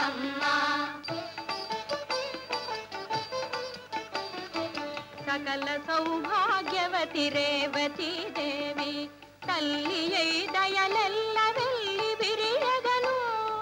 వర్ధిల్లవమ్మా సకల సౌభాగ్యవతి రేవతి దేవి తల్లి అయి దయలెల్ల వెళ్ళి విరియగను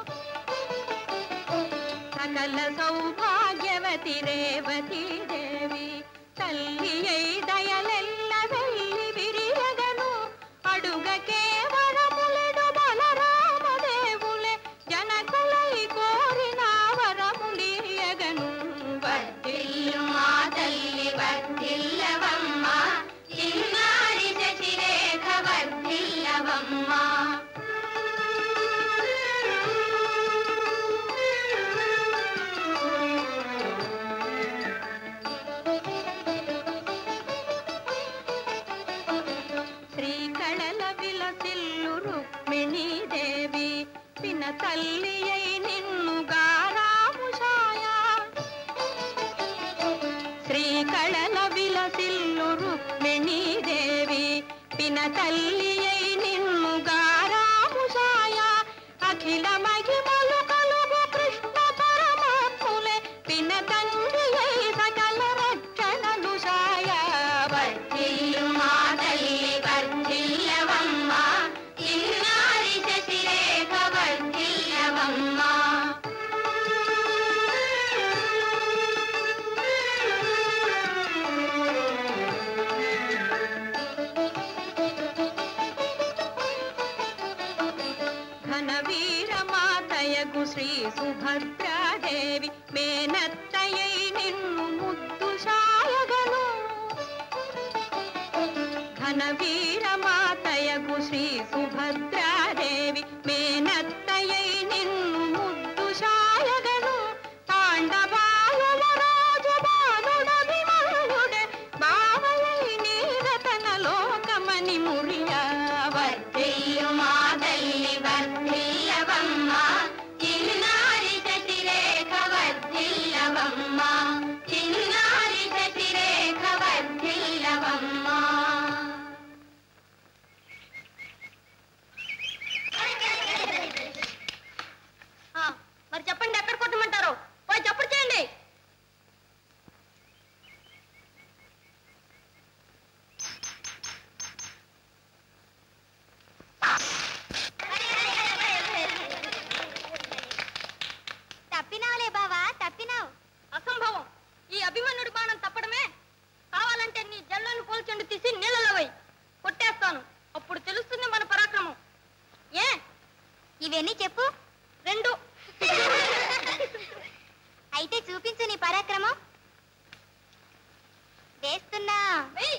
సకల సౌభాగ్యవతి రేవతి దేవి తల్లి అయి దయలెల్ల వెళ్ళి విరియగను అడుగ కేవలములెడు బలరామదేవులే జనకులై కోరిన వరములీయగను వర్ధిల్లు మా తల్లి వర్ధిల్లవమ్మా చిన్నారి శశిరేఖ వర్ధిల్లవమ్మా శ్రీకళల విలసిల్లు రుక్మిణీ దేవి పిన తల్లి అయి నిన్ను గారాముషాయా శ్రీకళల విలసిల్లు రుక్మిణీ దేవి పిన తల్లి అయి నిన్ను గారాముషాయా అఖిల మహిమలు కలుగు కృష్ణ పరమాత్ములే పిన తండ్రి అయి సకల రక్షణలు షాయా వర్ధిల్లు మా తల్లి వర్ధిల్లవమ్మా చిన్నారి శశిరేఖ వర్ధిల్లవమ్మా ఘన వీర మాతయగు శ్రీ సుభద్రాదేవి మేనత్తయై నిన్ను ముద్దు సాయగను ఘన వీర మాతయగు శ్రీ సుభద్రాదేవి మేనత్తయై నిన్ను ముద్దు సాయగను తాండవాయుల రాజు బాలుడభిమన్యుడే బావయై నీరతన లోకమని మురియా వర్ధిల్లు మా తల్లి వర్ధిల్లవమ్మా చిన్నారి శశిరేఖ వర్ధిల్లవమ్మా చిన్నారి శశిరేఖ వర్ధిల్లవమ్మా మరి చెప్పండి ఎక్కడ కొట్టమంటారు పోయి చప్పుడు చేయండి తప్పినావులే బావా తప్పినావు అసంభవం ఈ అభిమన్యుడి బాణం తప్పడమే కావాలంటే నీ జల్లను పోల్చండి తీసి నీళ్ళలో వేయి కొట్టేస్తాను అప్పుడు తెలుస్తుంది మన పరాక్రమం ఏ ఇవన్నీ చెప్పు రెండు అయితే చూపించు నీ పరాక్రమం వేస్తున్నా వెయ్యి.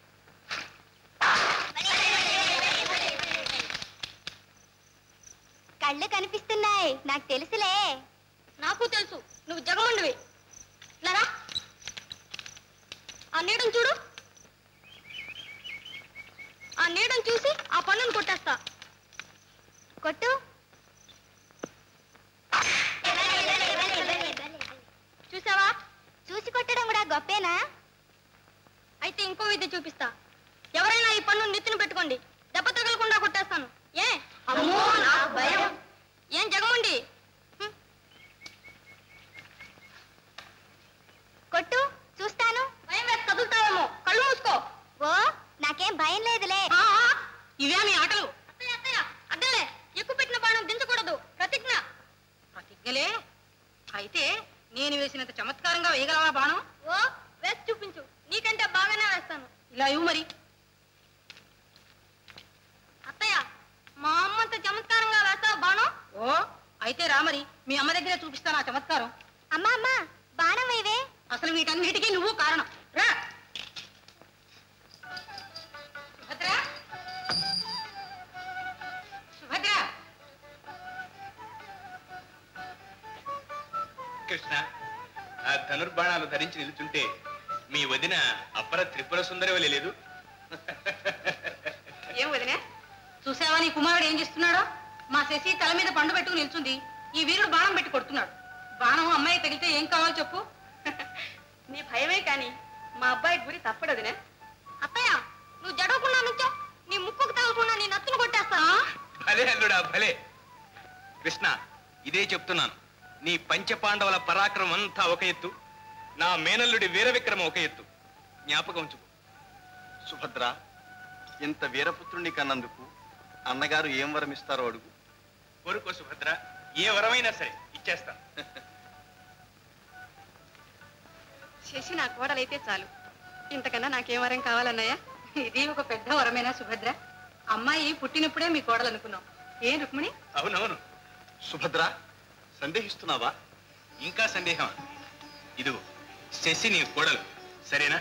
కళ్ళు కనిపిస్తున్నాయి నాకు తెలుసులే నాకు తెలుసు నువ్వు జగమండివి లరా ఆ నీడను చూడు ఆ నీడను చూసి ఆ పన్నును కొట్టేస్తా కొట్టు చూసావా చూసి కొట్టడం కూడా గొప్పేనా అయితే ఇంకో విద్య చూపిస్తా ఎవరైనా ఈ పన్ను నెత్తిన పెట్టుకోండి దెబ్బ తగలకుండా కొట్టేస్తాను ఏ అమ్మో, నాకు భయం. ఏం జగమండి హ్మ్. కొట్టు చూస్తాను భయం వేసి కదులుతావేమో కళ్ళు మూసుకో ఓ నాకేం భయం లేదులే ఆ, ఆ, ఇవే మీ ఆటలు అత్తయ్య అత్తయ్య అద్దలే ఎక్కువ పెట్టిన బాణం దించకూడదు ప్రతిజ్ఞ ప్రతిజ్ఞలే అయితే నేను వేసినంత చమత్కారంగా వేయగలవా బాణం ఓ వేసి చూపించు నీకంటే బాగానే వేస్తాను ఇలా ఇవ్వు మరి అత్తయ్య మా అమ్మంత చమత్కారంగా వేస్తావా బాణం ఓ అయితే రా మరి మీ అమ్మ దగ్గరే చూపిస్తాను ఆ చమత్కారం అమ్మా అమ్మా బాణం వేవే అసలు వీటన్నిటికీ నువ్వు కారణం రా సుభద్ర సుభద్ర కృష్ణ ఆ ధనుర్బాణాలు ధరించి నిలుచుంటే మీ వదిన అపర త్రిపుర సుందరి లేదు ఏం వదినే చూసావా నీ కుమారుడు ఏం చేస్తున్నాడో మా శశి తల మీద పండు పెట్టుకుని నిల్చుంది ఈ వీరుడు బాణం పెట్టి కొడుతున్నాడు బాణం అమ్మాయి తగిలితే ఏం కావాలో చెప్పు నీ భయమే కాని మా అబ్బాయి గురి తప్పడు వదినే అత్తయ్య నువ్వు జడవకుండా నుంచో నీ ముక్కుకు తగలకుండా నీ నత్తును కొట్టేస్తా భలే అల్లుడా భలే కృష్ణ ఇదే చెప్తున్నాను నీ పంచపాండవుల పరాక్రమం అంతా ఒక ఎత్తు నా మేనల్లుడి వీర విక్రమం ఒక ఎత్తు జ్ఞాపకం ఉంచుకో సుభద్ర ఇంత వీరపుత్రుణ్ణి కన్నందుకు అన్నగారు ఏం వరమిస్తారో అడుగు కోరుకో సుభద్ర ఏ వరమైనా సరే ఇచ్చేస్తాను శశి నా కోడలైతే చాలు ఇంతకన్నా నాకేం వరం కావాలన్నయ్య ఇది ఒక పెద్ద వరమేనా సుభద్ర అమ్మాయి పుట్టినప్పుడే మీ కోడలు అనుకున్నాం ఏం రుక్మిణి అవునవును సుభద్ర సందేహిస్తున్నావా ఇంకా సందేహం ఇదిగో శశి నీ కోడలు సరేనా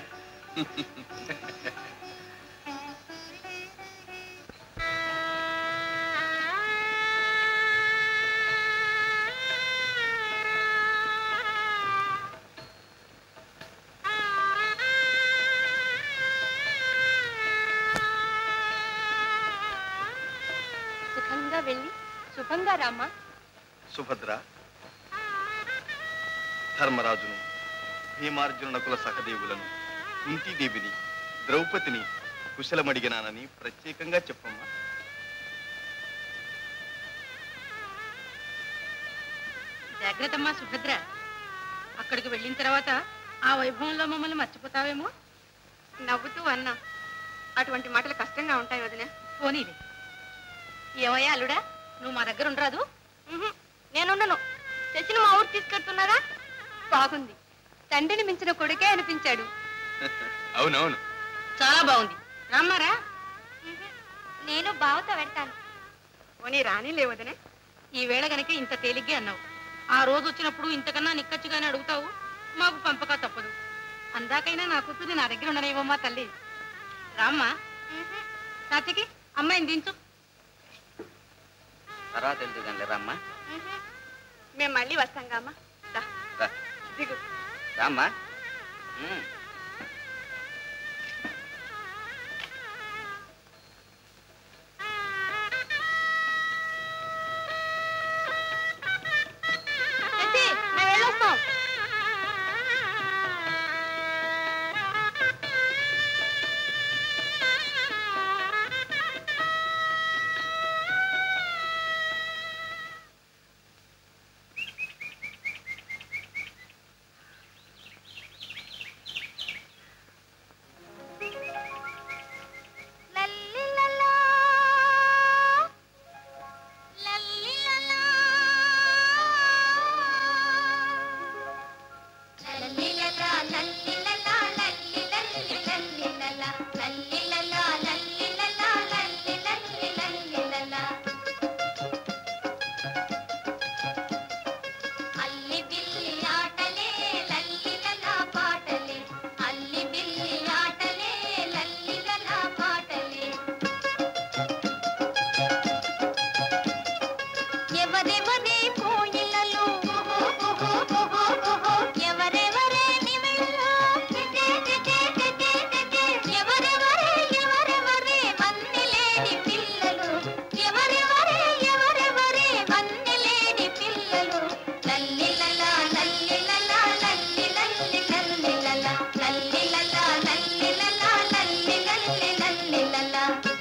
సుఖంగా వెళ్ళి శుభంగా రామ్మా సుభద్ర ధర్మరాజును భీమార్జునునకుల సహదేవులను కుంతీదేవిని ద్రౌపదిని కుశలమడిగినానని ప్రత్యేకంగా చెప్పమ్మా జాగ్రత్తమ్మా సుభద్ర అక్కడికి వెళ్ళిన తర్వాత ఆ వైభవంలో మమ్మల్ని మర్చిపోతావేమో నవ్వుతూ అన్నా అటువంటి మాటలు కష్టంగా ఉంటాయి వదిన పోనీలే ఏమయ్యా అల్లుడా నువ్వు మా దగ్గర ఉండరాదు నేనుండను శశిని మా ఊరు తీసుకెళ్తున్నారా బాగుంది తండ్రిని మించిన కొడుకే అనిపించాడు అవునవును చాలా బాగుంది రమ్మారా నేను బావతో పెడతాను పోనీ రాని లేవదనే ఈ వేళ గనక ఇంత తేలిగ్గా అన్నావు ఆ రోజు వచ్చినప్పుడు ఇంతకన్నా నిక్కచ్చిగానే అడుగుతావు మాకు పంపక తప్పదు అందాకైనా నా కూతుర్ని నా దగ్గర ఉండనేవమ్మా తల్లి రామ్మా తాతకి అమ్మాయిని దించు తర్వాత వెళ్తూ కానీ రామ్మా మేము మళ్ళీ వస్తాం కామ్మా దా, రా. దిగు రామ్మా ఉమ్. శశి మేము వెళ్ళొస్తాం లల్లిలలా, లల్లిలలా. లల్లిలలా, లల్లిలలా, లల్లి లల్లి లల్లిలలా, లల్లిలలా, లల్లిలలా, లల్లి లల్లి లల్లిలలా. అల్లి బిల్లి ఆటలే లల్లిలలా పాటలే అల్లి బిల్లి ఆటలే లల్లిలలా పాటలే ఎవరెవరే కోయిలలు ఎవరెవరే నిమిళ్ళు ఎవరెవరే ఎవరెవరే వన్నెలేని పిల్లలు ఎవరెవరే ఎవరెవరే వన్నెలేని పిల్లలు లల్లిలలా లల్లిలలా లల్లి లల్లి లల్లిలలా లల్లిలలా లల్లిలలా లల్లి లల్లి లల్లిలలా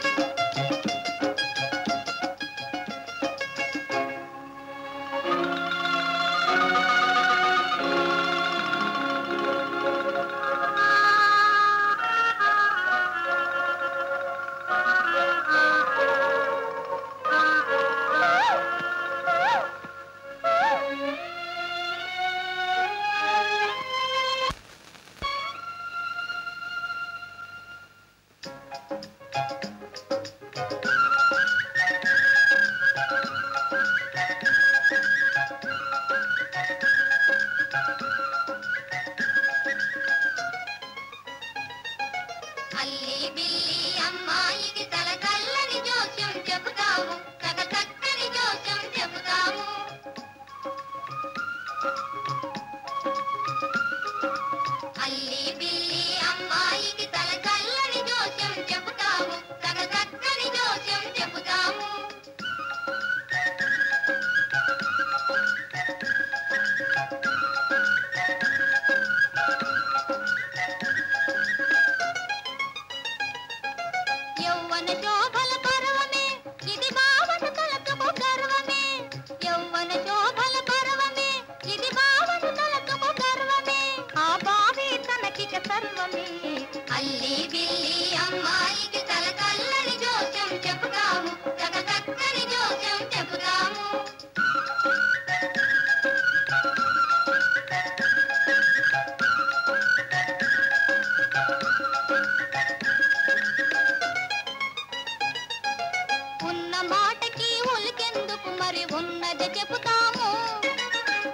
అల్లి బిల్లి అమ్మాయికి తల కల్లని జోస్యం చెబుతాము తగ చక్కని జోస్యం చెబుతాము అల్లి బిల్లి అమ్మాయికి తల కల్లని జోస్యం చెబుతాము తగ చక్కని జోస్యం చెబుతాము యౌవన శోభల పర్వమే ఇది భావన తలచుకు గర్వమే యౌవన శోభల పర్వమే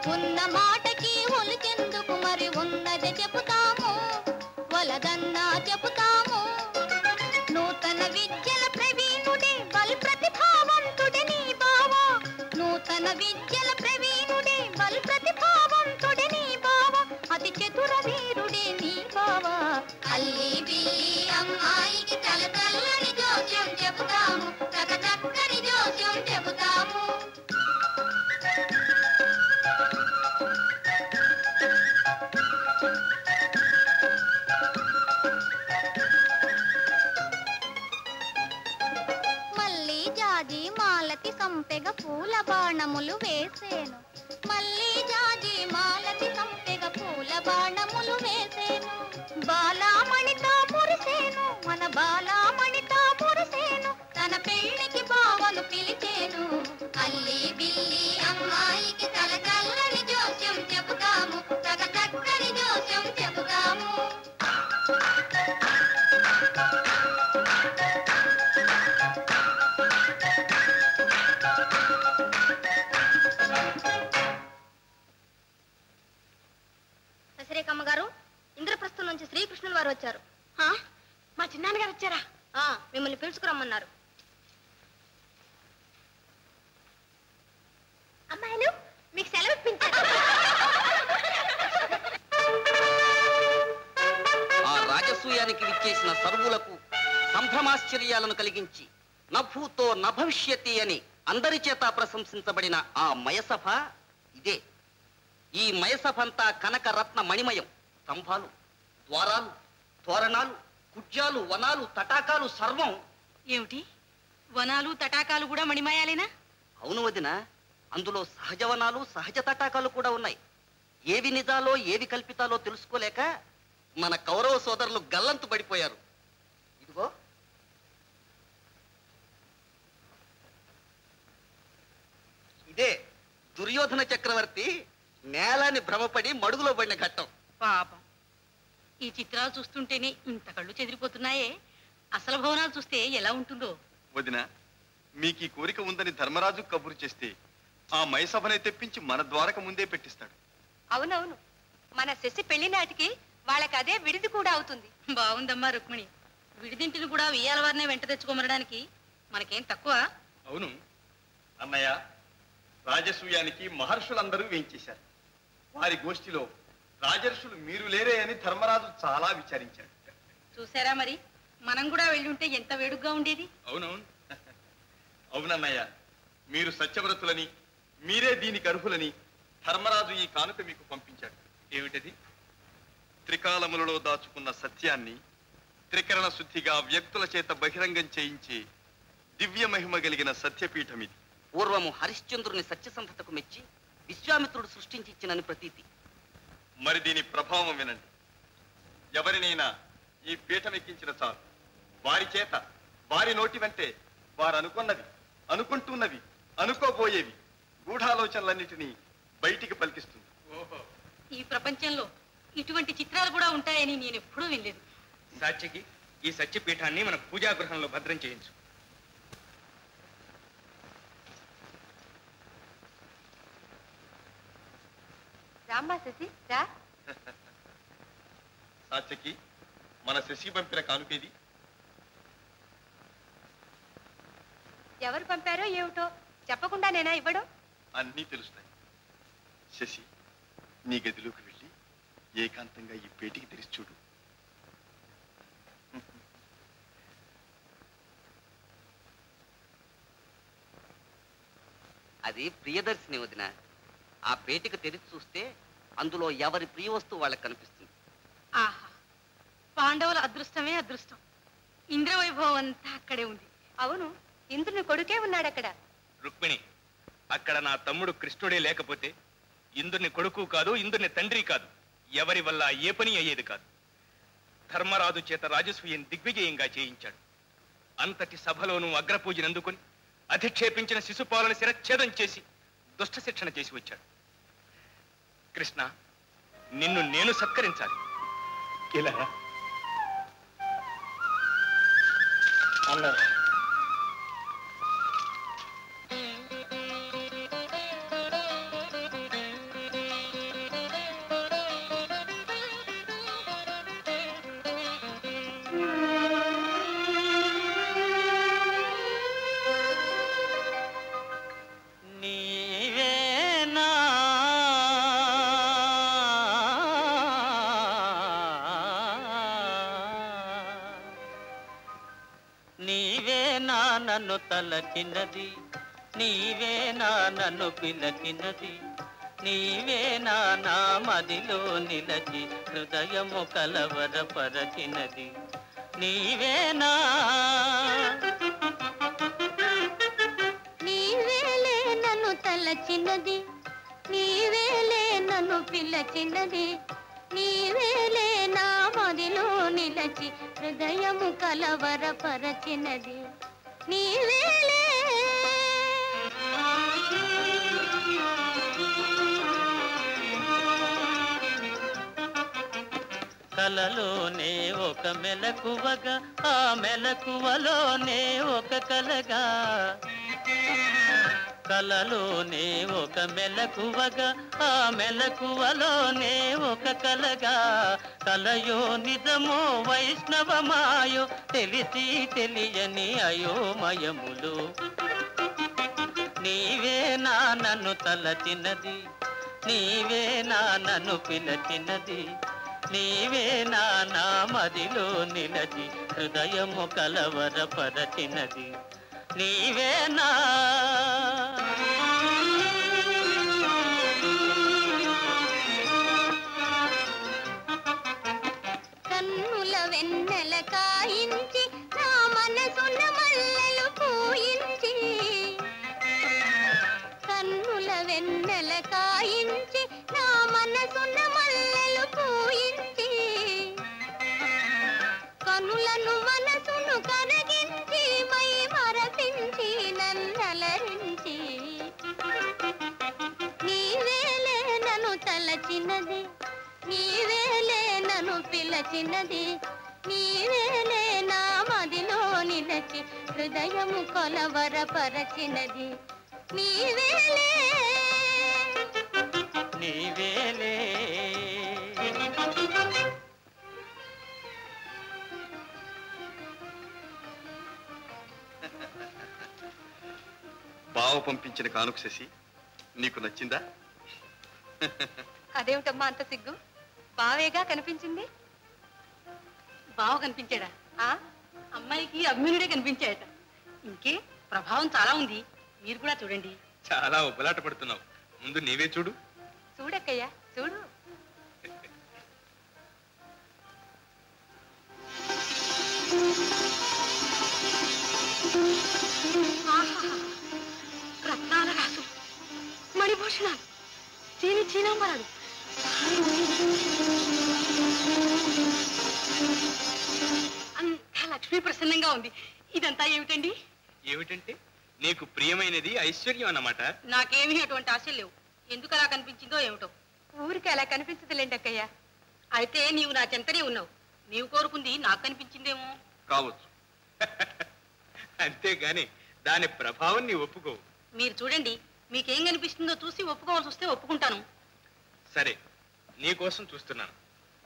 ఉన్న మాటకి ఒలికెందుకు మరి ఉన్నది చెబుతాము వలదన్నా చెబుతాము నూతన విద్యల ప్రవీణుడే బల్ ప్రతిభావంతుడే నీ బావ నూతన విద్యల ప్రవీణుడే బల్ ప్రతిభావంతుడే నీ బావ అతి చతుర వీరుడే నీ బావ అల్లి బిల్లి అమ్మాయికి తల తల్లని జోస్యం చెబుతాము చక చక్కని జోస్యం చెబుతాము మళ్ళీ జాజి మాలతి సంపెగ పూల బాణములు వేసేను మళ్ళీ జాజి మాలతి సంపెగ పూల బాణములు వేసేను బాలామణితో మురిసేను మన బాలామణితో మురిసేను తన పెళ్లికి బావను పిలిచేను అల్లి బిల్లి అమ్మాయికి తల కల్లని జోస్యం చెబుతాము తగ చక్కని జోస్యం చెబుతాము ససిరేకమ్మ గారు ఇంద్రప్రస్థం నుంచి శ్రీకృష్ణుల వారు వచ్చారు మా చిన్నాన్నగారు వచ్చారా ఆ మిమ్మల్ని పిలుచుకురమ్మన్నారు అమ్మాయిలు మీకు సెలవు ఇప్పించారు ఆ రాజసూయానికి విచ్చేసిన సర్వులకు సంభ్రమాశ్చర్యాలను కలిగించి నభూతో నభవిష్యతి అని అందరి చేత ప్రశంసించబడిన ఆ మయసభ ఇదే ఈ మయసభంతా కనక రత్న మణిమయం స్తంభాలు ద్వారాలు తోరణాలు కుడ్యాలు వనాలు తటాకాలు సర్వం ఏమిటి వనాలు తటాకాలు కూడా మణిమాయాలేనా అవును వదిన అందులో సహజ వనాలు సహజ తటాకాలు కూడా ఉన్నాయి ఏవి నిజాలో ఏవి కల్పితాలో తెలుసుకోలేక మన కౌరవ సోదరులు గల్లంతు పడిపోయారు ఇదిగో ఇదే దుర్యోధన చక్రవర్తి నేలని భ్రమపడి మడుగులో పడిన ఘట్టం పాపం ఈ చిత్రాలు చూస్తుంటేనే ఇంత కళ్ళు చెదిరిపోతున్నాయే అసలు భవనాలు చూస్తే ఎలా ఉంటుందో వదిన మీకు ఈ కోరిక ఉందని ధర్మరాజు కబురు చేస్తే ఆ మైసభనే తెప్పించి మన ద్వారక ముందే పెట్టిస్తాడు అవునవును మన శశి పెళ్లి నాటికి వాళ్ళకి అదే విడిది కూడా అవుతుంది బాగుందమ్మా రుక్మిణి విడిదింటిని కూడా వెయ్యాల వారినే వెంట తెచ్చుకోమనడానికి మనకేం తక్కువ అవును అన్నయ్య రాజసూయానికి మహర్షులందరూ వేయించేశారు వారి గోష్ఠిలో రాజర్షులు మీరు లేరే అని ధర్మరాజు చాలా విచారించాడు చూసారా మరి మనం కూడా వెళ్ళుంటే ఎంత వేడుగ్గా ఉండేది అవునవును అవునన్నయ్య మీరు సత్యవ్రతులని మీరే దీనికి అర్హులని ధర్మరాజు ఈ కానుక మీకు పంపించాడు ఏమిటది త్రికాలములలో దాచుకున్న సత్యాన్ని త్రికరణ శుద్ధిగా వ్యక్తుల చేత బహిరంగం చేయించే దివ్య మహిమ కలిగిన సత్యపీఠం ఇది పూర్వము హరిశ్చంద్రుని సత్యసంధతకు మెచ్చి విశ్వామిత్రుడు సృష్టించి ఇచ్చినని ప్రతీతి మరి దీని ప్రభావం వినండి ఎవరినైనా ఈ పీఠం ఎక్కించిన చాలు వారి చేత వారి నోటి వెంటే వారు అనుకున్నవి అనుకుంటున్నవి అనుకోబోయేవి గూఢాలోచనలన్నిటినీ బయటికి పలికిస్తుంది ఓహో ఈ ప్రపంచంలో ఇటువంటి చిత్రాలు కూడా ఉంటాయని నేను ఎప్పుడూ వినలేదు సాక్షికి ఈ సత్యపీఠాన్ని మన పూజాగృహంలో భద్రం చేయించు రామ్మా శశి రా సాత్యకి మన శశి పంపిన కానుకేది ఎవరు పంపారో ఏమిటో చెప్పకుండా నేనా ఇవ్వడం అన్నీ తెలుస్తాయి శశి నీ గదిలోకి వెళ్ళి ఏకాంతంగా ఈ పేటికి తెరిచి చూడు అది ప్రియదర్శిని వదిన ఆ పేటిక తెరిచి చూస్తే అందులో ఎవరి ప్రియ వస్తువు వాళ్ళకి కనిపిస్తుంది ఆహా పాండవుల అదృష్టమే అదృష్టం ఇంద్రవైభవం అంతా అక్కడే ఉంది అవును ఇంద్రుని కొడుకే ఉన్నాడు అక్కడ రుక్మిణి అక్కడ నా తమ్ముడు కృష్ణుడే లేకపోతే ఇంద్రుని కొడుకు కాదు ఇంద్రుని తండ్రి కాదు ఎవరి వల్ల ఏ పని అయ్యేది కాదు ధర్మరాజు చేత రాజసూయం దిగ్విజయంగా చేయించాడు అంతటి సభలోనూ అగ్రపూజను అందుకొని అధిక్షేపించిన శిశుపాలను శిరచ్ఛేదం చేసి దుష్ట శిక్షణ చేసి వచ్చాడు కృష్ణ నిన్ను నేను సత్కరించాలి ఇలా అన్నారు నన్ను తలచినది నీవేనా నన్ను పిలచినది నీవేనా నా మదిలో నిలచి హృదయము కలవరపరచినది నీవేనా నీవేలే నన్ను తలచినది నీవేలే నన్ను పిలచినది నీవేలే నా మదిలో నిలచి హృదయము కలవరపరచినది నీవేలే కలలోనే ఒక మెలకువగా ఆ మెలకువలోనే ఒక కలగా కలలోనే ఒక మెలకువగా ఆ మెలకువలోనే ఒక కలగా కలయో నిజమో వైష్ణవమాయో తెలిసి తెలియని అయోమయములు నీవే నా నన్ను తలచినది నీవే నా నన్ను పిలచినది నీవే నా నా మదిలో నిలచి హృదయము కలవరపరచినది నీవే నా కన్నుల వెన్నెల కాయించి నా మనసున మల్లెలు పూయించి కన్నుల వెన్నెల కాయించి నా మనసున మల్లెలు పూయించి కనులను మనసును కరగించి మై మరపించి నన్నలరించి నీవేలే నన్ను తలచినది నీవేలే నన్ను పిలచినది నీవేలే నా మదిలో నిలచి హృదయము కొలవరపరచినది నీవేలే నీవేలే బావ పంపించిన కానుక శశి నీకు నచ్చిందా అదేమిటమ్మా అంత సిగ్గు బావేగా కనిపించింది బావ కనిపించాడా ఆ అమ్మాయికి అభిమన్యుడే కనిపించాడట ఇంకే ప్రభావం చాలా ఉంది మీరు కూడా చూడండి చాలా ఉబ్బలాట పడుతున్నావు ముందు నీవే చూడు చూడక్కయ్యా చూడు ఆహాహా. రత్నాల రాసు మణిభూషణాలు చీని చీనాంబరాలు అంతా లక్ష్మీ ప్రసన్నంగా ఉంది ఇదంతా ఏమిటండి ఏమిటంటే నీకు ప్రియమైనది ఐశ్వర్యం అన్నమాట నాకేమీ అటువంటి ఆశలు లేవు ఎందుకు అలా కనిపించిందో ఏమిటో ఊరికి అలా కనిపించదులేండి అక్కయ్య అయితే నీవు నా చెంతనే ఉన్నావు నీవు కోరుకుంది నాకు కనిపించిందేమో కావచ్చు అంతేగాని దాని ప్రభావం నీ ఒప్పుకోవు మీరు చూడండి మీకేం కనిపిస్తుందో చూసి ఒప్పుకోవాల్సి వస్తే ఒప్పుకుంటాను సరే నీ కోసం చూస్తున్నాను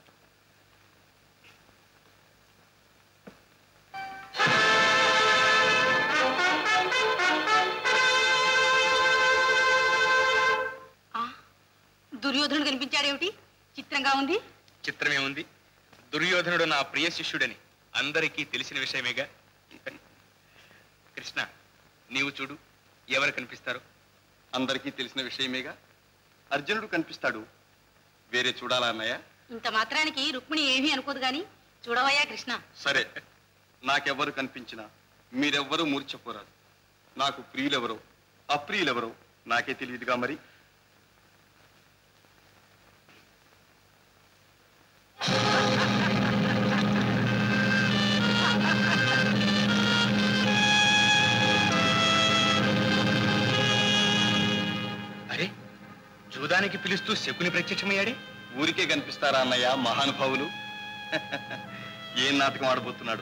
ఆ, దుర్యోధనుడు కనిపించాడేమిటి చిత్రంగా ఉంది చిత్రమే ఉంది దుర్యోధనుడు నా ప్రియ శిష్యుడని అందరికీ తెలిసిన విషయమేగా కృష్ణ నీవు చూడు ఎవరు కనిపిస్తారు అందరికీ తెలిసిన విషయమేగా అర్జునుడు కనిపిస్తాడు వేరే చూడాలా అన్నయ్య ఇంత మాత్రానికి రుక్మిణి ఏమీ అనుకోదు గాని చూడవయ్యా కృష్ణ సరే నాకెవ్వరు కనిపించినా మీరెవ్వరూ మూర్చపోరాదు నాకు ప్రియులెవరో అప్రియులెవరో నాకే తెలియదుగా మరి అరే జూదానికి పిలుస్తూ శకుని ప్రత్యక్షమయ్యాడే ఊరికే కనిపిస్తారా అన్నయ్య మహానుభావులు ఏం నాటకం ఆడబోతున్నాడు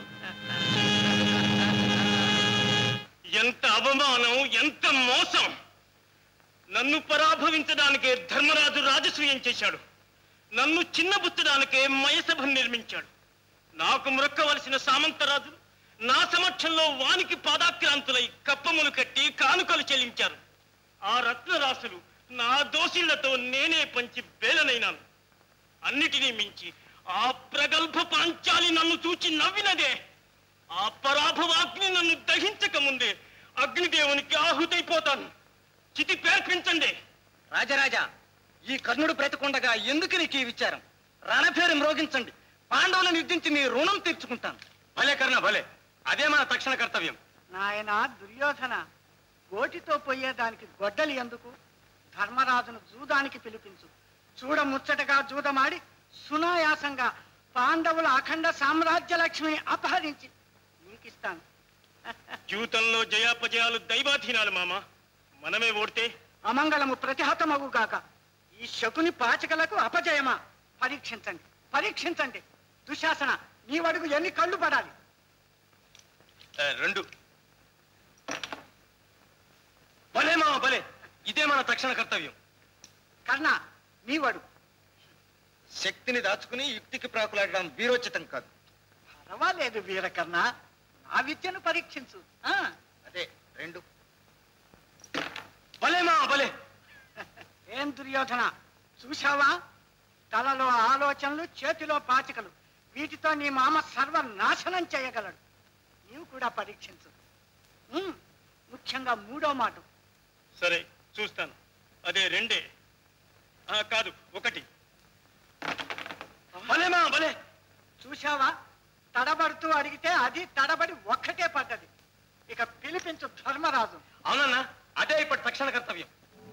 ఎంత అవమానం ఎంత మోసం నన్ను పరాభవించడానికే ధర్మరాజు రాజసూయం చేశాడు నన్ను చిన్నబుచ్చడానికే మయసభ నిర్మించాడు నాకు మ్రొక్కవలసిన సామంతరాజు నా సమక్షంలో వానికి పాదాక్రాంతులై కప్పములు కట్టి కానుకలు చెల్లించారు ఆ రత్నరాశులు నా దోషిళ్లతో నేనే పంచి బేలనైనాను అన్నిటినీ మించి ఆ ప్రగల్భ పాంచాలి నన్ను చూచి నవ్వినదే ఆ పరాభవాగ్ని నన్ను దహించక ముందే అగ్నిదేవునికి ఆహుతైపోతాను చితి పేర్పించండి రాజరాజా ఈ కర్ణుడు బ్రతికుండగా ఎందుకు నీకు ఈ విచారం రణభేరి మ్రోగించండి పాండవులను యుద్ధించి నీ రుణం తీర్చుకుంటాను భలే కర్ణ భలే అదే మన తక్షణ కర్తవ్యం నాయన దుర్యోధన గోటితో పోయేదానికి గొడ్డలి ఎందుకు ధర్మరాజును జూదానికి పిలిపించు చూడ ముచ్చటగా జూదమాడి సునాయాసంగా పాండవుల అఖండ సామ్రాజ్య లక్ష్మిని అపహరించి నీకిస్తాను జీవితంలో జయాపజయాలు దైవాధీనాలు మామ మనమే ఓడితే అమంగళము ప్రతిహతమగుగాక ఈ శకుని పాచికలకు అపజయమా పరీక్షించండి పరీక్షించండి దుశాసన నీ వడుగు ఎన్ని కళ్ళు పడాలి రెండు భలే మామ భలే ఇదే మన తక్షణ కర్తవ్యం కర్ణ నీ వడుగు శక్తిని దాచుకుని యుక్తికి ప్రాకులాడడం వీరోచితం కాదు పర్వాలేదు వీరకర్ణ ఆ విద్యను పరీక్షించు ఆ, అదే రెండు భలే మామ భలే ఏం దుర్యోధన చూశావా తలలో ఆలోచనలు చేతిలో పాచికలు వీటితో నీ మామ సర్వనాశనం చేయగలడు నీవు కూడా పరీక్షించు ఉమ్, ముఖ్యంగా మూడో మాట సరే చూస్తాను అదే రెండే ఆ, కాదు ఒకటి భలే మామ భలే చూశావా తడబడుతూ అడిగితే అది తడబడి ఒక్కటే పడ్డది ఇక పిలిపించు ధర్మరాజు అవునన్నా అదే ఇప్పటి తక్షణ కర్తవ్యం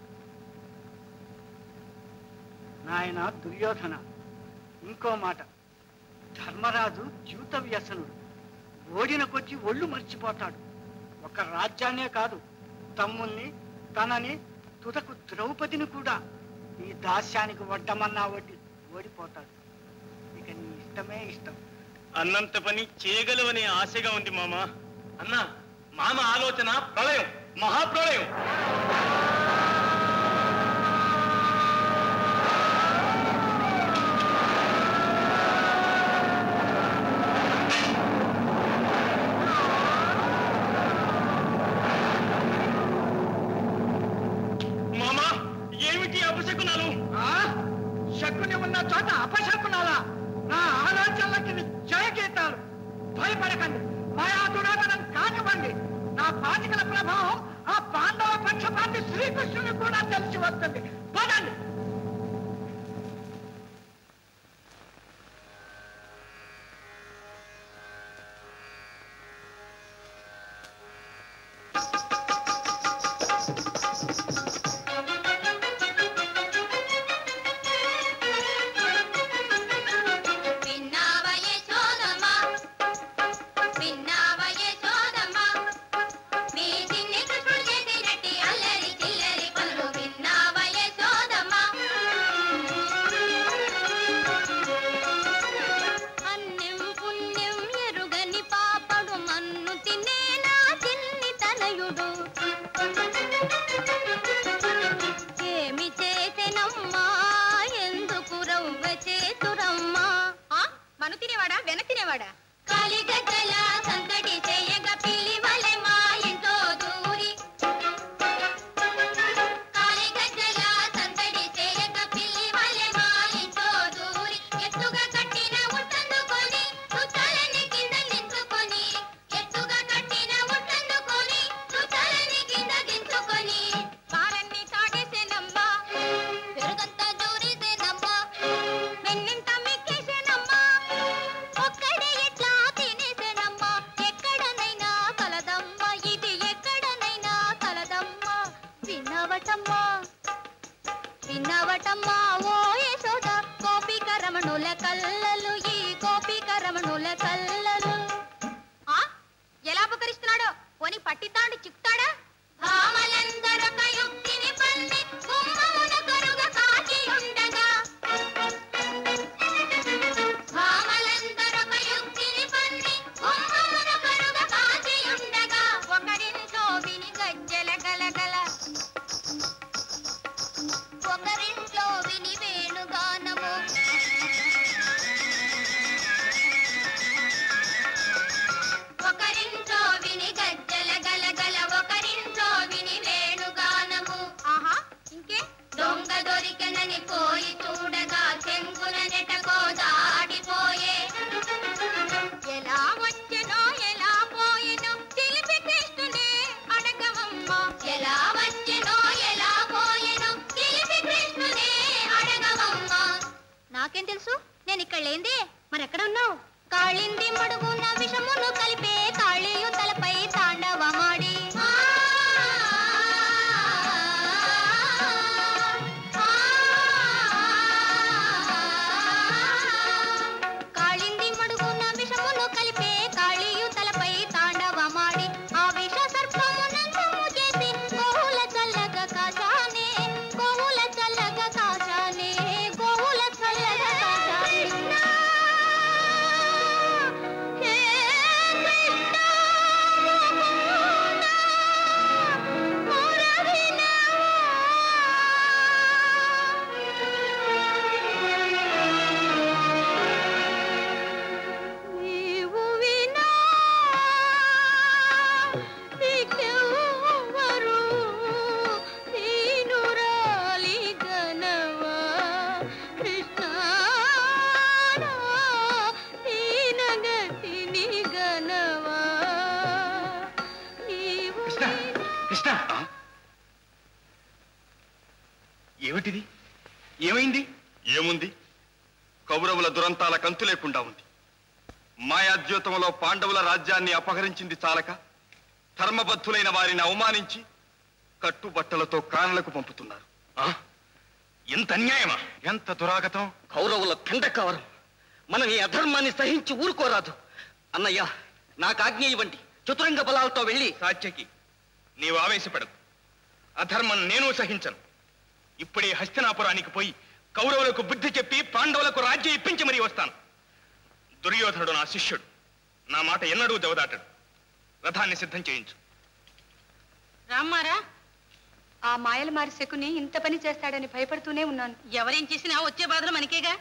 నాయన దుర్యోధన ఇంకో మాట ధర్మరాజు జీవిత వ్యసనుడు ఓడిన కొచ్చి ఒళ్ళు మర్చిపోతాడు ఒక రాజ్యాన్నే కాదు తమ్ముల్ని తనని తుదకు ద్రౌపదిని కూడా నీ దాస్యానికి వడ్డమన్నా వడ్డి ఓడిపోతాడు ఇక నీ ఇష్టమే ఇష్టం అన్నంత పని చేయగలవనే ఆశగా ఉంది మామ అన్నా మామ ఆలోచన ప్రళయం మహాప్రళయం మామా ఏమిటి అపశకునాలు ఆ శకుని ఉన్న చోట అపశకునాలా నా ఆలోచనలకి ఇవి జయగీతాలు భయపడకండి మాయా దురాగనం కానివ్వండి నా పాతికల ప్రభావం ఆ పాండవ పక్షపాతి శ్రీకృష్ణుని కూడా తెలిసి వస్తుంది పదండి విన్నావయే చోదమ్మా విన్నావయే చోదమ్మా మీ చిన్ని కృష్ణుడు చేసినట్టి అల్లరి చిల్లరి పనులు విన్నావయే చోదమ్మా అన్నం పుణ్యం ఎరుగని పాపడు మన్ను తినేనా చిన్ని తనయుడు ఏమి చేసెనమ్మా ఎందుకు రవ్వ చేతురమ్మా మను తినేవాడా వెన తినేవాడా కాలిగజ్జల సందడి చేయగ పిలివలె మా ఇంట్లో దూరి కాలిగజ్జల సందడి చేయగ పిలివలె మా ఇంట్లో దూరి ఎత్తుగా కట్టిన ఉట్టందుకొని చుట్టాలని కింద దించుకొని ఎత్తుగా కట్టిన ఉట్టందుకొని చుట్టాలని కింద దించుకొని పారన్ని తాగేసేనమ్మా పెరుగంతా దూరేసేనమ్మా వెన్నింత మెక్కేసేనమ్మా ఒక్కడే ఎట్లా తినేసేనమ్మా ఎక్కడనైనా కలదమ్మా ఇది ఎక్కడనైనా కలదమ్మా విన్నవటమ్మా విన్నవటమ్మా ఓ యశోద గోపిక రమణుల కల్లలు ఈ గోపిక రమణుల కల్లలు ఆ ఎలా అపకరిస్తున్నాడో పోని పట్టితాడు చిక్తాడా భామలందరొక యుక్తిని పల్లి గుమ్మమున కరుగ కాచి ఉండగా భామలందరొక యుక్తిని పల్లి గుమ్మమున కరుగ కాచి ఉండగా ఒకరింట్లో విని గజ్జల గలగల ఒకరింట్లో విని వేణుగానము నాకేం తెలుసు నేను ఇక్కడ లేందే మరెక్కడ ఉన్నావు కాళింది మడుగున విషమును కలిపే కాళీయు తలపై తాండవమాడి కాళింది మడుగున విషమును కలిపే కాళీయు తలపై తాండవమాడి ఆ విష సర్పము నందము చేసి గోవుల చల్లగ కాచానే గోవుల చల్లగ కాచానే గోవుల చల్లగ కాచానే హే కృష్ణ ముకుంద నీవు వినా నీకెవ్వరు దీనురాలి గనవా కృష్ణ దీనగతిని గనవా నీవు కృష్ణ కృష్ణ ఏమిటిది ఏమైంది ఏముంది కౌరవుల దురంతాల కంతు లేకుండా ఉంది మాయాద్యూతంలో పాండవుల రాజ్యాన్ని అపహరించింది చాలక ధర్మబద్ధులైన వారిని అవమానించి కట్టుబట్టలతో కానలకు పంపుతున్నారు ఆ? ఎంత అన్యాయమా ఎంత దురాగతం కౌరవుల పిండకావరం మనం ఈ అధర్మాన్ని సహించి ఊరుకోరాదు అన్నయ్య నాకు ఆజ్ఞ ఇవ్వండి చతురంగ బలాలతో వెళ్ళి సాత్యకి నీవు ఆవేశపడకు అధర్మం నేను సహించను ఇప్పుడే హస్తినాపురానికి పోయి కౌరవులకు బుద్ధి చెప్పి పాండవులకు రాజ్యం ఇప్పించి మరీ వస్తాను దుర్యోధనుడు నా శిష్యుడు నా మాట ఎన్నడూ దెవదాటడు రథాన్ని సిద్ధం చేయించు రామ్మారా ఆ మాయల మారి శకుని ఇంత పని చేస్తాడని భయపడుతూనే ఉన్నాను ఎవరేం చేసినా వచ్చే బాధలు మనకేగా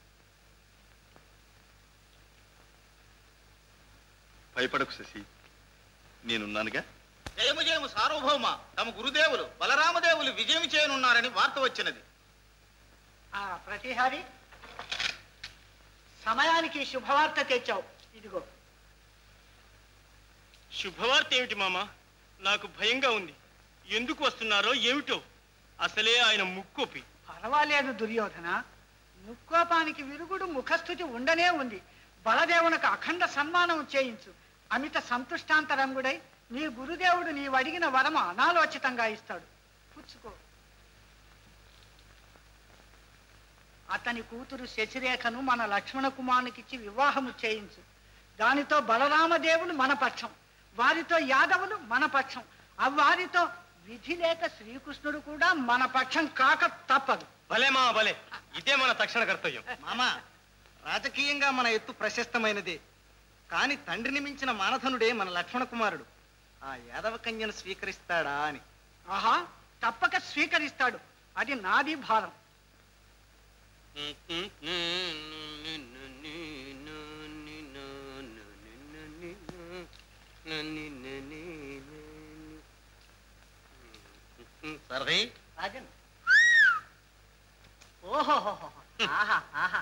భయపడకు శశి నేనున్నానుగా జయము జయము సార్వభౌమ తమ గురుదేవులు బలరామదేవులు విజయం చేయనున్నారని వార్త వచ్చినది ఆ ప్రతిహారి సమయానికి శుభవార్త తెచ్చావు ఇదిగో శుభవార్త ఏమిటి మామ నాకు భయంగా ఉంది ఎందుకు వస్తున్నారో ఏమిటో అసలే ఆయన ముక్కోపి పర్వాలేదు దుర్యోధన ముక్కోపానికి విరుగుడు ముఖస్థుతి ఉండనే ఉంది బలదేవునకు అఖండ సన్మానం చేయించు అమిత సంతుష్టాంతరంగుడై నీ గురుదేవుడు నీవు అడిగిన వరము అనాలోచితంగా ఇస్తాడు పుచ్చుకో అతని కూతురు శశిరేఖను మన లక్ష్మణ కుమారునికిచ్చి వివాహము చేయించు దానితో బలరామదేవులు మన పక్షం వారితో యాదవులు మన పక్షం అవ్వారితో విధి లేక శ్రీకృష్ణుడు కూడా మన పక్షం కాక తప్పదు భలే మా భలే ఇదే మన తక్షణ కర్తవ్యం మామ రాజకీయంగా మన ఎత్తు ప్రశస్తమైనదే కాని తండ్రిని మించిన మానధనుడే మన లక్ష్మణ కుమారుడు ఆ యాదవ కన్యను స్వీకరిస్తాడా అని ఆహా తప్పక స్వీకరిస్తాడు అది నాది భారం సరే రాజన్ ఓహో ఆహా ఆహా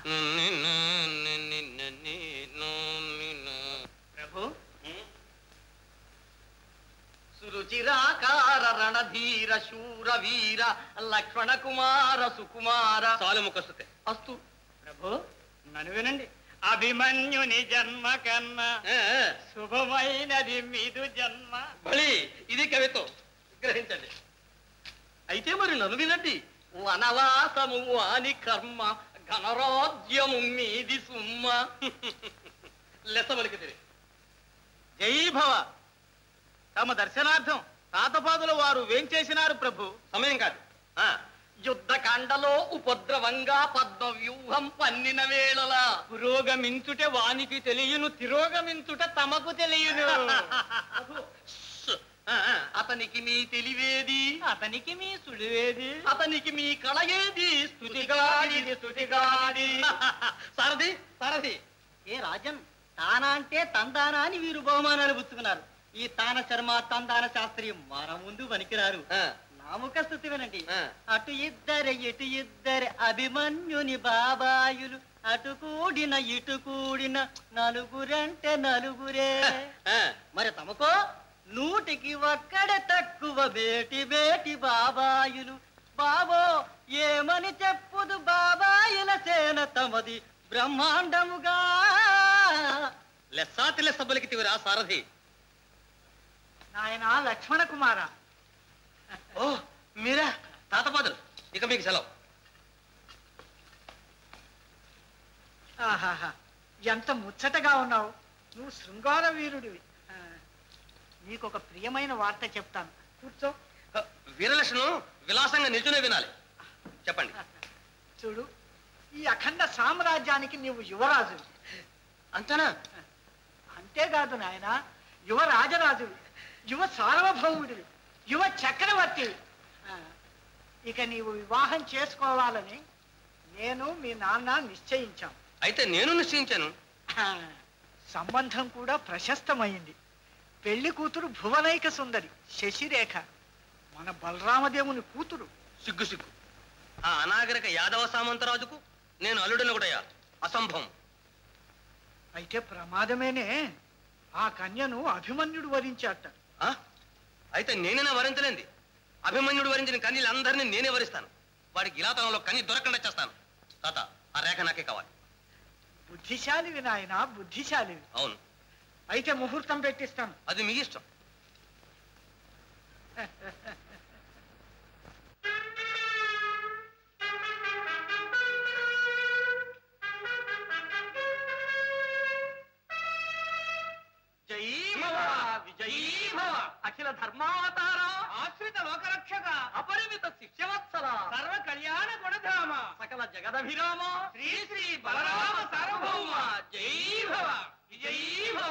ప్రభు సురుచిరాకార రణధీర శూర వీర లక్ష్మణ కుమార సుకుమార చాలు ముఖసుతే అస్తు ప్రభు నన్ను వినండి అభిమన్యుని జన్మ కన్నా శుభమైనది మీదు జన్మ బలి ఇది కవితో గ్రహించండి అయితే మరి నన్ను వినండి వనవాసము వాని కర్మ ఘనరాజ్యము మీది సుమ్మ లెసమలికి తిరిగి జై భవ తమ దర్శనార్థం తాతపాదుల వారు వేంచేసినారు ప్రభు సమయం కాదు ఆ, యుద్ధకాండలో ఉపద్రవంగా పద్మ వ్యూహం పన్నిన వేళలా పురోగమించుట వానికి తెలియను తిరోగమించుట తమకు తెలియను ఆ, ఆ, అతనికి మీ తెలివేది అతనికి మీ సుడివేది అతనికి మీ కళయేది స్థుతిగాడిది స్థుతిగాడి సారథి సారథి ఏ రాజన్ తానా అంటే తందానా అని వీరు బహుమానాలు పుచ్చుకున్నారు ఈ తాన శర్మ తందాన శాస్త్రి మన ముందు పనికిరారు ఆ, నాముక స్థుతి వినండి ఆ. అటు ఇద్దరు ఇటు ఇద్దరు అభిమన్యుని బాబాయులు అటు కూడిన ఇటు కూడిన నలుగురంటే నలుగురే ఆ, మరి తమకో నూటికి ఒక్కడే తక్కువ బేటి బేటి బాబాయులు బాబో ఏమని చెప్పుదు బాబాయుల సేన తమ గొప్పది బ్రహ్మాండముగా లెస్సాతి లెస్స పలికితివిరా సారథి నాయన లక్ష్మణ కుమార ఓ మీరా తాతపాదులు ఇక మీకు సెలవు ఆహాహా ఎంత ముచ్చటగా ఉన్నావు నువ్వు శృంగార వీరుడివి ఆ, నీకు ఒక ప్రియమైన వార్త చెప్తాను కూర్చో వీరలక్ష్మణం విలాసంగా నిల్చునే వినాలి చెప్పండి చూడు ఈ అఖండ సామ్రాజ్యానికి నీవు యువరాజు అంతేనా అంతేకాదు నాయన యువ రాజరాజువి యువ సార్వభౌముడివి యువ చక్రవర్తివి ఆ, ఇక నీవు వివాహం చేసుకోవాలని నేను మీ నాన్న నిశ్చయించాం అయితే నేను నిశ్చయించాను ఆ, సంబంధం కూడా ప్రశస్తమైంది పెళ్లి కూతురు భువనైక సుందరి శశిరేఖ మన బలరామదేవుని కూతురు సిగ్గు సిగ్గు ఆ అనాగరిక యాదవ సామంతరాజుకు నేను అల్లుడిని కూడా అసంభవం అయితే ప్రమాదమేనే ఆ కన్యను అభిమన్యుడు వరించాట ఆ? అయితే నేనేనా వరించలేంది అభిమన్యుడు వరించిన కన్నీళ్ళందరినీ నేనే వరిస్తాను వాడికి ఇలాతనంలో కన్ని దొరకకుండా చేస్తాను తాత ఆ రేఖ నాకే కావాలి బుద్ధిశాలివి నాయన బుద్ధిశాలివి అవును అయితే ముహూర్తం పెట్టిస్తాను అది మీ ఇష్టం జై భవ విజయీ భవ అఖిల ధర్మావతార ఆశ్రిత లోకరక్షక అపరిమిత శిష్యవత్సల సర్వ కళ్యాణ గుణధామ సకల జగదభిరామ శ్రీ శ్రీ బలరామ సార్వభౌమ జై భవ విజయీ భవ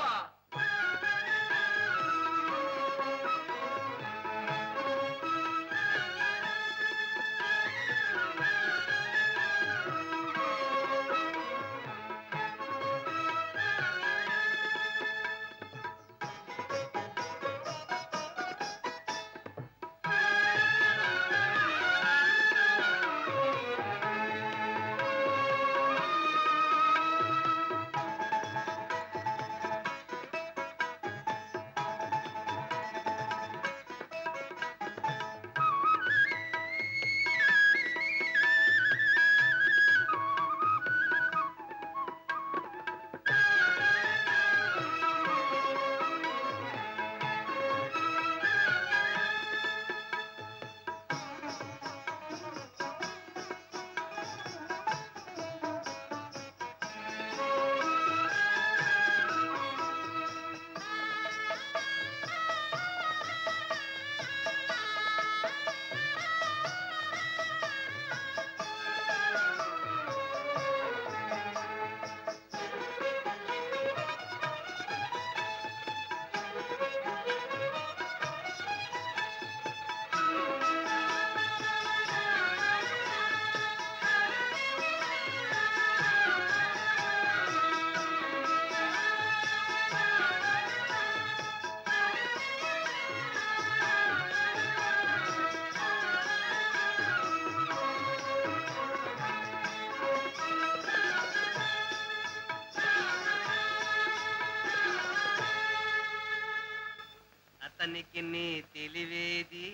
అతనికి నీ తెలివేది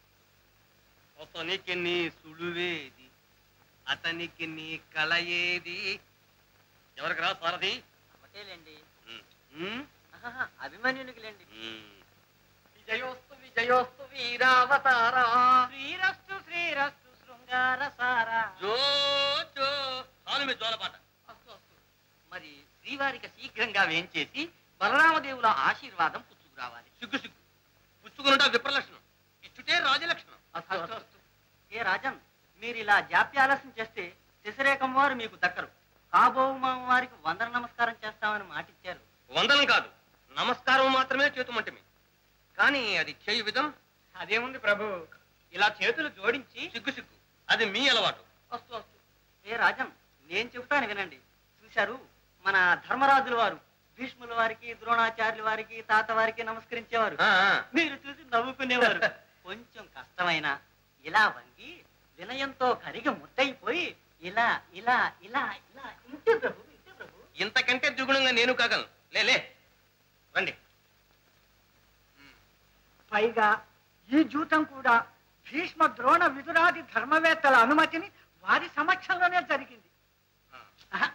అతనికి నీ సుడువేది అతనికి నీ కళ ఏది ఎవరికి రా సారథి ఒకటేలేండి ఉమ్, ఉమ్, అభిమన్యునికి లేండి ఉమ్. విజయోస్తు విజయోస్తు వీరావతారా శ్రీరస్తు శ్రీరస్తు శృంగార సారా జో జో చాలు మీ జోలపాట మరి శ్రీవారికి శీఘ్రంగా వేంచేసి బలరామదేవుల ఆశీర్వాదం పుచ్చుకురావాలి సిగ్గు సిగ్గు పుచ్చుకునుట విప్రలక్షణం ఇచ్చుటే రాజలక్షణం ఏ రాజన్ మీరు ఇలా జాప్యాలస్యం చేస్తే శశిరేఖం వారు మీకు దక్కరు కాబోవు వారికి వందన నమస్కారం చేస్తామని మాటిచ్చారు వందనం కాదు నమస్కారం మాత్రమే చేతుమంటమి కానీ అది చేయు విధం అదేముంది ప్రభు ఇలా చేతులు జోడించి సిగ్గు సిగ్గు అది మీ అలవాటు వస్తు వస్తు ఏ రాజన్ నేను చెప్తాను వినండి చూశారు మన ధర్మరాజుల వారు భీష్ముల వారికి ద్రోణాచార్యుల వారికి తాత వారికి నమస్కరించేవారు ఆ, ఆ. మీరు చూసి నవ్వుకునేవారు కొంచెం కష్టమైన ఇలా వంగి వినయంతో కరిగి ముద్దయిపోయి ఇలా ఇలా ఇలా ఇలా ఇంతే ప్రభు ఇంతే ప్రభు ఇంతకంటే దుగుణంగా నేను కాగలను లే లే రండి పైగా ఈ జూతం కూడా భీష్మ ద్రోణ విదురాది ధర్మవేత్తల అనుమతిని వారి సమక్షంలోనే జరిగింది ఆహా,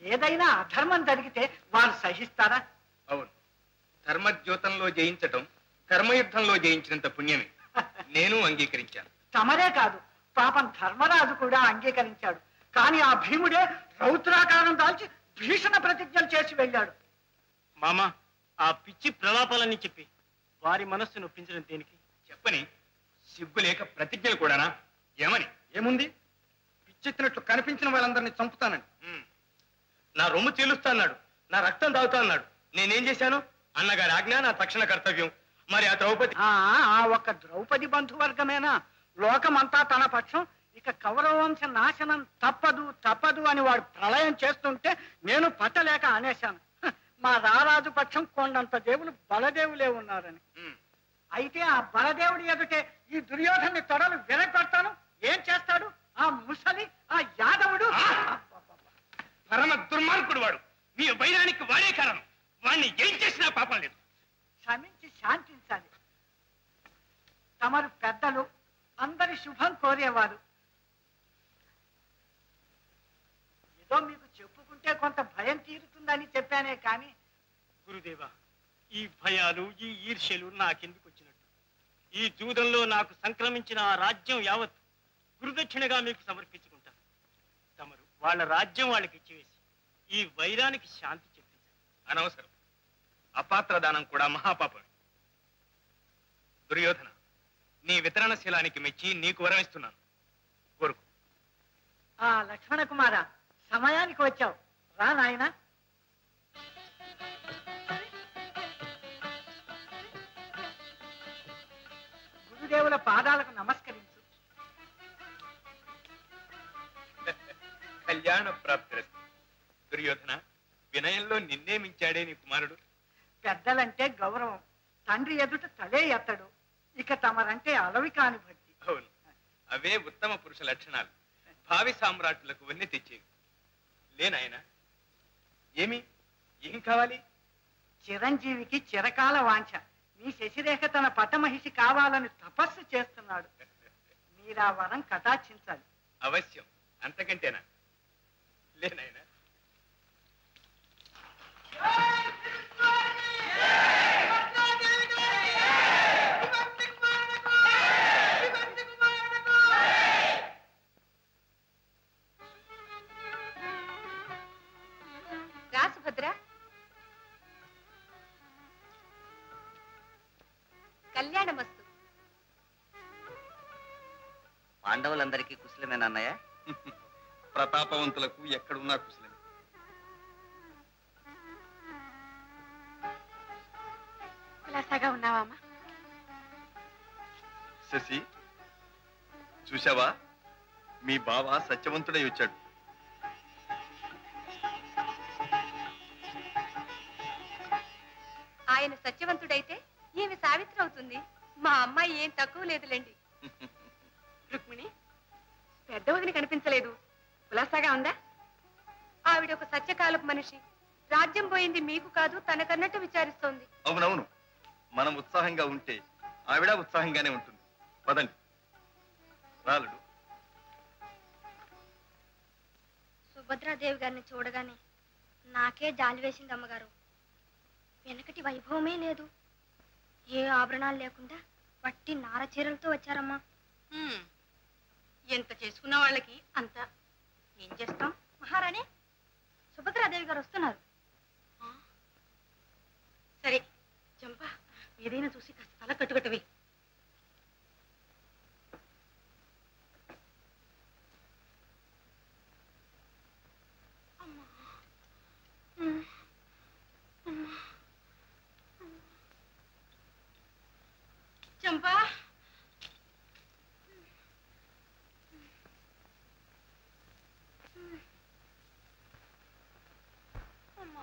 ఏదైనా అధర్మం జరిగితే వారు సహిస్తారా అవును ధర్మద్యోతంలో జయించటం కర్మయుద్ధంలో జయించినంత పుణ్యమే నేను అంగీకరించాను తమరే కాదు పాపం ధర్మరాజు కూడా అంగీకరించాడు కానీ ఆ భీముడే రౌద్రాకారం దాల్చి భీషణ ప్రతిజ్ఞలు చేసి వెళ్ళాడు మామ ఆ పిచ్చి ప్రలాపాలన్నీ చెప్పి వారి మనస్సు నొప్పించడం దేనికి చెప్పని సిగ్గు లేక ప్రతిజ్ఞలు కూడానా ఏమని ఏముంది పిచ్చెత్తినట్లు కనిపించిన వాళ్ళందరినీ చంపుతానండి ఉమ్. నా రొమ్ము చీలుస్తా అన్నాడు నా రక్తం తాగుతా అన్నాడు నేనేం చేశాను అన్నగారి ఆజ్ఞ నా తక్షణ కర్తవ్యం మరి ఆ ద్రౌపది ఆ ఆ ఒక్క ద్రౌపది బంధువర్గమేనా లోకమంతా తన పక్షం ఇక కౌరవ వంశ నాశనం తప్పదు తప్పదు అని వాడు ప్రళయం చేస్తుంటే నేను పట్టలేక అనేశాను హ, మా రారాజు పక్షం కొండంత దేవులు బలదేవులే ఉన్నారని ఉమ్. అయితే ఆ బలదేవుడి ఎదుటే ఈ దుర్యోధన్ని తొడలు విరగొడతాను ఏం చేస్తాడు ఆ ముసలి ఆ యాదవుడు అబ్బబ్బబ్బ. పరమ దుర్మార్గుడు వాడు మీ వైరానికి వాడే కారణం వాణ్ణి ఏం చేసినా పాపం లేదు క్షమించి శాంతించాలి తమరు పెద్దలు అందరి శుభం కోరేవారు ఏదో మీకు చెప్పుకుంటే కొంత భయం తీరుతుందని చెప్పానే కానీ గురుదేవా ఈ భయాలు ఈ ఈర్ష్యలు నాకెందుకు వచ్చినట్టు ఈ జూదంలో నాకు సంక్రమించిన ఆ రాజ్యం యావత్ గురుదక్షిణగా మీకు సమర్పించుకుంటాను తమరు వాళ్ళ రాజ్యం వాళ్ళకి ఇచ్చివేసి ఈ వైరానికి శాంతి చెప్పించండి అనవసరం అపాత్ర దానం కూడా మహాపాపమే దుర్యోధన నీ వితరణశీలానికి మెచ్చి నీకు వరమిస్తున్నాను కోరుకు ఆ లక్ష్మణ కుమార సమయానికి వచ్చావు రా నాయనా గురుదేవుల పాదాలకు నమస్కరించు కళ్యాణ ప్రాప్తి దుర్యోధన వినయంలో నిన్నే మించాడే నీ కుమారుడు పెద్దలంటే గౌరవం తండ్రి ఎదుట తలే ఎత్తడు ఇక తమరంటే అలవి కాని భక్తి అవును అవే ఉత్తమ పురుష లక్షణాలు భావి సామ్రాట్టులకు వన్నీ తెచ్చేవి లేనాయన ఏమి ఏం కావాలి చిరంజీవికి చిరకాల వాంఛ మీ శశిరేఖ తన పట్టమహిషి కావాలని తపస్సు చేస్తున్నాడు మీరా వరం కటాక్షించాలి అవశ్యం అంతకంటేనా లేనాయన రా సుభద్ర కళ్యాణమస్తు పాండవులందరికీ కుశలమేనా అన్నయ్య ప్రతాపవంతులకు ఎక్కడున్నా కుశలమే కులాసాగా ఉన్నావా అమ్మా శశి చూశావా మీ బావ సత్యవంతుడై వచ్చాడు ఆయన సత్యవంతుడైతే ఈమె సావిత్రి అవుతుంది మా అమ్మాయి ఏం తక్కువ లేదులేండి రుక్మిణి పెద్ద వదిన కనిపించలేదు కులాసాగా ఉందా ఆవిడ ఒక సత్యకాలపు మనిషి రాజ్యం పోయింది మీకు కాదు తనకన్నట్టు విచారిస్తోంది అవునవును మనం ఉత్సాహంగా ఉంటే ఆవిడ ఉత్సాహంగానే ఉంటుంది పదండి రాలుడు సుభద్రాదేవి గారిని చూడగానే నాకే జాలి వేసింది అమ్మగారు వెనకటి వైభవమే లేదు ఏ ఆభరణాలు లేకుండా వట్టి నార చీరలతో వచ్చారమ్మా హ్మ్. ఎంత చేసుకున్న వాళ్ళకి అంత ఏం చేస్తాం మహారాణి సుభద్రాదేవి గారు వస్తున్నారు సరే చంపా ఏదైనా చూసి కాస్త తల కట్టుకట్టవి చంపా అమ్మా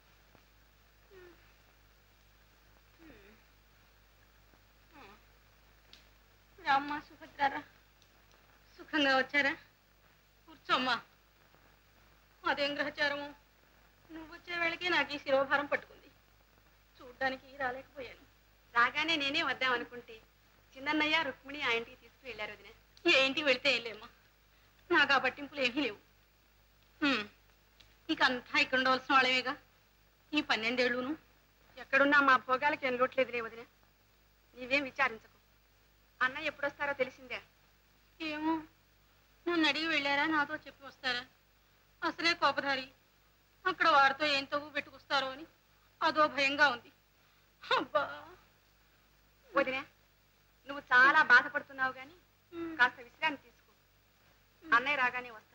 రామ్మా సుభద్రారా సుఖంగా వచ్చారా కూర్చోమ్మా అదేం గ్రహచారము నువ్వు వచ్చే వేళకి నాకు ఈ శిరోభారం పట్టుకుంది చూడ్డానికి రాలేకపోయాను రాగానే నేనే వద్దాం అనుకుంటే చిన్నన్నయ్య రుక్మిణి ఆ ఇంటికి తీసుకువెళ్ళారు వదిన ఏ ఇంటికి వెళ్తే ఏం లేమ్మా నాకు ఆ పట్టింపులు ఏమీ లేవు హ్మ్. ఇక అంతా ఇక్కడ ఉండవలసిన వాళ్ళమేగా ఈ పన్నెండేళ్ళును ఎక్కడున్నా మా భోగాలకి ఏం లోట్లేదులే వదిన నీవేం విచారించకు అన్న ఎప్పుడొస్తారో తెలిసిందే ఏమో నన్ను అడిగి వెళ్ళారా నాతో చెప్పి వస్తారా అసలే కోపధారి అక్కడ వారితో ఏం తవ్వు పెట్టుకొస్తారో అని అదో భయంగా ఉంది అబ్బా వదిన నువ్వు చాలా బాధపడుతున్నావు గాని కాస్త విశ్రాంతి తీసుకో అన్నయ్య రాగానే వస్తాను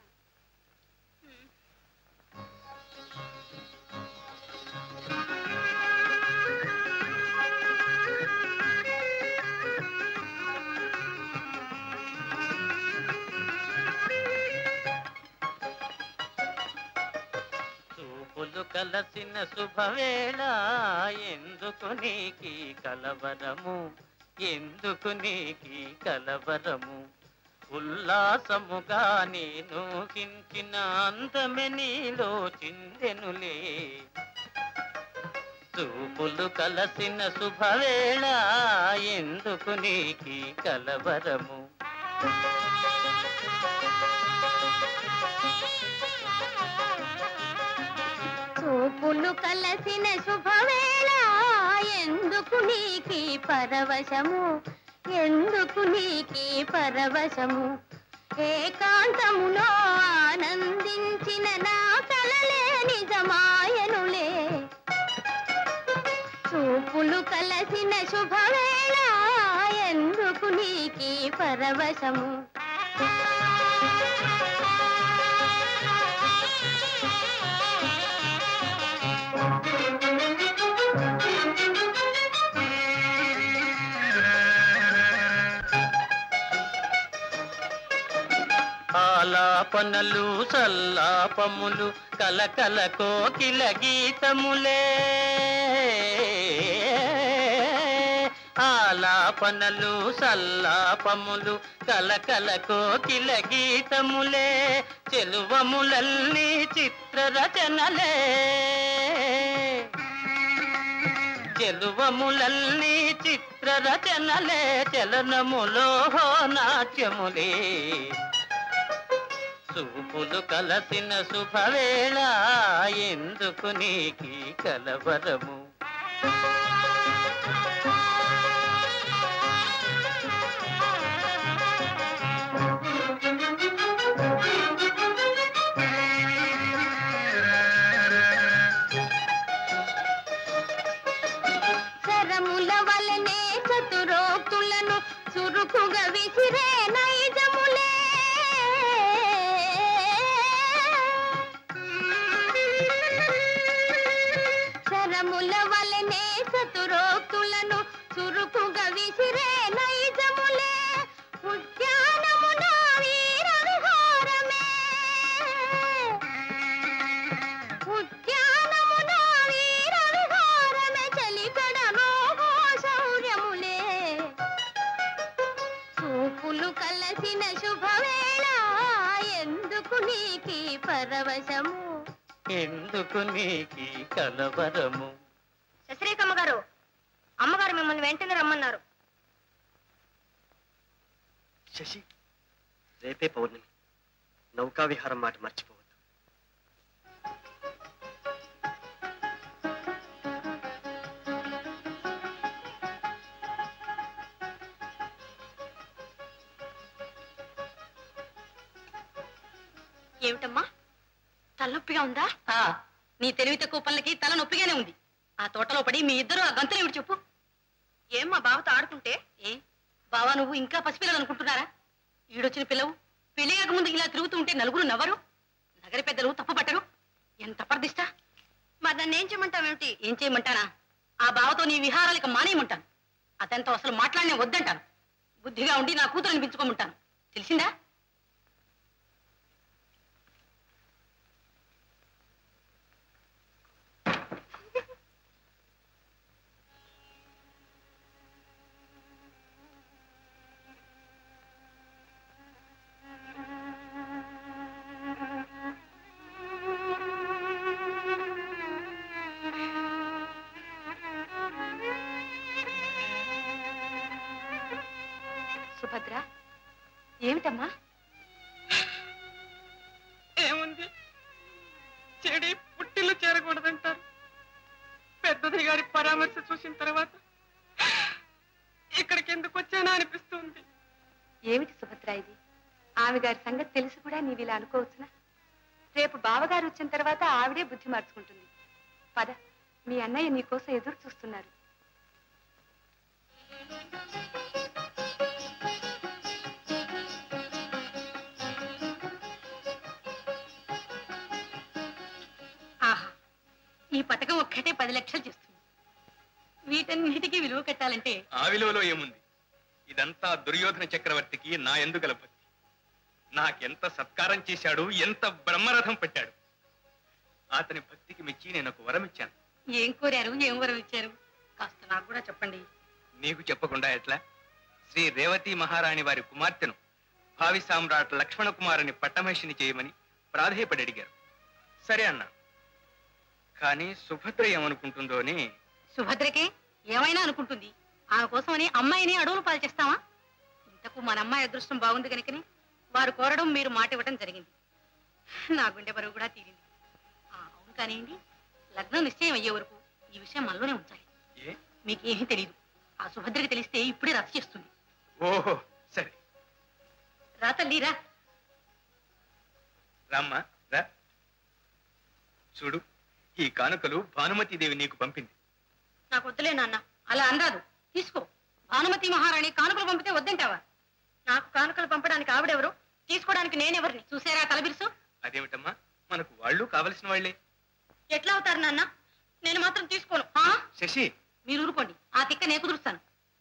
చూపులు కలసిన శుభవేళ ఎందుకు నీకి కలవరము ఎందుకు నీకి కలవరము ఉల్లాసముగా నేను కించిన అందమె నీలో చిందెనులే చూపులు కలసిన శుభవేళ ఎందుకు నీకి కలవరము చూపులు కలసిన శుభవేళ ఎందుకు నీకి పరవశము ఎందుకు నీకి పరవశము ఏకాంతములో ఆనందించిన నా కలలే నిజమాయనులే చూపులు కలసిన శుభవేళ ఎందుకు నీకి పరవశము ఆలాపనలు సల్లాపములు కలకల కోకిల గీతములే ఆలాపనలు సల్లాపములు కలకల కోకిల గీతములే చెలువములల్ని చిత్ర రచనలే చెలువములల్ని చిత్ర రచనలే చలనములో నాట్యములే చూపులు కలసిన శుభవేళ ఎందుకు నీకి కలవరము శరముల వలనే చతురోక్తులను చురుకుగా విసిరే నైజములే శరముల వలనే చతురోక్తులను చురుకుగా విసిరే నైజములే ఉద్యానమున వీర విహారమే ఉద్యానమున వీర విహారమే చలికడలో శౌర్యములే చూపులు కలసిన శుభవేళ ఎందుకు నీకి పరవశము ఎందుకు నీకి కలవరము శశిరేఖమ్మ గారు అమ్మగారు మిమ్మల్ని వెంటనే రమ్మన్నారు శశి రేపే పౌర్ణమి నౌకా విహారం మాట మర్చిపోవద్దు ఏమిటమ్మా తలనొప్పిగా ఉందా నీ తెలివి తక్కువ పనులకి తల నొప్పిగానే ఉంది ఆ తోటలో పడి మీ ఇద్దరు ఆ గంతులు ఏమిటి చెప్పు ఏం మా బావతో ఆడుకుంటే ఏ బావా నువ్వు ఇంకా పసిపిల్లలు అనుకుంటున్నారా ఈడొచ్చిన పిల్లవు పెళ్లి ముందు ఇలా తిరుగుతూ ఉంటే నలుగురు నవ్వరు నగరి పెద్దలు తప్పుపట్టరు ఎంత అపర్దిష్ట మరి నన్ను ఏం చేయమంటావేమిటి ఏం చేయమంటానా ఆ బావతో నీ విహారాలకి మానేయమంటాను అతనితో అసలు మాట్లాడనే వద్దంటాను బుద్ధిగా ఉండి నా కూతురు అనిపించుకోమంటాను తెలిసిందా సుభద్ర ఏమిటమ్మా ఏముంది చెడి పుట్టిల్లు చేరకూడదంటారు పెద్దది గారి పరామర్శ చూసిన తర్వాత ఇక్కడికి ఎందుకు వచ్చానా అనిపిస్తుంది ఏమిటి సుభద్ర ఇది ఆమె గారి సంగతి తెలిసి కూడా నీవు ఇలా అనుకోవచ్చునా రేపు బావగారు వచ్చిన తర్వాత ఆవిడే బుద్ధి మార్చుకుంటుంది పద మీ అన్నయ్య నీకోసం ఎదురు చూస్తున్నారు ఆహా ఈ పథకం ఒక్కటే పది లక్షలు చేస్తుంది వీటన్నిటికీ విలువ కట్టాలంటే ఆ విలువలో ఏముంది ఇదంతా దుర్యోధన చక్రవర్తికి నా ఎందుగల భక్తి నాకెంత సత్కారం చేశాడు ఎంత బ్రహ్మరథం పెట్టాడు అతని భక్తికి మెచ్చి నేను ఒక వరం ఇచ్చాను ఏం కోరారు ఏం వరం ఇచ్చారు కాస్త నాకు కూడా చెప్పండి నీకు చెప్పకుండా ఎట్లా శ్రీ రేవతి మహారాణి వారి కుమార్తెను భావి సామ్రాట్ లక్ష్మణ కుమారుని పట్టమహిషిని చేయమని ప్రాధేయపడి అడిగారు సరే అన్నా కానీ సుభద్ర ఏమనుకుంటుందో అని సుభద్రకే ఏమైనా అనుకుంటుంది ఆమె కోసమని అమ్మాయిని అడవులు పాలు చేస్తావా ఇంతకు మన అమ్మాయి అదృష్టం బాగుంది కనుకని వారు కోరడం మీరు మాట ఇవ్వడం జరిగింది నా గుండె బరువు కూడా తీరింది ఆ, అవును కానివ్వండి లగ్నం నిశ్చయం అయ్యే వరకు ఈ విషయం మనలోనే ఉంచాలి ఏ మీకేమీ తెలియదు ఆ సుభద్రకి తెలిస్తే ఇప్పుడే రచ్చ చేస్తుంది ఓహో సరే రా తల్లి రా రామ్మా రా చూడు ఈ కానుకలు భానుమతీదేవి నీకు పంపింది నాకు వద్దులే నాన్న అలా అనరాదు తీసుకో భానుమతి మహారాణి కానుకలు పంపితే వద్దంటావా నాకు కానుకలు పంపడానికి ఆవిడెవరు తీసుకోవడానికి నేనెవరిని చూసారా తలబిరుసు అదేమిటమ్మా మనకు వాళ్ళు కావలసిన వాళ్ళే ఎట్లా అవుతారు నాన్న నేను మాత్రం తీసుకోను ఆ? శశి మీరు ఊరుకోండి ఆ తిక్క నేను కుదురుస్తాను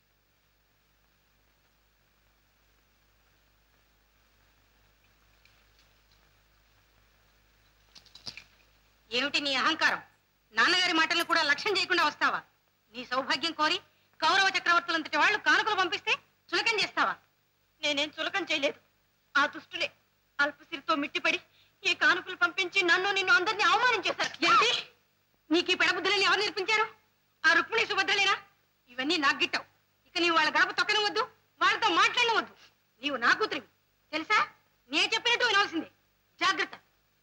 ఏమిటి నీ అహంకారం నాన్నగారి మాటలను కూడా లక్ష్యం చేయకుండా వస్తావా నీ సౌభాగ్యం కోరి కౌరవ చక్రవర్తులంతటి వాళ్ళు కానుకలు పంపిస్తే చులకం చేస్తావా నేనేం చులకం చేయలేదు ఆ దుష్టులే అల్పసిరితో మిట్టిపడి ఈ కానుకలు పంపించి నన్ను నిన్ను అందరినీ అవమానం చేశారు ఏంటి నీకు ఈ పెడబుద్ధులని ఎవరు నేర్పించారు ఆ రుక్మిణి సుభద్రలేనా ఇవన్నీ నాకు గిట్టావు ఇక నీవు వాళ్ళ గడప తొక్కనవద్దు వాళ్ళతో మాట్లాడవద్దు నీవు నా కూతురివి తెలుసా నే చెప్పినట్టు వినవలసిందే జాగ్రత్త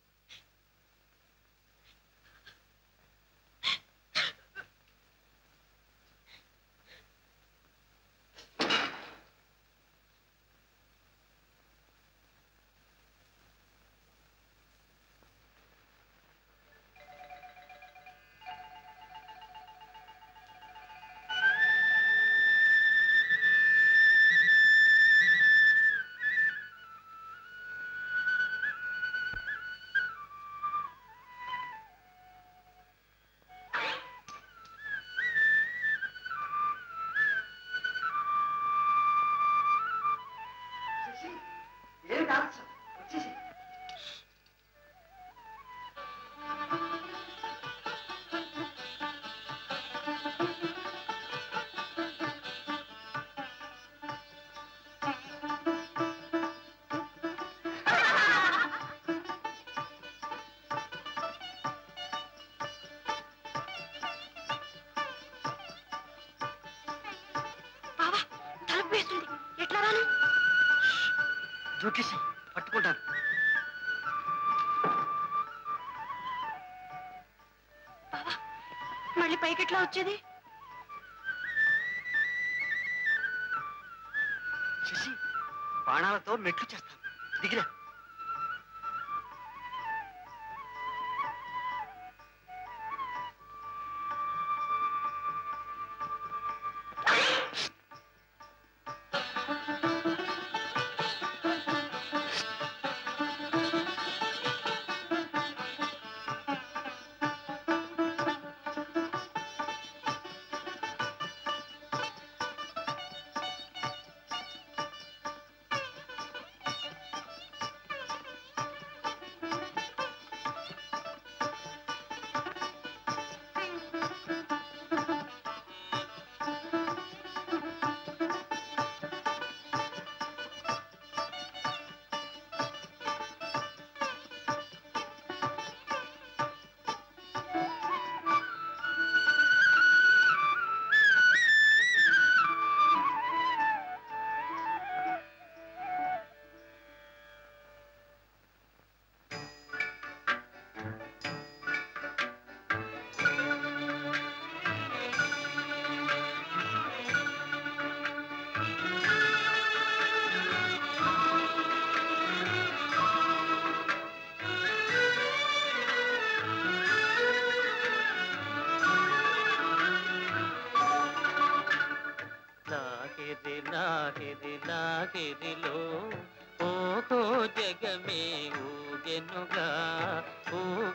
ఏమిటి ఆలస్యం వచ్చేసి బావా తలుపు వేస్తుంది ఎట్లా రాను దూకేసి పట్టుకుంటాను బావా మళ్ళీ పైకి ఎట్లా వచ్చేది శశి బాణాలతో మెట్లు చేస్తాను దిగిరా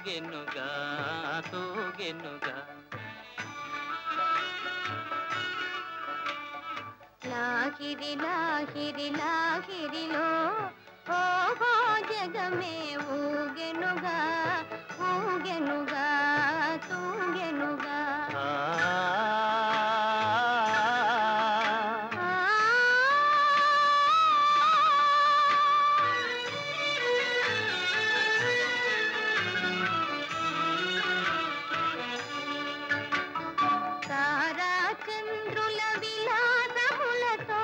తూగెనుగా తూగెనుగా లాహిరి లాహిరి లాహిరిలో ఓహో జగమే ఊగెనుగా ఊగెనుగా తూగెనుగా తారా చంద్రుల విలాసములతో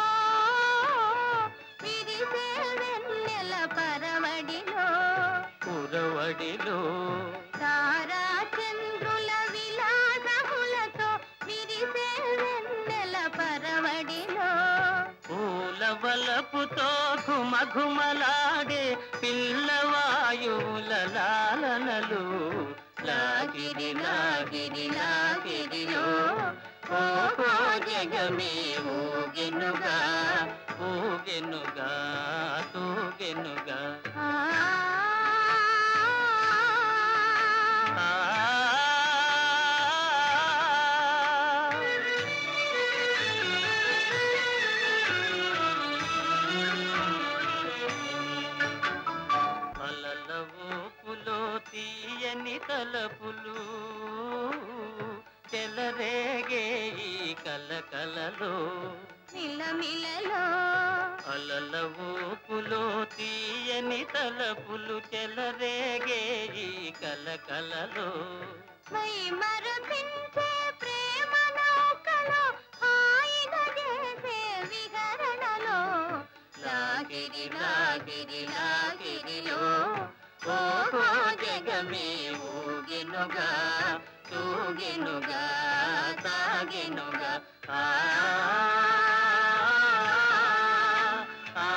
విరిసే వెన్నెల పరవడిలో పురవడిలో తారా చంద్రుల విలాసములతో విరిసే వెన్నెల పరవడిలో పూల వలపుతో ఘుమ ఘుమలాడే పిల్లవాయువుల లాలనలు లాగిరి లాగిరి లాగిరిలో ఓహో జగమే ఊగెనుగా ఊగెనుగా తూగెనుగా అలల ఊపులో తీయని తలపులు చెలరేగే ఈ కలకలలో మిలమిలలో అలల ఊపులో తీయని తలపులు చెలరేగే ఈ కలకలలో మై మరపించే ప్రేమ నౌకలో హాయిగా చేసే విహరణలో లాగిరి లాగిరి లాగిరిలో ఓహో జగమే ఊగెనుగా తూగెనుగా సాగెనుగా ఆ ఆ,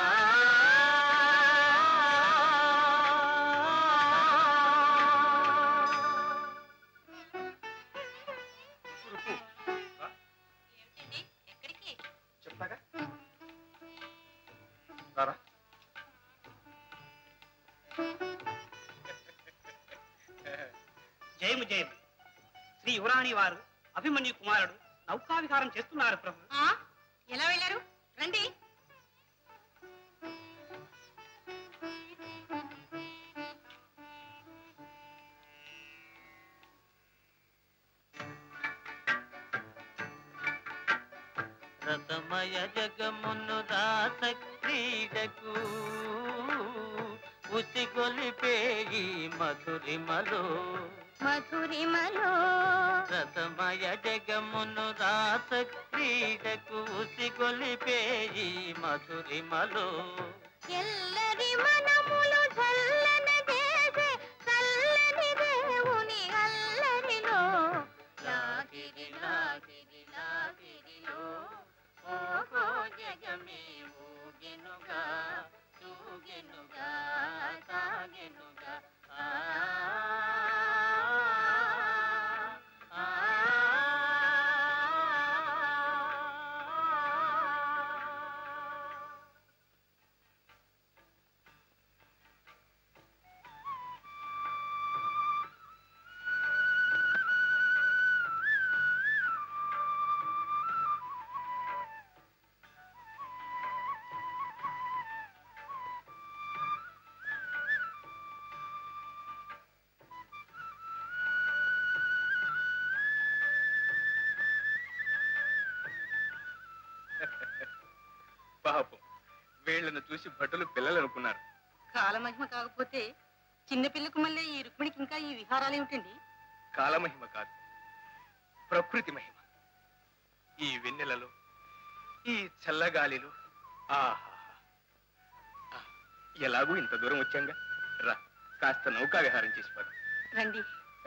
చెప్తాగా రారా జయము జయము శ్రీ యువరాణి వారు అభిమన్యు కుమారుడు నౌకావిహారం చేస్తున్నారు ప్రభు ఆ? ఎలా వెళ్ళారు రండి రసమయ జగమును రాస క్రీడకు ఉసిగొలిపే ఈ మధురిమలో మధురిమలో రసమయ జగమును రాస క్రీడకు ఉసిగొలిపే ఈ మధురిమలో ఎల్లరి మనములు చల్లన చేసే చల్లని దేవుని అల్లరిలో లాగిరి లాగిరి లాగిరిలో ఓహో జగమే ఊగెనుగా తూగెనుగా సాగెనుగా ఆ ఆ, పాపం వీళ్ళను చూసి భటులు పిల్లలు అనుకున్నారు కాలమహిమ కాకపోతే చిన్నపిల్లకు మళ్ళీ ఈ రుక్మిణికి ఇంకా ఈ విహారాలు ఏమిటండి కాలమహిమ కాదు ప్రకృతి మహిమ ఈ వెన్నెలలో ఈ చల్లగాలిలో ఆహా ఎలాగూ ఇంత దూరం వచ్చాంగా రా కాస్త నౌకా విహారం చేసి పద రండి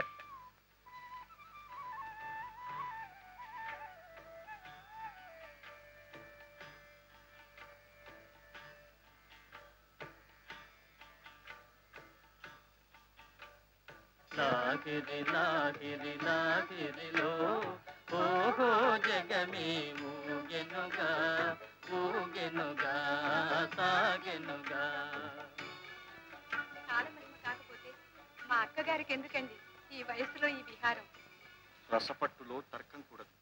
లాగిరి లాగిరి లాగిరిలో ఓహో జగమే ఊగెనుగా ఊగెనుగా సాగెనుగా కాలమహిమ కాకపోతే మా అక్కగారికి ఎందుకండి ఈ వయసులో ఈ విహారం రసపట్టులో తర్కం కూడదు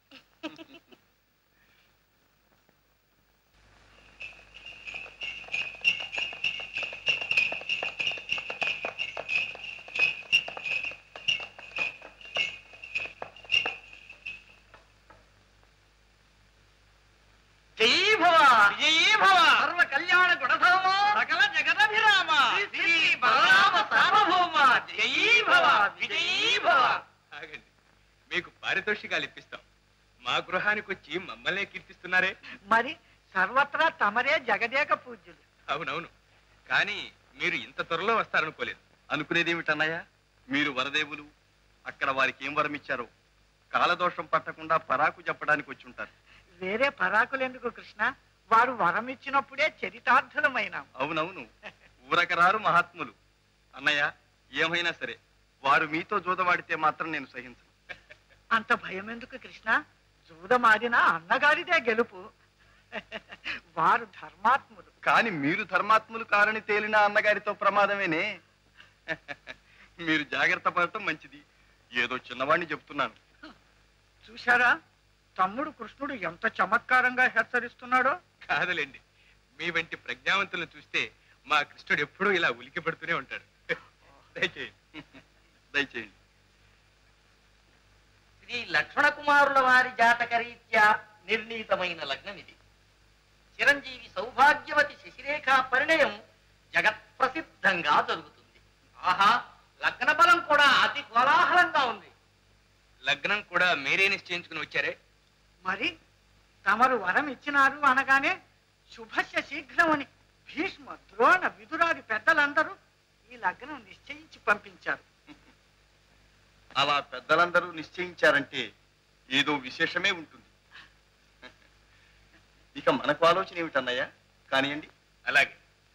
జై భవ జై భవ సర్వ కళ్యాణ గుణధామ సకల జగదభిరామ శ్రీ బలరామ సార్వభౌమ జై భవ విజయీ భవ ఆగండి మీకు పారితోషికాలు ఇప్పిస్తాం మా గృహానికి వచ్చి మమ్మల్నే కీర్తిస్తున్నారే మరి సర్వత్రా తమరే జగదేక పూజ్యులు అవునవును కానీ మీరు ఇంత త్వరలో వస్తారనుకోలేదు అనుకునేదేమిటన్నయ్య మీరు వరదేవులు అక్కడ వారికి ఏం వరం ఇచ్చారో కాలదోషం పట్టకుండా పరాకు చెప్పడానికి వచ్చి ఉంటారు వేరే పరాకులెందుకు కృష్ణ వారు వరం ఇచ్చినప్పుడే చరితార్థులమైన అవునవును ఊరకరారు మహాత్ములు అన్నయ్య ఏమైనా సరే వారు మీతో జూదవాడితే మాత్రం నేను సహించను అంత భయం ఎందుకు కృష్ణ జూదమాడినా అన్నగారిదే గెలుపు వారు ధర్మాత్ములు కానీ మీరు ధర్మాత్ములు కారని తేలిన అన్నగారితో ప్రమాదమేనే మీరు జాగ్రత్త పడటం మంచిది ఏదో చిన్నవాడిని చెప్తున్నాను చూశారా తమ్ముడు కృష్ణుడు ఎంత చమత్కారంగా హెచ్చరిస్తున్నాడో కాదులేండి మీ వంటి ప్రజ్ఞావంతులను చూస్తే మా కృష్ణుడు ఎప్పుడూ ఇలా ఉలికి పెడుతూనే ఉంటాడు దయచేయండి దయచేయండి శ్రీ లక్ష్మణ కుమారుల వారి జాతకరీత్యా నిర్ణీతమైన లగ్నం ఇది చిరంజీవి సౌభాగ్యవతి శశిరేఖ పరిణయం జగత్ ప్రసిద్ధంగా జరుగుతుంది ఆహా లగ్న బలం కూడా అతి కోలాహలంగా ఉంది లగ్నం కూడా మీరే నిశ్చయించుకుని వచ్చారే మరి తమరు వరం ఇచ్చినారు అనగానే శుభస్య శీఘ్రమని భీష్మ ద్రోణ విదురాది పెద్దలందరూ ఈ లగ్నం నిశ్చయించి పంపించారు అలా పెద్దలందరూ నిశ్చయించారంటే ఏదో విశేషమే ఉంటుంది ఇక మనకు ఆలోచన ఏమిటన్నయ్య కానివ్వండి అలాగే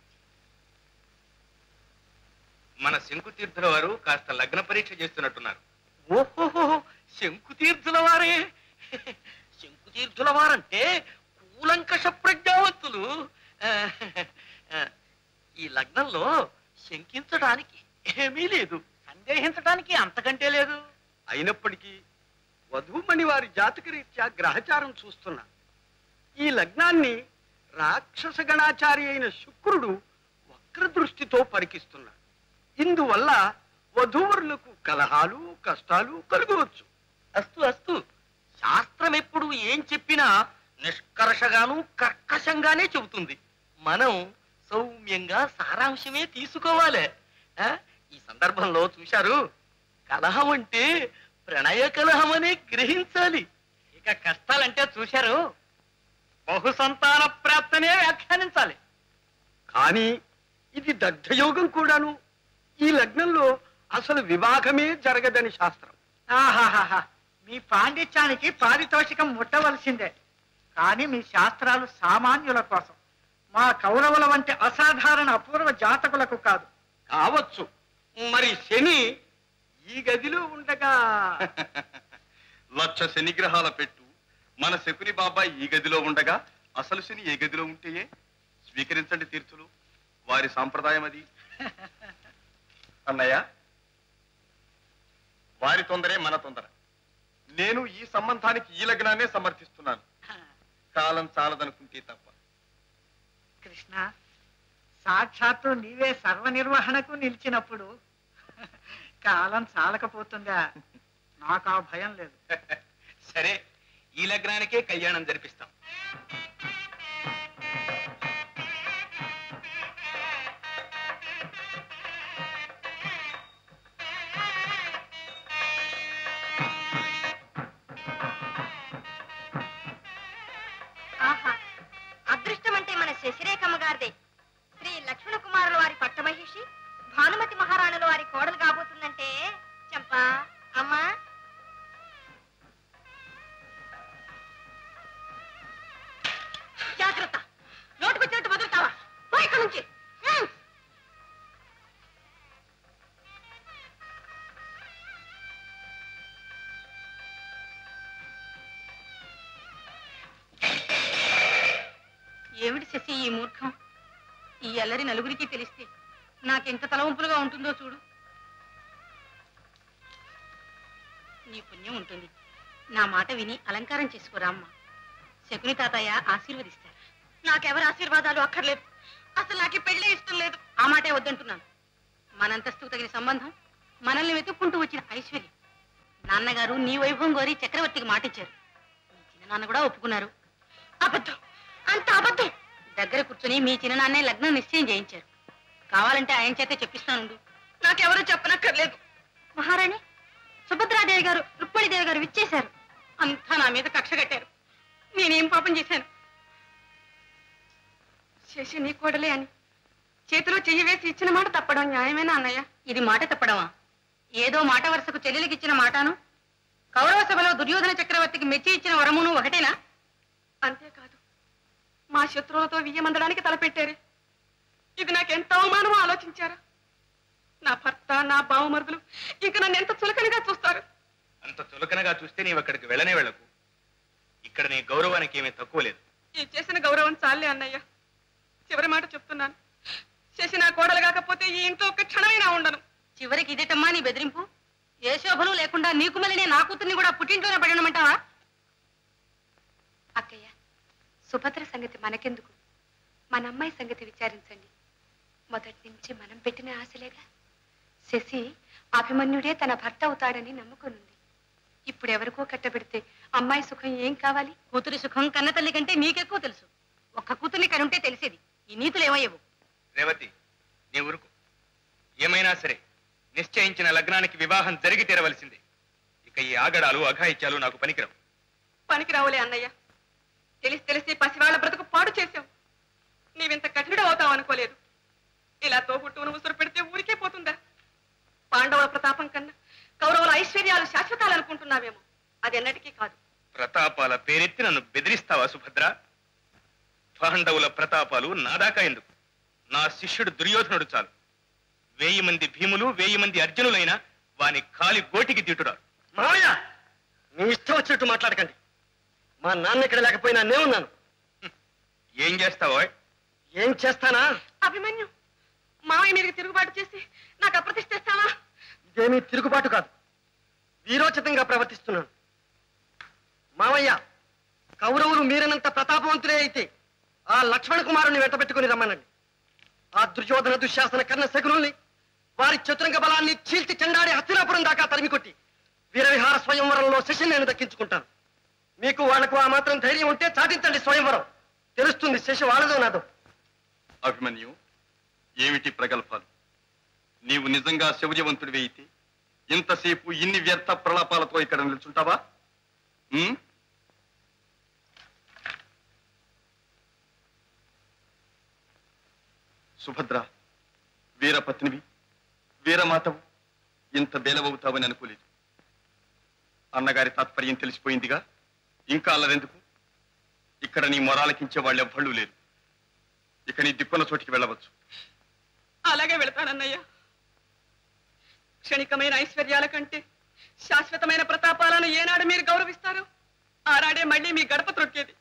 మన శంకుతీర్థుల వారు కాస్త లగ్న పరీక్ష చేస్తున్నట్టున్నారు ఓహో శంకుతీర్థుల వారే శంకుతీర్థుల వారంటే కూలంకష ప్రజ్ఞావంతులు ఆ, ఆ, ఈ లగ్నంలో శంకించడానికి ఏమీ లేదు సందేహించడానికి అంతకంటే లేదు అయినప్పటికీ వధూమణి వారి జాతకరీత్యా గ్రహచారం చూస్తున్నా ఈ లగ్నాన్ని రాక్షస గణాచారి అయిన శుక్రుడు వక్ర దృష్టితో పరికిస్తున్నాడు ఇందువల్ల వధూవరులకు కలహాలు కష్టాలు కలుగవచ్చు అస్తు అస్తు శాస్త్రం ఎప్పుడు ఏం చెప్పినా నిష్కర్షగాను కర్కశంగానే చెబుతుంది మనం సౌమ్యంగా సారాంశమే తీసుకోవాలి ఆ? ఈ సందర్భంలో చూశారు కలహం అంటే ప్రణయ కలహం అనే గ్రహించాలి ఇక కష్టాలంటే చూశారు బహు సంతాన ప్రాప్తనే వ్యాఖ్యానించాలి కానీ ఇది దగ్ధయోగం కూడాను ఈ లగ్నంలో అసలు వివాహమే జరగదని శాస్త్రం ఆహాహాహా మీ పాండిత్యానికి పారితోషికం ముట్టవలసిందే కానీ మీ శాస్త్రాలు సామాన్యుల కోసం మా కౌరవుల వంటి అసాధారణ అపూర్వ జాతకులకు కాదు కావచ్చు మరి శని ఈ గదిలో ఉండగా లక్ష శనిగ్రహాల పెట్టు మన శకుని బాబాయ్ ఈ గదిలో ఉండగా అసలు శని ఏ గదిలో ఉంటేయే స్వీకరించండి తీర్థులు వారి సాంప్రదాయం అది అన్నయ్య వారి తొందరే మన తొందర నేను ఈ సంబంధానికి ఈ లగ్నాన్నే సమర్థిస్తున్నాను కాలం చాలదనుకుంటే తప్ప కృష్ణ సాక్షాత్తు నీవే సర్వ నిర్వహణకు నిలిచినప్పుడు కాలం చాలకపోతుందా నాకు ఆ భయం లేదు సరే ఈ లగ్నానికే కళ్యాణం జరిపిస్తాం ఆహా అదృష్టం అంటే మన శశిరేఖమ్మ గారిదే శ్రీ లక్ష్మణ కుమారుల వారి పట్టమహిషి భానుమతి మహారాణుల వారి కోడలు కాబోతుందంటే చంపా అమ్మా జాగ్రత్త నోటుకొచ్చినట్టు వదులుతావా పో ఇక్కడి నుంచి ఉమ్. ఏమిటి శశి ఈ మూర్ఖం ఈ అల్లరి నలుగురికి తెలిస్తే నాకెంత తలవంపులుగా ఉంటుందో చూడు నీ పుణ్యం ఉంటుంది నా మాట విని అలంకారం చేసుకోరామ్మ శకుని తాతయ్య ఆశీర్వదిస్తారు నాకెవరి ఆశీర్వాదాలు అక్కర్లేదు అసలు నాకు ఈ పెళ్ళే ఇష్టం లేదు ఆ మాటే వద్దంటున్నాను మనంతస్తుకు తగిన సంబంధం మనల్ని వెతుక్కుంటూ వచ్చిన ఐశ్వర్యం నాన్నగారు నీ వైభవం కోరి చక్రవర్తికి మాటిచ్చారు మీ చిన్ననాన్న కూడా ఒప్పుకున్నారు అబద్ధం అంత అబద్ధం దగ్గర కూర్చొని మీ చిన్ననాన్నే లగ్నం నిశ్చయం చేయించారు కావాలంటే ఆయన చేతే చెప్పిస్తానుండు నాకెవరూ చెప్పనక్కర్లేదు మహారాణి సుభద్రాదేవి గారు రుక్మిణీదేవి గారు విచ్చేశారు అంతా నా మీద కక్ష కట్టారు నేనేం పాపం చేశాను శశి నీ కోడలే అని చేతిలో చెయ్యి వేసి ఇచ్చిన మాట తప్పడం న్యాయమేనా అన్నయ్య ఇది మాట తప్పడమా ఏదో మాట వరుసకు చెల్లెలికి ఇచ్చిన మాటాను కౌరవ సభలో దుర్యోధన చక్రవర్తికి మెచ్చి ఇచ్చిన వరమును ఒకటేనా అంతేకాదు మా శత్రువులతో వియ్యమందడానికి తలపెట్టారే ఇది నాకు ఎంత అవమానమో ఆలోచించారా నా భర్త నా బావమరుదులు ఇంకా నన్ను ఎంత చులకనగా చూస్తారు అంత చులకనగా చూస్తే నీవు అక్కడికి వెళ్ళనే వెళ్ళకు ఇక్కడ నీ గౌరవానికి ఏమీ తక్కువ లేదు ఈ చేసిన గౌరవం చాలే అన్నయ్య చివరి మాట చెప్తున్నాను శశి నా కోడలు కాకపోతే ఈ ఇంట్లో ఒక్క క్షణమైనా ఉండను చివరికి ఇదేటమ్మా నీ బెదిరింపు ఏ శోభలు లేకుండా నీకు మళ్ళీ నా కూతుర్ని కూడా పుట్టింట్లోనే పడనమంటావా అక్కయ్య సుభద్ర సంగతి మనకెందుకు మన అమ్మాయి సంగతి విచారించండి మొదటి నుంచి మనం పెట్టిన ఆశలేగా శశి అభిమన్యుడే తన భర్త అవుతాడని నమ్ముకునుంది ఇప్పుడు ఎవరికో కట్టబెడితే అమ్మాయి సుఖం ఏం కావాలి కూతురి సుఖం కన్న తల్లి కంటే నీకెక్కువ తెలుసు ఒక్క కూతుర్ని కనుంటే తెలిసేది ఈ నీతులు ఏమయ్యవు రేవతి నీ ఊరుకు ఏమైనా సరే నిశ్చయించిన లగ్నానికి వివాహం జరిగి తీరవలసిందే ఇక ఈ ఆగడాలు అఘాయిత్యాలు నాకు పనికిరావు పనికి రావులే అన్నయ్య తెలిసి తెలిసి పసివాళ్ల బ్రతుకు పాడు చేశావు నీవింత కఠినుడు అవుతావు అనుకోలేదు ఇలా తోబుట్టును ఉసురు పెడితే ఊరికే పోతుందా పాండవుల ప్రతాపం కన్నా కౌరవుల ఐశ్వర్యాలు శాశ్వతాలు అనుకుంటున్నావేమో అది ఎన్నటికీ కాదు ప్రతాపాల పేరెత్తి నన్ను బెదిరిస్తావా సుభద్ర పాండవుల ప్రతాపాలు నాదాకా ఎందుకు నా శిష్యుడు దుర్యోధనుడు చాలు వేయి మంది భీములు వేయి మంది అర్జునులైనా వాని కాలి గోటికి తిట్టురారు మామయ్య మీ ఇష్టం వచ్చినట్టు మాట్లాడకండి మా నాన్న ఇక్కడ లేకపోయినా నేనున్నాను ఏం చేస్తావో ఏం చేస్తానా అభిమన్యు మావయ్య మీదకి తిరుగుబాటు చేసి నాకు అప్రతిష్ఠిస్తావా ఇదేమీ తిరుగుబాటు కాదు వీరోచితంగా ప్రవర్తిస్తున్నాను మామయ్య కౌరవులు మీరినంత ప్రతాపవంతులే అయితే ఆ లక్ష్మణ కుమారుని వెంటబెట్టుకుని రమ్మనండి ఆ దుర్యోధన దుశ్శాసన కర్ణ శకునుల్ని వారి చతురంగ బలాన్ని చీల్చి చెండాడి హస్తినాపురం దాకా తరిమికొట్టి వీరవిహార స్వయంవరంలో శశిని నేను దక్కించుకుంటాను మీకు వాళ్లకు ఆ మాత్రం ధైర్యం ఉంటే సాధించండి స్వయంవరం తెలుస్తుంది శశి వాళ్ళదో నాదో అభిమన్యు ఏమిటి ప్రగల్భాలు నీవు నిజంగా శౌర్యవంతుడివి అయితే ఇంతసేపు ఇన్ని వ్యర్థ ప్రలాపాలతో ఇక్కడ నిల్చుంటావా ఉమ్? సుభద్ర వీరపత్నివి వీరమాతవు ఇంత బేలవవుతావని అనుకోలేదు అన్నగారి తాత్పర్యం తెలిసిపోయిందిగా ఇంకా అల్లరెందుకు ఇక్కడ నీ మొరాలకించే వాళ్ళు ఎవ్వళ్ళు లేరు ఇక నీ దిక్కున్న చోటికి వెళ్ళవచ్చు అలాగే వెళతానన్నయ్య క్షణికమైన ఐశ్వర్యాల కంటే శాశ్వతమైన ప్రతాపాలను ఏనాడు మీరు గౌరవిస్తారు ఆనాడే మళ్ళీ మీ గడప త్రొక్కేది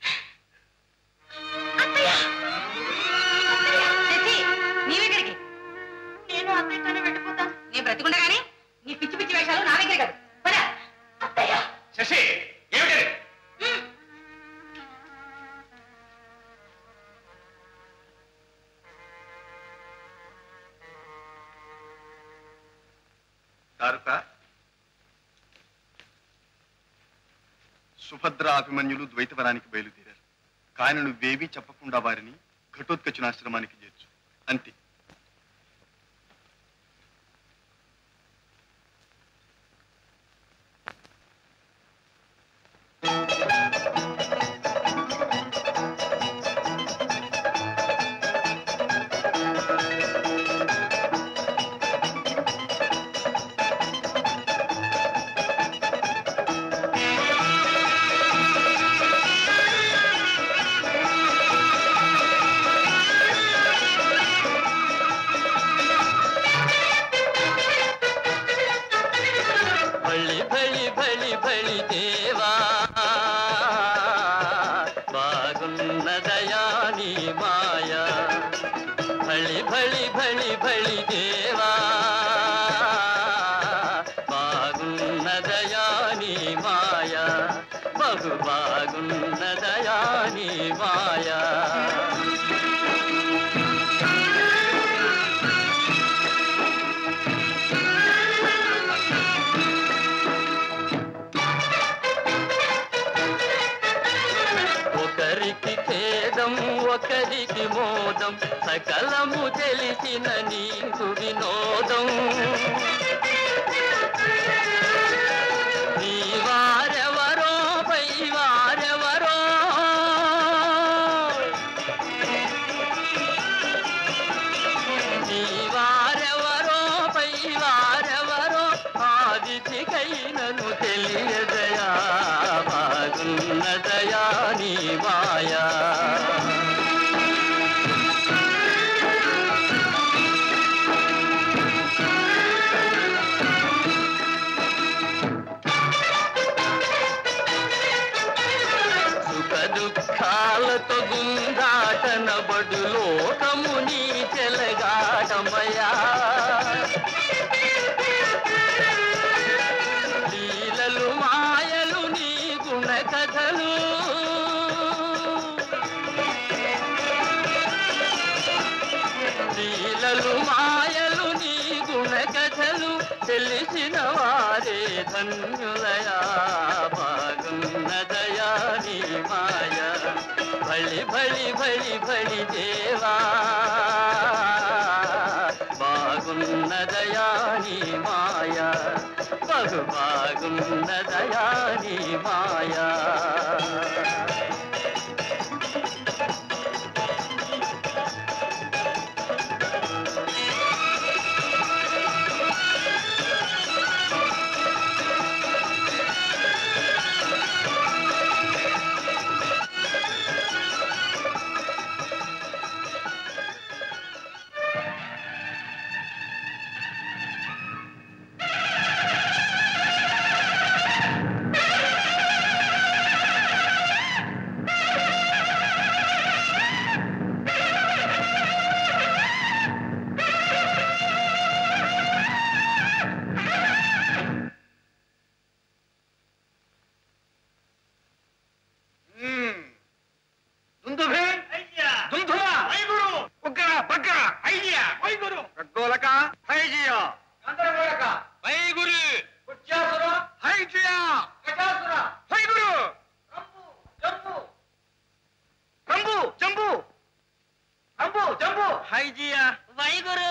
శశి, నీవెక్కడికి నేను అత్తయ్యతోనే వెళ్ళిపోతాను నేను బ్రతికుండగానే నీ పిచ్చి పిచ్చి వేషాలు నా దగ్గర కాదు పద. అత్తయ్య శశి ఏమిటి తారక సుభద్ర అభిమన్యులు ద్వైతవనానికి బయలుదేరారు కానీ నువ్వేవీ చెప్పకుండా వారిని ఘటోత్కచునాశ్రమానికి చేర్చు అంతే బళి బళి బళి బళి దేవా బాగున్నదయా నీ మాయా బళి బళి బళి బళి దేవా బాగున్నదయా బహు బాగున్నదయా నీ మాయా ఒకరికి ఖేదం ఒకరికి మోదం సకలము తెలిసిన నీకు వినోదం నీ వారెవరో పై వారెవరో నీ వారెవరో పై వారెవరో ఆదితికైనను తెలియదయా బాగున్నదయా నీ మాయా సుఖ దుఃఖాలతో గుందాటన బడు లోకము నీ చెలగాటమయా లీలలు మాయలు నీ గుణ కథలు లీలలు మాయలు నీ గుణ కథలు తెలిసిన వారే ధన్యులయా బాగున్నదయా నీ మాయ బళి బళి బళి బళి దేవా బాగున్నదయా నీ మాయ బహు బాగున్నదయా నీ మాయా దుందుభి దుందుమ వైగురు ఉగ్గర బగ్గర ఐడియా వైగురు గోలక హైజియ గందరగోళక వైగురు కుత్యాసుర హైజియ గజాసుర వైగురు జంబు జంబు జంబు జంబు జంబు హైజియ వైగురు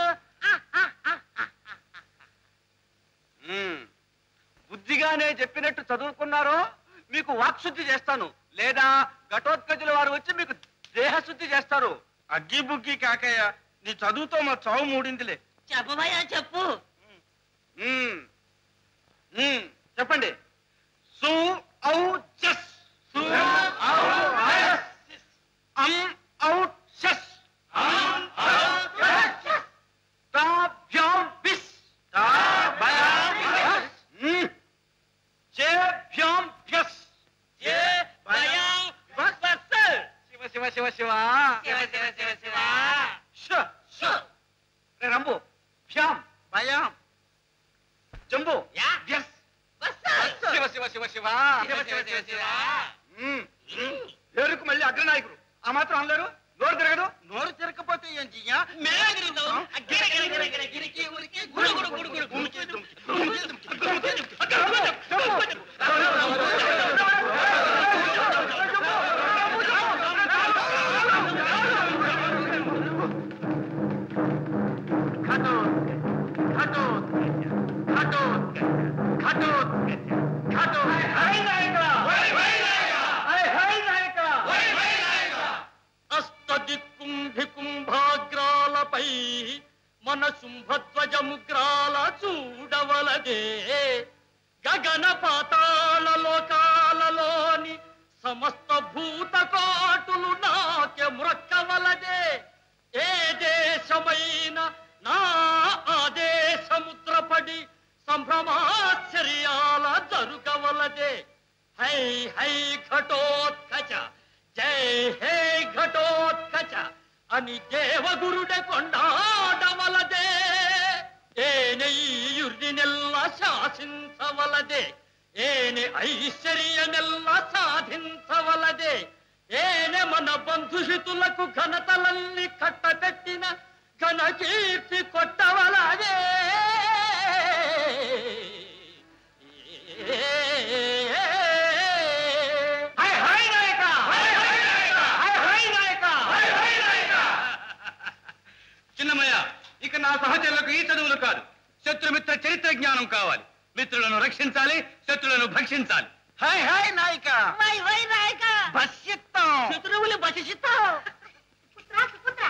బుద్ధిగానే చెప్పినట్టు చదువుకున్నారో మీకు వాక్శుద్ధి చేస్తాను లేదా ఘటోత్కజుల వారు వచ్చి మీకు దేహశుద్ధి చేస్తారు అగ్గి బుగ్గి కాకయ్య నీ చదువుతో మా చావు మూడిందిలే చెప్పబోయా చెప్పు మ్మ్. మ్మ్. చెప్పండి సు ఔ జస్ సు ఔ జస్ అం ఔట్ షస్ అం ఔట్ షస్ తాభ్యాం బిస్ తాభ్యాం బిస్ మ్మ్. చేభ్యాం భ్యస్ జే భయాం బస్ శివ శివ శివ శివ శివ శివ శివ శివ ష ష రే రంబు భ్యాం భయాం జంబు భ్యస్ శివ శివ శివ శివ శివ శివ శివ శివ మ్మ్. పేరుకు మళ్ళీ అగ్రనాయకుడు ఆ మాత్రం అనలేరు నోరు తిరగదు నోరు తిరగకపోతే ఏం చెయ్యా మేమే తిరుగుతాం గిర గిర గిర గిర గిరికి ఉరికి గుడు గుడు గుడు గుడు దుమ్కి, దుమ్కి, దుమ్కి, దుమ్కి, దుమ్కి. అష్టదిక్కుంభి కుంభాగ్రాలపై మన శుంభధ్వజముగ్రాల చూడవలదే గగన పాతాళ లోకాలలోని సమస్త భూతకోటులు నాకే మ్రొక్కవలదే ఏ దేశమైన నా ఆదేశముద్రపడి సంభ్రమాశ్చర్యాల జరుగవలదే హై హై ఘటోత్కచ జై హే ఘటోత్కచ అని దేవగురుడ కొండాడవలదే ఏనెయ్యుర్ని నెల్ల శాసించవలదే ఏనే ఐశ్వర్యమెల్ల సాధించవలదే ఏనే మన బంధుహితులకు ఘనతలల్ని కట్టపెట్టిన ఘన కీర్తి కొట్టవలదే హై హై నాయక హై హై నాయక హై హై నాయక హై హై నాయక చిన్నమయ్య ఇక నా సహచరులకు ఈ చదువులు కాదు శత్రుమిత్ర చరిత్ర జ్ఞానం కావాలి మిత్రులను రక్షించాలి శత్రులను భక్షించాలి హై హై నాయక వై వై నాయక భస్యిత్తం శత్రువులు భక్షిస్తాం సుపుత్ర సుపుత్ర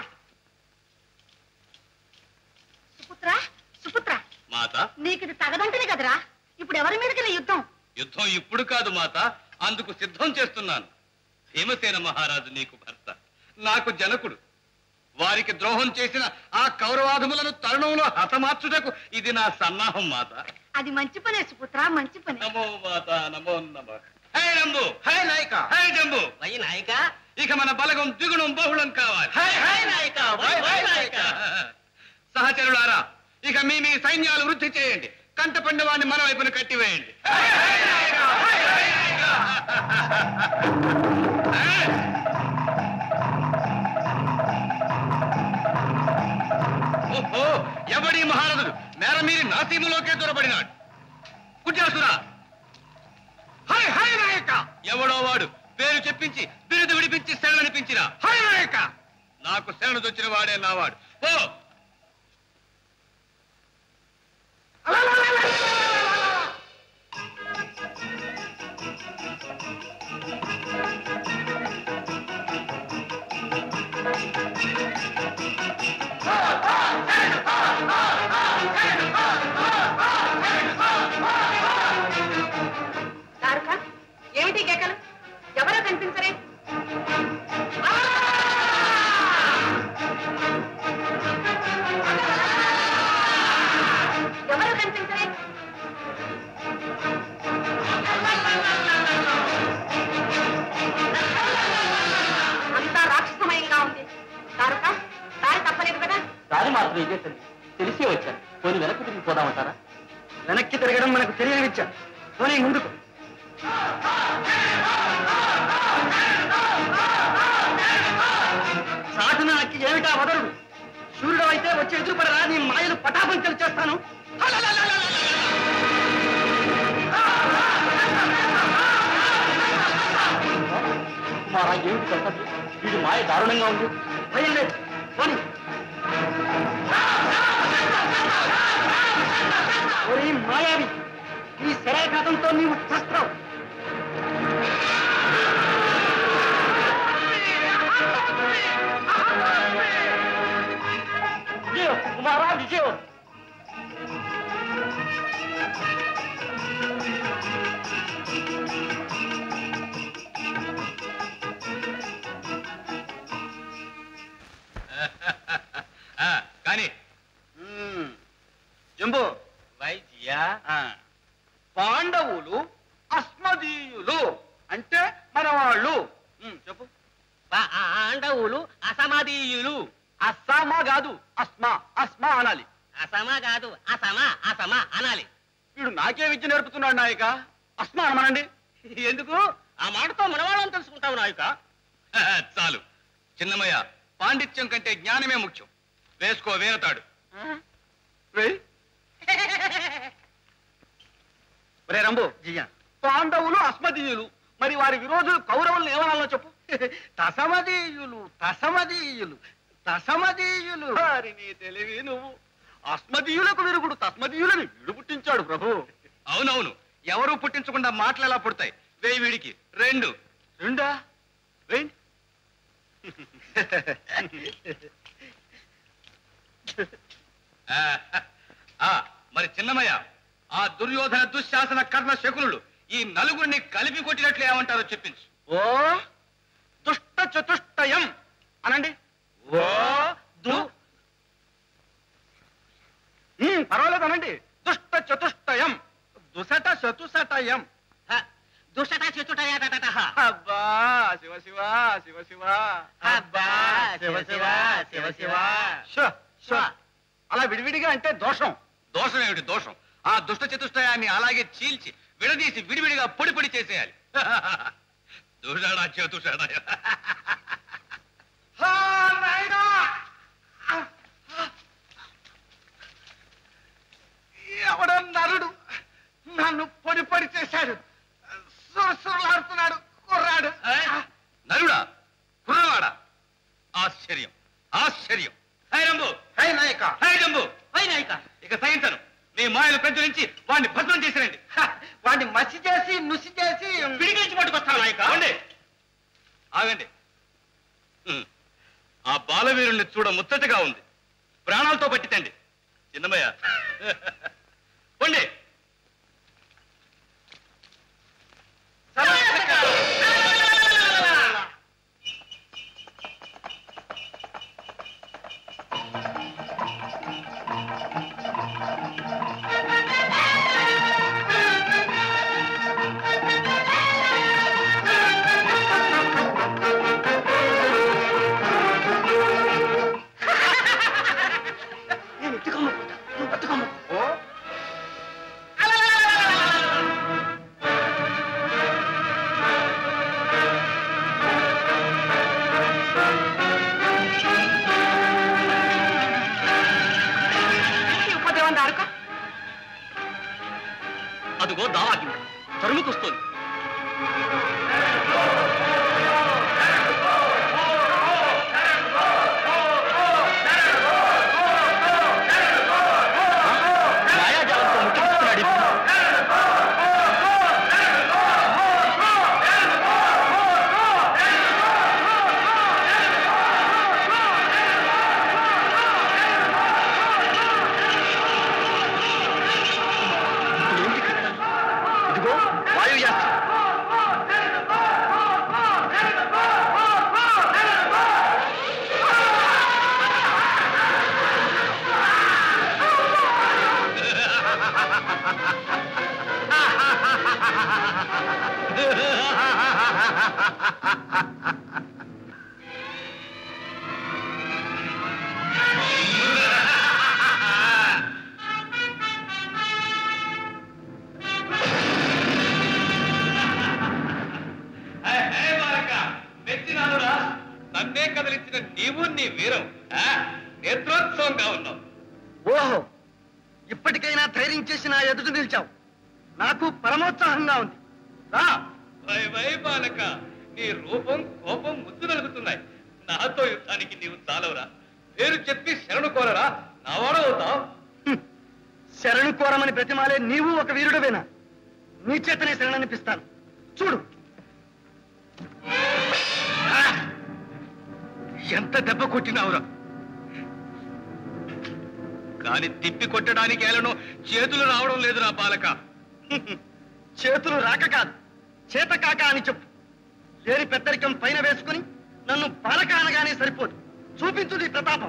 సుపుత్ర సుపుత్ర మాత నీకు ఇది తగదంటనే కదరా ఇప్పుడు ఎవరి మీదకి యుద్ధం యుద్ధం ఇప్పుడు కాదు మాత అందుకు సిద్ధం చేస్తున్నాను భీమసేన మహారాజు నీకు భర్త నాకు జనకుడు వారికి ద్రోహం చేసిన ఆ కౌరవాధములను తరుణంలో హతమార్చుటకు ఇది నా సన్నాహం మాత అది మంచి పనే సుపుత్ర మంచి పనే నమో మాత నమో నమ హై నంబు హై నాయక హై జంబు వై నాయక ఇక మన బలగం ద్విగుణం బహుళం కావాలి హై హై నాయక వై వై నాయక సహచరులారా ఇక మీ మీ సైన్యాలు వృద్ధి చేయండి కంట పండువాన్ని మన వైపున కట్టివేయండి ఓహో ఎవడి మహారథుడు మేర మీరి నాసీములోకే దొరబడినాడు కుజాసురా హై హై నాయక ఎవడో వాడు పేరు చెప్పించి బిరుదు విడిపించి శరణనిపించిరా హై నాయక నాకు శరణు దొచ్చిన వాడే నావాడు ఓ తారక ఏమిటి కేకలు ఎవరో కనిపించరే ఎవరో కనిపించరే అంతా రాక్షసమయంగా ఉంది తారక దారి తప్పలేదు కదా దారి మాత్రం ఇదే తల్లి తెలిసి వచ్చాను పోనీ వెనక్కి తిరిగి పోదామంటారా వెనక్కి తిరగడం మనకు తెలియని విద్య పోనీ ముందుకు సాధన అక్కి ఏమిటా వదరుడు సూర్యుడు అయితే వచ్చి ఎదురుపడరా నీ మాయలు పటాపంచలు చేస్తాను కుమారా ఏమిటి కర్తవ్యం వీడి మాయ దారుణంగా ఉంది భయం లేదు పోనీ ఓరి మాయావి ఈ శరాఘాతంతో నీవు చస్తావు విజయం కుమారా విజయం ఆ, కానీ జంబు వైద్యా పాండవులు అస్మదీయులు అంటే మన వాళ్ళు ఉమ్, చెప్పు పాండవులు అసమదీయులు అస్సామా కాదు అస్మా అస్మా అనాలి అసమ కాదు అసమ అసమ అనాలి వీడు నాకే విద్య నేర్పుతున్నాడు నాయక అస్మా అనమనండి ఎందుకు ఆ మాటతో మనవాళ్ళని తెలుసుకుంటావు నాయక చాలు చిన్నమయ్య పాండిత్యం కంటే జ్ఞానమే ముఖ్యం వేసుకో వేరతాడు వెయ్. ఒరే రంబు పాండవులు అస్మదీయులు మరి వారి విరోధులు కౌరవులను ఏమనాలో చెప్పు తసమదీయులు తసమదీయులు తసమదీయులు వారి నీ తెలివి నువ్వు అస్మదీయులకు విరుగుడు తస్మదీయులని వీడు పుట్టించాడు ప్రభు అవునవును ఎవరు పుట్టించకుండా మాటలు ఎలా పుడతాయి వేయి వీడికి రెండు రెండా వేయండి ఆ, ఆ, మరి చిన్నమయ్య ఆ దుర్యోధన దుశ్శాసన కర్ణ శకునులు ఈ నలుగురిని కలిపి కొట్టినట్లు ఏమంటారో చెప్పించు ఓ దుష్ట చతుష్టయం అనండి ఓ దు ఉమ్, పర్వాలేదు అనండి దుష్ట చతుష్టయం దుసట చతుసటయం దుష్టట చెట్టుట అబ్బా శివ శివ శివ శివ అబ్బా, శివ శివ, శివ శివ. శ, శ. అలా విడివిడిగా అంటే దోషం దోషం ఏమిటి దోషం ఆ దుష్ట చతుష్టయాన్ని అలాగే చీల్చి విడదీసి విడివిడిగా పొడి పొడి చేసేయాలి దుషాడా చతుషాడా ఎవడో నరుడు నన్ను పొడి పొడి చేశాడు సురసురలాడుతున్నాడు కుర్రాడు నరుడా కుర్రవాడా ఆశ్చర్యం ఆశ్చర్యం హై రంబు హై నాయక హై జంబు హై నాయక ఇక సహించను మీ మాయలు ప్రచురించి వాడిని భద్రం చేసిరండి వాడిని మసి చేసి నుసి చేసి పిడికిలించి పట్టుకొస్తాను నాయక ఆగండి ఆగండి హ్మ్. ఆ బాలవీరుణ్ణి చూడ ముచ్చటగా ఉంది ప్రాణాలతో పట్టితండి చిన్నమయ్య పొండి నేను ఎత్తుకోమ్మా నువ్వు పట్టుకోమ్మా ఓ ఉపదేవం దారుకో అదిగో దావాకి తరుముకొస్తోంది మాయాజాలంతో ముట్టిస్తున్నాడు ఇప్పుడు. ఇదిగో వాయుయాస్త్రం హే, హే, బాలక, మెచ్చినానురా నన్నే కదిలించిన నీవు నీ వీరం ఆ, నేత్రోత్సవంగా ఉన్నావు ఓహో ఇప్పటికైనా ధైర్యం చేసి నా ఎదుట నిలిచావు నాకు పరమోత్సాహంగా ఉంది రా వై వై బాలక నీ రూపం కోపం ముద్దు నలుగుతున్నాయి నాతో యుద్ధానికి నీవు చాలవురా పేరు చెప్పి శరణు కోరరా నావాడవుతావు శరణు కోరమని ప్రతిమాలే నీవు ఒక వీరుడవేనా నీ చేతనే శరణనిపిస్తాను చూడు ఎంత దెబ్బ కొట్టినావురా కాని తిప్పి కొట్టడానికి ఏలను చేతులు రావడం లేదురా బాలక చేతులు రాక కాదు చేత కాక అని చెప్పు లేని పెద్దరికం పైన వేసుకుని నన్ను బాలక అనగానే సరిపోదు చూపించు నీ ప్రతాపం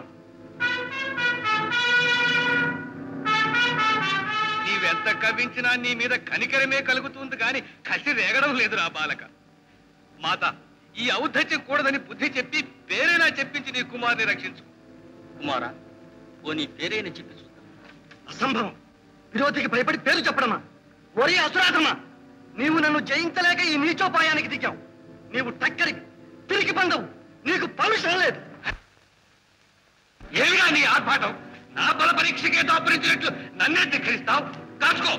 నీవెంత కవ్వించినా నీ మీద కనికరమే కలుగుతుంది కాని కసి రేగడం లేదురా బాలక మాత ఈ ఔద్ధత్యం కూడదని బుద్ధి చెప్పి పేరైనా చెప్పించి నీ కుమారుని రక్షించు కుమారా ఓ నీ పేరైనా చెప్పి చూద్దాం అసంభవం విరోధికి భయపడి పేరు చెప్పడమా ఒరే అసురాధమా నీవు నన్ను జయించలేక ఈ నీచోపాయానికి దిగావు నీవు టక్కరి తిరిగి బందవు నీకు పౌరుషం లేదు ఏమిరా నీ ఆర్భాటం నా బల పరీక్షకే దాపరించినట్లు నన్నే ధిక్కరిస్తావు కాచుకో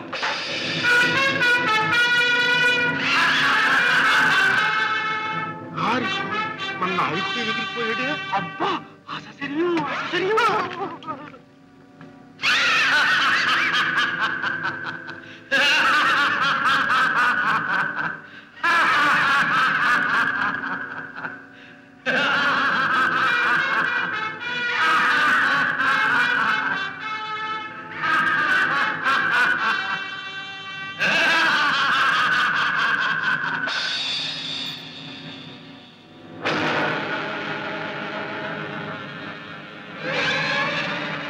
మన నాయకుడు ఎగిరిపోయాడే అబ్బా అసలు అసలు ఆ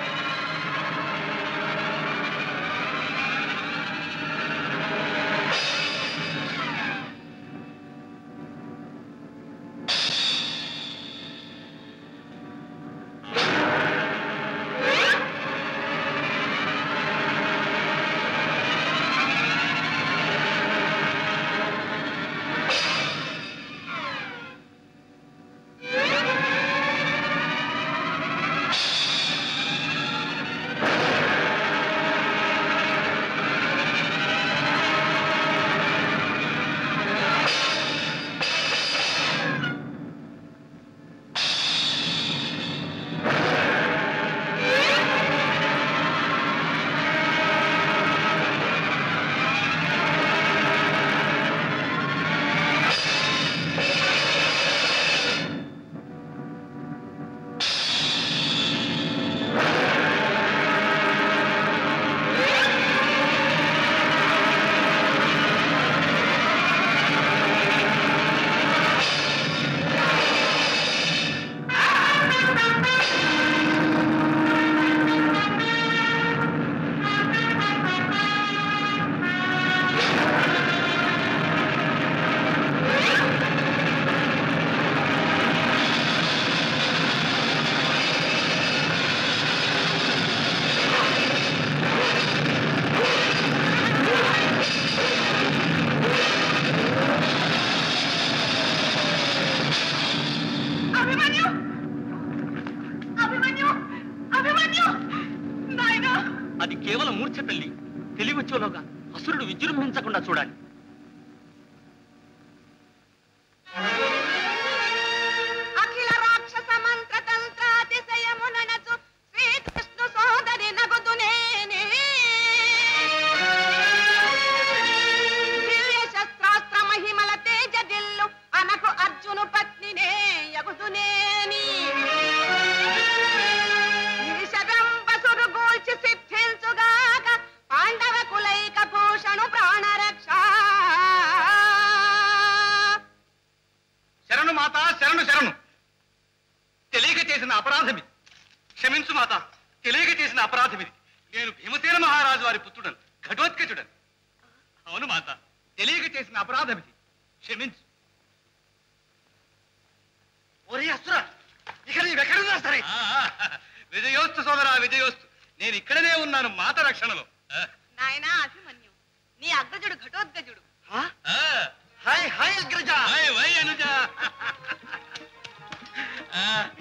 వచ్చేలోగా అసురుడు విజృంభించకుండా చూడాలి అఖిల రాక్షస మంత్ర తంత్రాతిశయముననచు శ్రీకృష్ణు సోదరి నగుదునేని దివ్య శస్త్రాస్త్ర మహిమల తేజ దిల్లు అనకు అర్జును పత్నినే యగుదునేని ఈశగంబసురు గూల్చి సిద్ధించుగాక పాండవ కులైక భూషణు ప్రాణరక్ష శరణు మాత శరణు శరణు తెలియక చేసిన అపరాధం ఇది క్షమించు మాత తెలియక చేసిన అపరాధం ఇది నేను భీమసేన మహారాజు వారి పుత్రుడను ఘటోత్కచుడను అవును మాత తెలియక చేసిన అపరాధం ఇది క్షమించు ఒరే అసురా ఇక నీవెక్కడున్నా సరే విజయోస్తు సోదరా విజయోస్తు నేను ఇక్కడనే ఉన్నాను మాత రక్షణలో ఆ, నాయనా అభిమన్యు నీ అగ్రజుడు ఘటోద్గజుడు ఆ. హాయ్ హాయ్ అగ్రజ వై వై అనుజ ఆ,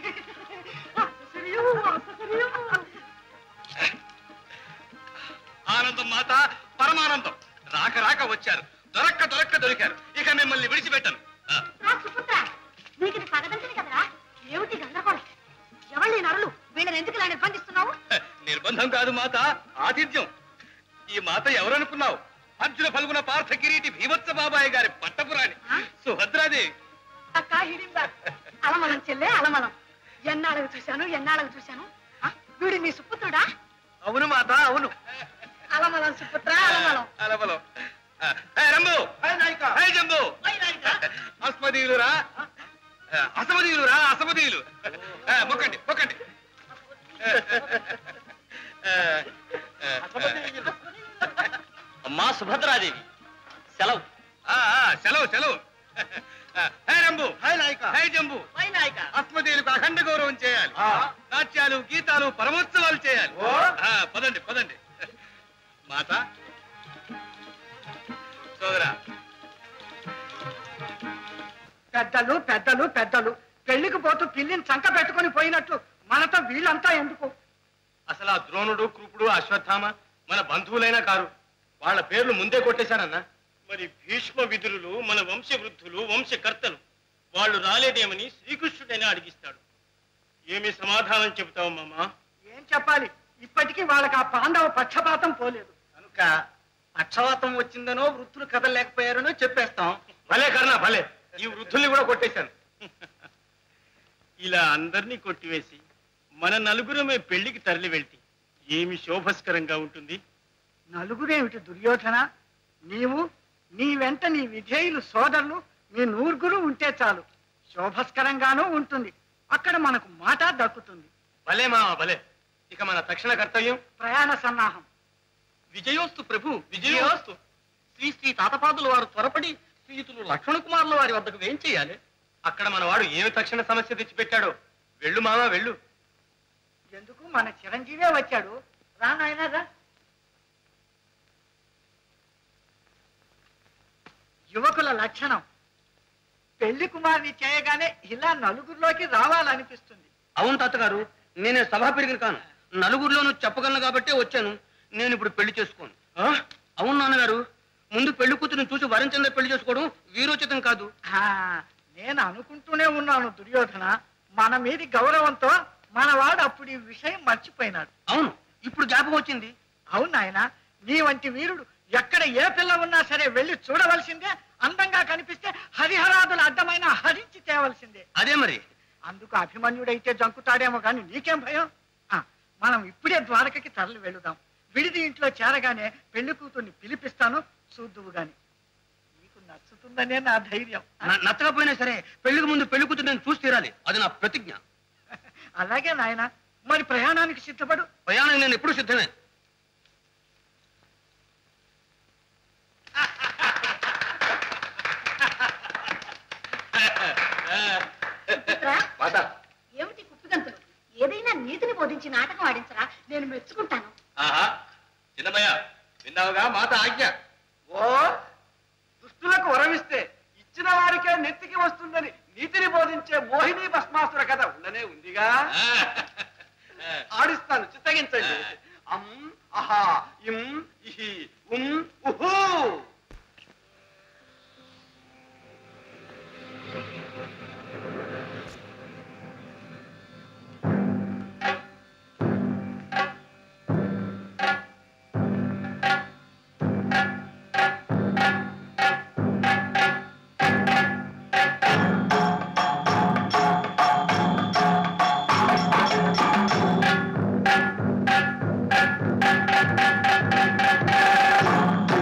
ఆనందం మాత పరమానందం రాక రాక వచ్చారు దొరక్క దొరక్క దొరికారు ఇక మిమ్మల్ని విడిచిపెట్టను ఆ, సుపుత్ర నీకు ఇది పగదంతిని కదరా ఏమిటి గందరగోళం ఎవరి నరులు వీళ్ళని ఎందుకు ఇలా నిర్బంధిస్తున్నావు నిర్బంధం కాదు మాత ఆతిథ్యం ఈ మాత ఎవరనుకున్నావు అర్జున ఫల్గుణ పార్థ కిరీటి భీమత్స బాబాయ్ గారి పట్టపురాణి సుభద్రాదేవి అక్క హిడింబ అలమలం చెల్లే అలమలం ఎన్నాళ్ళకు చూశాను ఎన్నాళ్ళకు చూశాను ఆ, వీడు నీ సుపుత్రుడా అవును మాత అవును అలమలం సుపుత్ర అలమలం అలబలో రంబు హై జంబు అస్మదీయులురా అసమదీయులురా అసమదీయులు ఆ, మొక్కండి మొక్కండి అమ్మా సుభద్రాదేవి సెలవు ఆ, ఆ, సెలవు సెలవు హై రంబు హై నాయక హై జంబు అస్మదీయులకు అఖండ గౌరవం చేయాలి నాట్యాలు గీతాలు పరమోత్సవాలు చేయాలి ఆ, పదండి పదండి మాత సోదరా పెద్దలు పెద్దలు పెద్దలు పెళ్లికి పోతూ పిల్లిని చంక పెట్టుకొని పోయినట్లు మనతో వీళ్ళంతా ఎందుకు అసలు ఆ ద్రోణుడు కృపుడు అశ్వత్థామ మన బంధువులైనా కారు వాళ్ళ పేర్లు ముందే కొట్టేశానన్నా మరి భీష్మ విదురులు మన వంశవృద్ధులు వంశకర్తలు వాళ్ళు రాలేదేమని శ్రీకృష్ణుడైనా అడిగిస్తాడు ఏమి సమాధానం చెబుతావు మామా ఏం చెప్పాలి ఇప్పటికీ వాళ్ళకి ఆ పాండవ పక్షపాతం పోలేదు కనుక పక్షవాతం వచ్చిందనో వృత్తులు కదలలేకపోయారనో చెప్పేస్తాం భలే కర్ణ భలే ఈ వృద్ధుల్ని కూడా కొట్టేశాను ఇలా అందరినీ కొట్టివేసి మన నలుగురమే పెళ్లికి తరలి వెళ్తే ఏమి శోభస్కరంగా ఉంటుంది నలుగురేమిటి దుర్యోధన నీవు నీ వెంట నీ విధేయులు సోదరులు మీ నూరుగురు ఉంటే చాలు శోభస్కరంగానూ ఉంటుంది అక్కడ మనకు మాట దక్కుతుంది భలే మామ భలే ఇక మన తక్షణ కర్తవ్యం ప్రయాణ సన్నాహం విజయోస్తు ప్రభు విజయోస్తు శ్రీ శ్రీ తాతపాదుల వారు త్వరపడి శ్రీయుతులు లక్ష్మణ కుమారుల వారి వద్దకు వేం చేయాలి అక్కడ మన వాడు ఏమి తక్షణ సమస్య తెచ్చిపెట్టాడో వెళ్ళు మామ వెళ్ళు ఎందుకు మన చిరంజీవే వచ్చాడు రా నాయనా రా యువకుల లక్షణం పెళ్లి కుమార్ని చేయగానే ఇలా నలుగురిలోకి రావాలనిపిస్తుంది అవును తాతగారు నేనే సభా పెరిగిన కాను నలుగురిలోనూ చెప్పగలను కాబట్టే వచ్చాను నేను ఇప్పుడు పెళ్లి చేసుకోను ఆ? అవును నాన్నగారు ముందు పెళ్లి కూతురుని చూసి వరించందే పెళ్లి చేసుకోవడం వీరోచితం కాదు ఆ, నేను అనుకుంటూనే ఉన్నాను దుర్యోధన మన మీది గౌరవంతో మనవాడు అప్పుడు ఈ విషయం మర్చిపోయినాడు అవును ఇప్పుడు జ్ఞాపకం వచ్చింది అవును నాయన నీ వంటి వీరుడు ఎక్కడ ఏ పిల్ల ఉన్నా సరే వెళ్ళి చూడవలసిందే అందంగా కనిపిస్తే హరిహరాదుల అడ్డమైన హరించి తేవలసిందే అదే మరి అందుకు అభిమన్యుడైతే జంకుతాడేమో కానీ నీకేం భయం ఆ, మనం ఇప్పుడే ద్వారకకి తరలి వెళుదాం విడిది ఇంట్లో చేరగానే పెళ్లి కూతుర్ని పిలిపిస్తాను చూద్దువు గాని నీకు నచ్చుతుందనే నా ధైర్యం న- నచ్చకపోయినా సరే పెళ్లికి ముందు పెళ్లి కూతురు నేను చూసి తీరాలి అది నా ప్రతిజ్ఞ అలాగే నాయన మరి ప్రయాణానికి సిద్ధపడు ప్రయాణం నేను ఎప్పుడు సిద్ధమే పుత్రా, ఏమిటి కుప్పిగంతులు ఏదైనా నీతిని బోధించి నాటకం ఆడించరా నేను మెచ్చుకుంటాను ఆహా చిన్నమయ్య విన్నావుగా మాత ఆజ్ఞ ఓ దుష్టులకు వరమిస్తే ఇచ్చిన వారికే నెత్తికి వస్తుందని నీతిని బోధించే మోహిని భస్మాసుర కథ ఉండనే ఉందిగా ఆడిస్తాను చిత్తగించండి అం అహా ఇం ఇహి ఉం ఉహు ఆ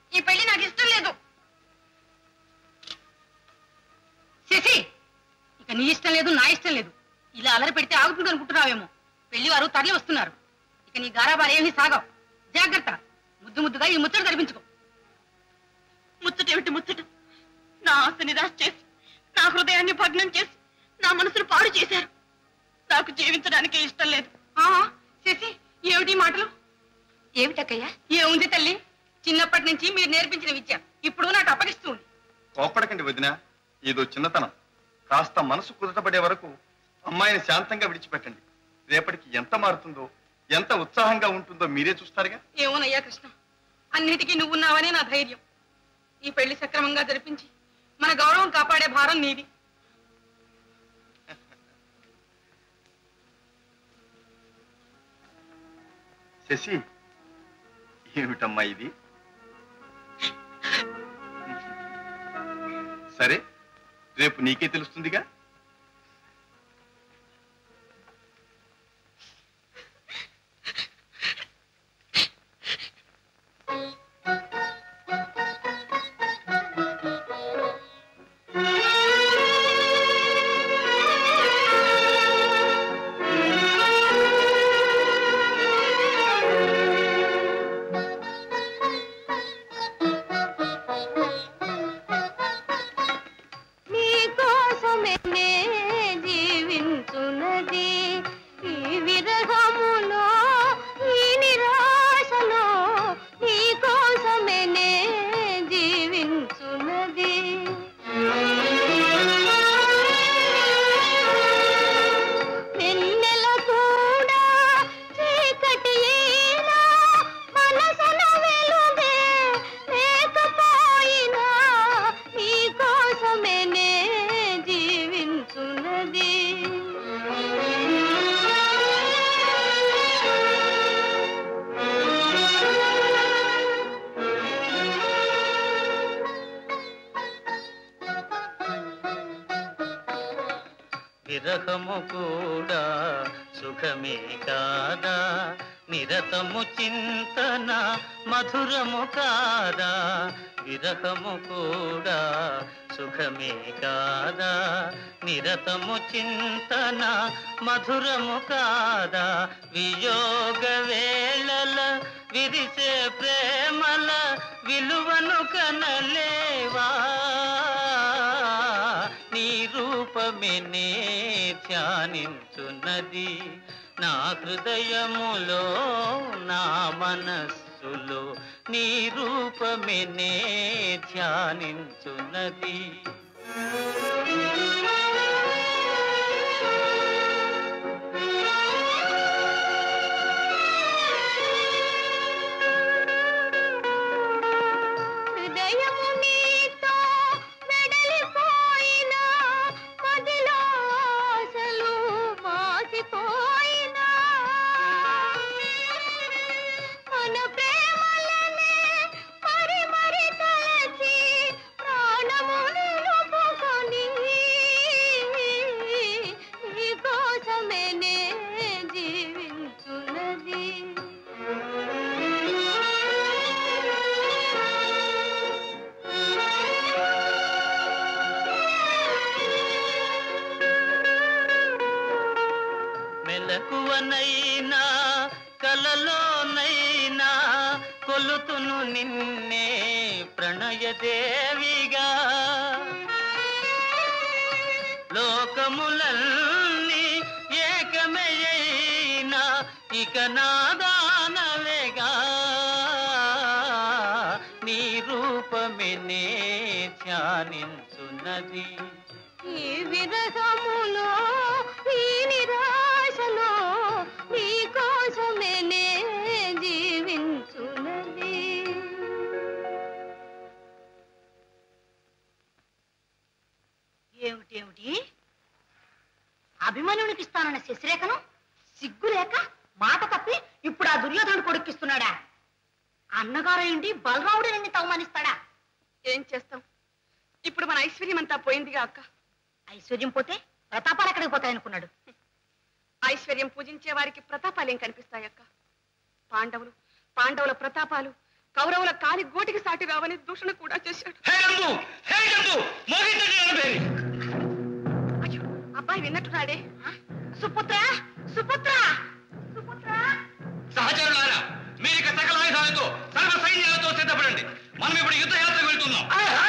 ఈ పెళ్లి నాకు ఇష్టం లేదు శశి ఇక నీ ఇష్టం లేదు నా ఇష్టం లేదు ఇలా అలరి పెడితే ఆగుతుంది అనుకుంటున్నావేమో పెళ్లి వారు తరలి వస్తున్నారు ఇక నీ గారాబాలు ఏమీ సాగవు జాగ్రత్త ముద్దు ముద్దుగా ఈ ముచ్చట జరిపించుకో ముచ్చట ఏమిటి ముచ్చట నా ఆశ నిరాశ చేసి నా హృదయాన్ని భగ్నం చేసి నా మనసును పాడు చేశారు నాకు జీవించడానికి ఇష్టం లేదు శశి ఏమిటి ఈ మాటలు ఏమిటక్కయ్యా ఏముంది తల్లి చిన్నప్పటి నుంచి మీరు నేర్పించిన విద్య ఇప్పుడు నాకు అప్పగిస్తుంది కోపడకండి వదిన ఏదో చిన్నతనం కాస్త మనసు కుదుటపడే వరకు అమ్మాయిని శాంతంగా విడిచిపెట్టండి రేపటికి ఎంత మారుతుందో ఎంత ఉత్సాహంగా ఉంటుందో మీరే చూస్తారుగా ఏమోనయ్యా కృష్ణ అన్నిటికీ నువ్వున్నావనే నా ధైర్యం ఈ పెళ్లి సక్రమంగా జరిపించి మన గౌరవం కాపాడే భారం నీది శశి ఏమిటమ్మా ఇది సరే రేపు నీకే తెలుస్తుందిగా నీ కోసమే నే జీవించున్నది ఈ విరహములో ఈ నిరాశలో నీ కోసమే నే జీవించున్నది వెన్నెల కూడా చీకటి అయినా మనసున వెలుగే లేకపోయినా నీ కోసమే నే జీవించున్నది విరహము కూడా సుఖమే కాదా నిరతము చింతన మధురము కాదా విరహము కూడా సుఖమే కాదా నిరతము చింతన మధురము కాదా వియోగ వేళల విరిసే ప్రేమల విలువను కనలేవా నీ రూపమే నే ధ్యానించున్నది నా హృదయములో నా మనస్సులో నీ రూపమే నే ధ్యానించున్నది హృదయము నీతో వెడలిపోయినా మదిలో ఆశలు మాసిపోయినా మన ప్రేమలనే మరి మరి తలచి ప్రాణము నిలుపుకొని నీ కోసమే నే జీవించున్నది మెలకువనైనా కలలోనైనా కొలుతును నిన్నే ప్రణయదేవిగా లోకములన్నీ ఏకమయ్యినా ఇక నాదానవేగా నీ రూపమే నే ధ్యానించున్నది ఈ విరహములో ఈ నిరాశలో నీ కోసమే నే జీవించున్నది ఏమిటి ఏమిటి అభిమన్యునికి ఇస్తానన్న శశిరేఖను సిగ్గు లేక మాట తప్పి ఇప్పుడు ఆ దుర్యోధనుడు కొడుక్కిస్తున్నాడా అన్నగారు ఏంటి బలరాముడు నిన్ను అవమానిస్తాడా ఏం చేస్తాం ఇప్పుడు మన ఐశ్వర్యం అంతా పోయిందిగా అక్క ఐశ్వర్యం పోతే ప్రతాపాలు ఎక్కడికి పోతాయనుకున్నాడు ఐశ్వర్యం పూజించే వారికి ప్రతాపాలేం కనిపిస్తాయక్క పాండవులు పాండవుల ప్రతాపాలు కౌరవుల కాలి గోటికి సాటి రావని దూషణ కూడా చేశాడు అయ్యో అబ్బాయి విన్నట్టున్నాడే సుపుత్ర సుపుత్ర సుపుత్ర సహచరులారా మీరు ఇక సకల ఆయుధాలతో సర్వ సైన్యాలతో సిద్ధపడండి మనం ఇప్పుడు యుద్ధ యాత్రకు వెళ్తున్నాం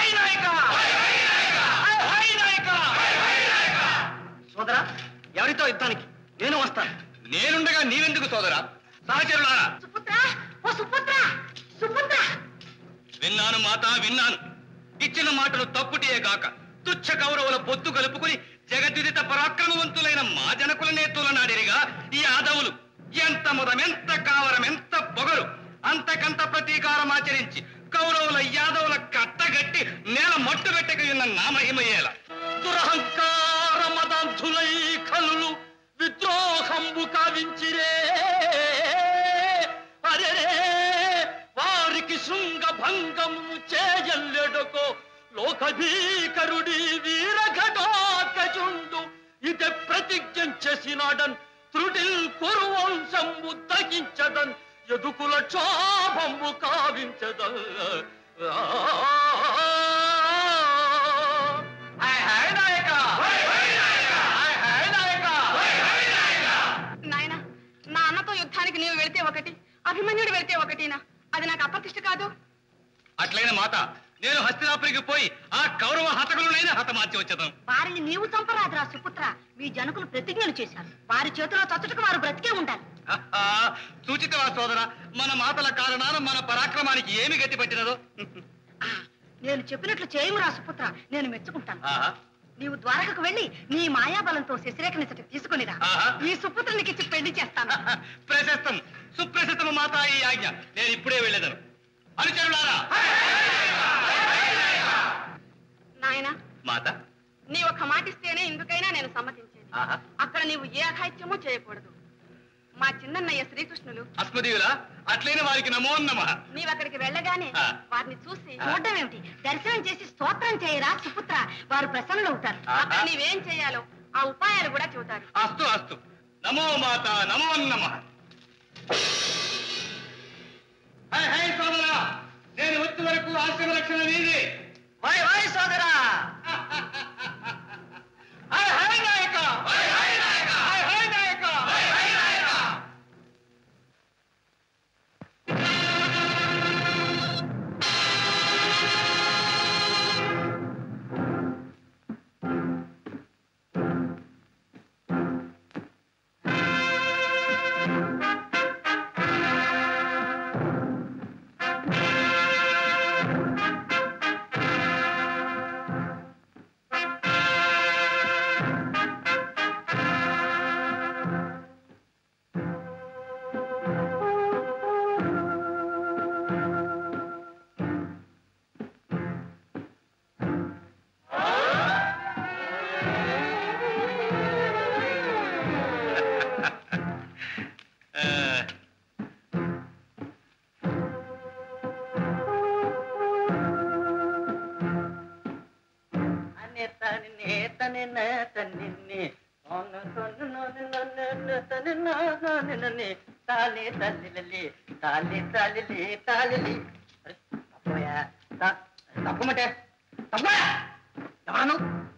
సోదరా ఎవరితో యుద్ధానికి నేను వస్తాను నేనుండగా నీవెందుకు సోదరా సహచరులారా సుపుత్ర ఓ సుపుత్ర సుపుత్ర విన్నాను మాత విన్నాను ఇచ్చిన మాటలు తప్పుటే గాక తుచ్చ కౌరవుల పొత్తు కలుపుకుని జగద్విదిత పరాక్రమవంతులైన మా జనకులనే తులనాడిరిగా ఈ యాదవులు ఎంత ముదం ఎంత కావరం ఎంత పొగరు అంతకంత ప్రతీకారం ఆచరించి కౌరవుల యాదవుల కట్టగట్టి నేల మట్టు పెట్టక ఉన్న నా మహిమయేల దురహంకార మదంధులై కలులు విద్రోహంబు కావించిరే అరే వారికి శృంగ భంగము చేయల్లెడకో లోకభీకరుడి వీరఘటోకచుండు ఇదే ప్రతిజ్ఞ చేసినాడన్ త్రుటిల్ కురువంశంబు తగించదన్ ఎదుకుల క్షోభంబు కావించదన్ నాయన నా అన్నతో యుద్ధానికి నీవు వెళితే ఒకటి అభిమన్యుడు వెళితే ఒకటినా అది నాకు అప్రతిష్ట కాదు అట్లైన మాత నేను హస్తినాపురికి పోయి ఆ కౌరవ హతకులనైనా హతమార్చి వచ్చేదాం వారిని నీవు చంపరాదురా సుపుత్ర మీ జనకులు ప్రతిజ్ఞలు చేశారు వారి చేతిలో చచ్చుటకు వారు బ్రతికే ఉండాలి సూచితవా సోదర మన మాటల కారణాన మన పరాక్రమానికి ఏమి గట్టి పట్టినదో నేను చెప్పినట్లు చేయమురా సుపుత్ర నేను మెచ్చుకుంటాను ఆహా, నీవు ద్వారకకు వెళ్ళి నీ మాయాబలంతో శశిరేఖనిసటి తీసుకునిరా ఆహా. ఈ సుపుత్రునికి ఇచ్చి పెళ్లి చేస్తాను ప్రశస్తం సుప్రశస్తము మాత ఈ ఆజ్ఞ నేను ఇప్పుడే వెళ్ళేదను అనుచరులారా నాయన మాత నీ ఒక్క మాట ఇస్తేనే ఇందుకైనా నేను సమ్మతించేది ఆహా అక్కడ నీవు ఏ అఘాయిత్యమూ చేయకూడదు మా చిన్నన్నయ్య శ్రీకృష్ణులు అస్మదీయుల అట్లైన వారికి నమో నమ నీవు అక్కడికి వెళ్ళగానే ఆ. వారిని చూసి చూడడం ఏమిటి దర్శనం చేసి స్తోత్రం చేయరా సుపుత్ర వారు ప్రసన్నులవుతారు అక్కడ నీవేం చేయాలో ఆ ఉపాయాలు కూడా చెబుతారు అస్తు అస్తు నమో మాత నమో నమ హై హై సోదరా నేను వచ్చే వరకు ఆశ్రమ రక్షణ నీది వై వై సోదరా హై హై నాయక హై హై నాయక హై హై నాయక హై హై నాయక అనే తన్నే తన్నే తన్నిన్నే నన్ను తన్ను నన్ను నన్ను నన్ను తన్ను నన్ను నన్ను తాలి తల్లిలలి తాలి తల్లిలి తాలిలి అరే, తప్పయ్యా త- తప్పమంటే తప్పయ్యా ఎవరను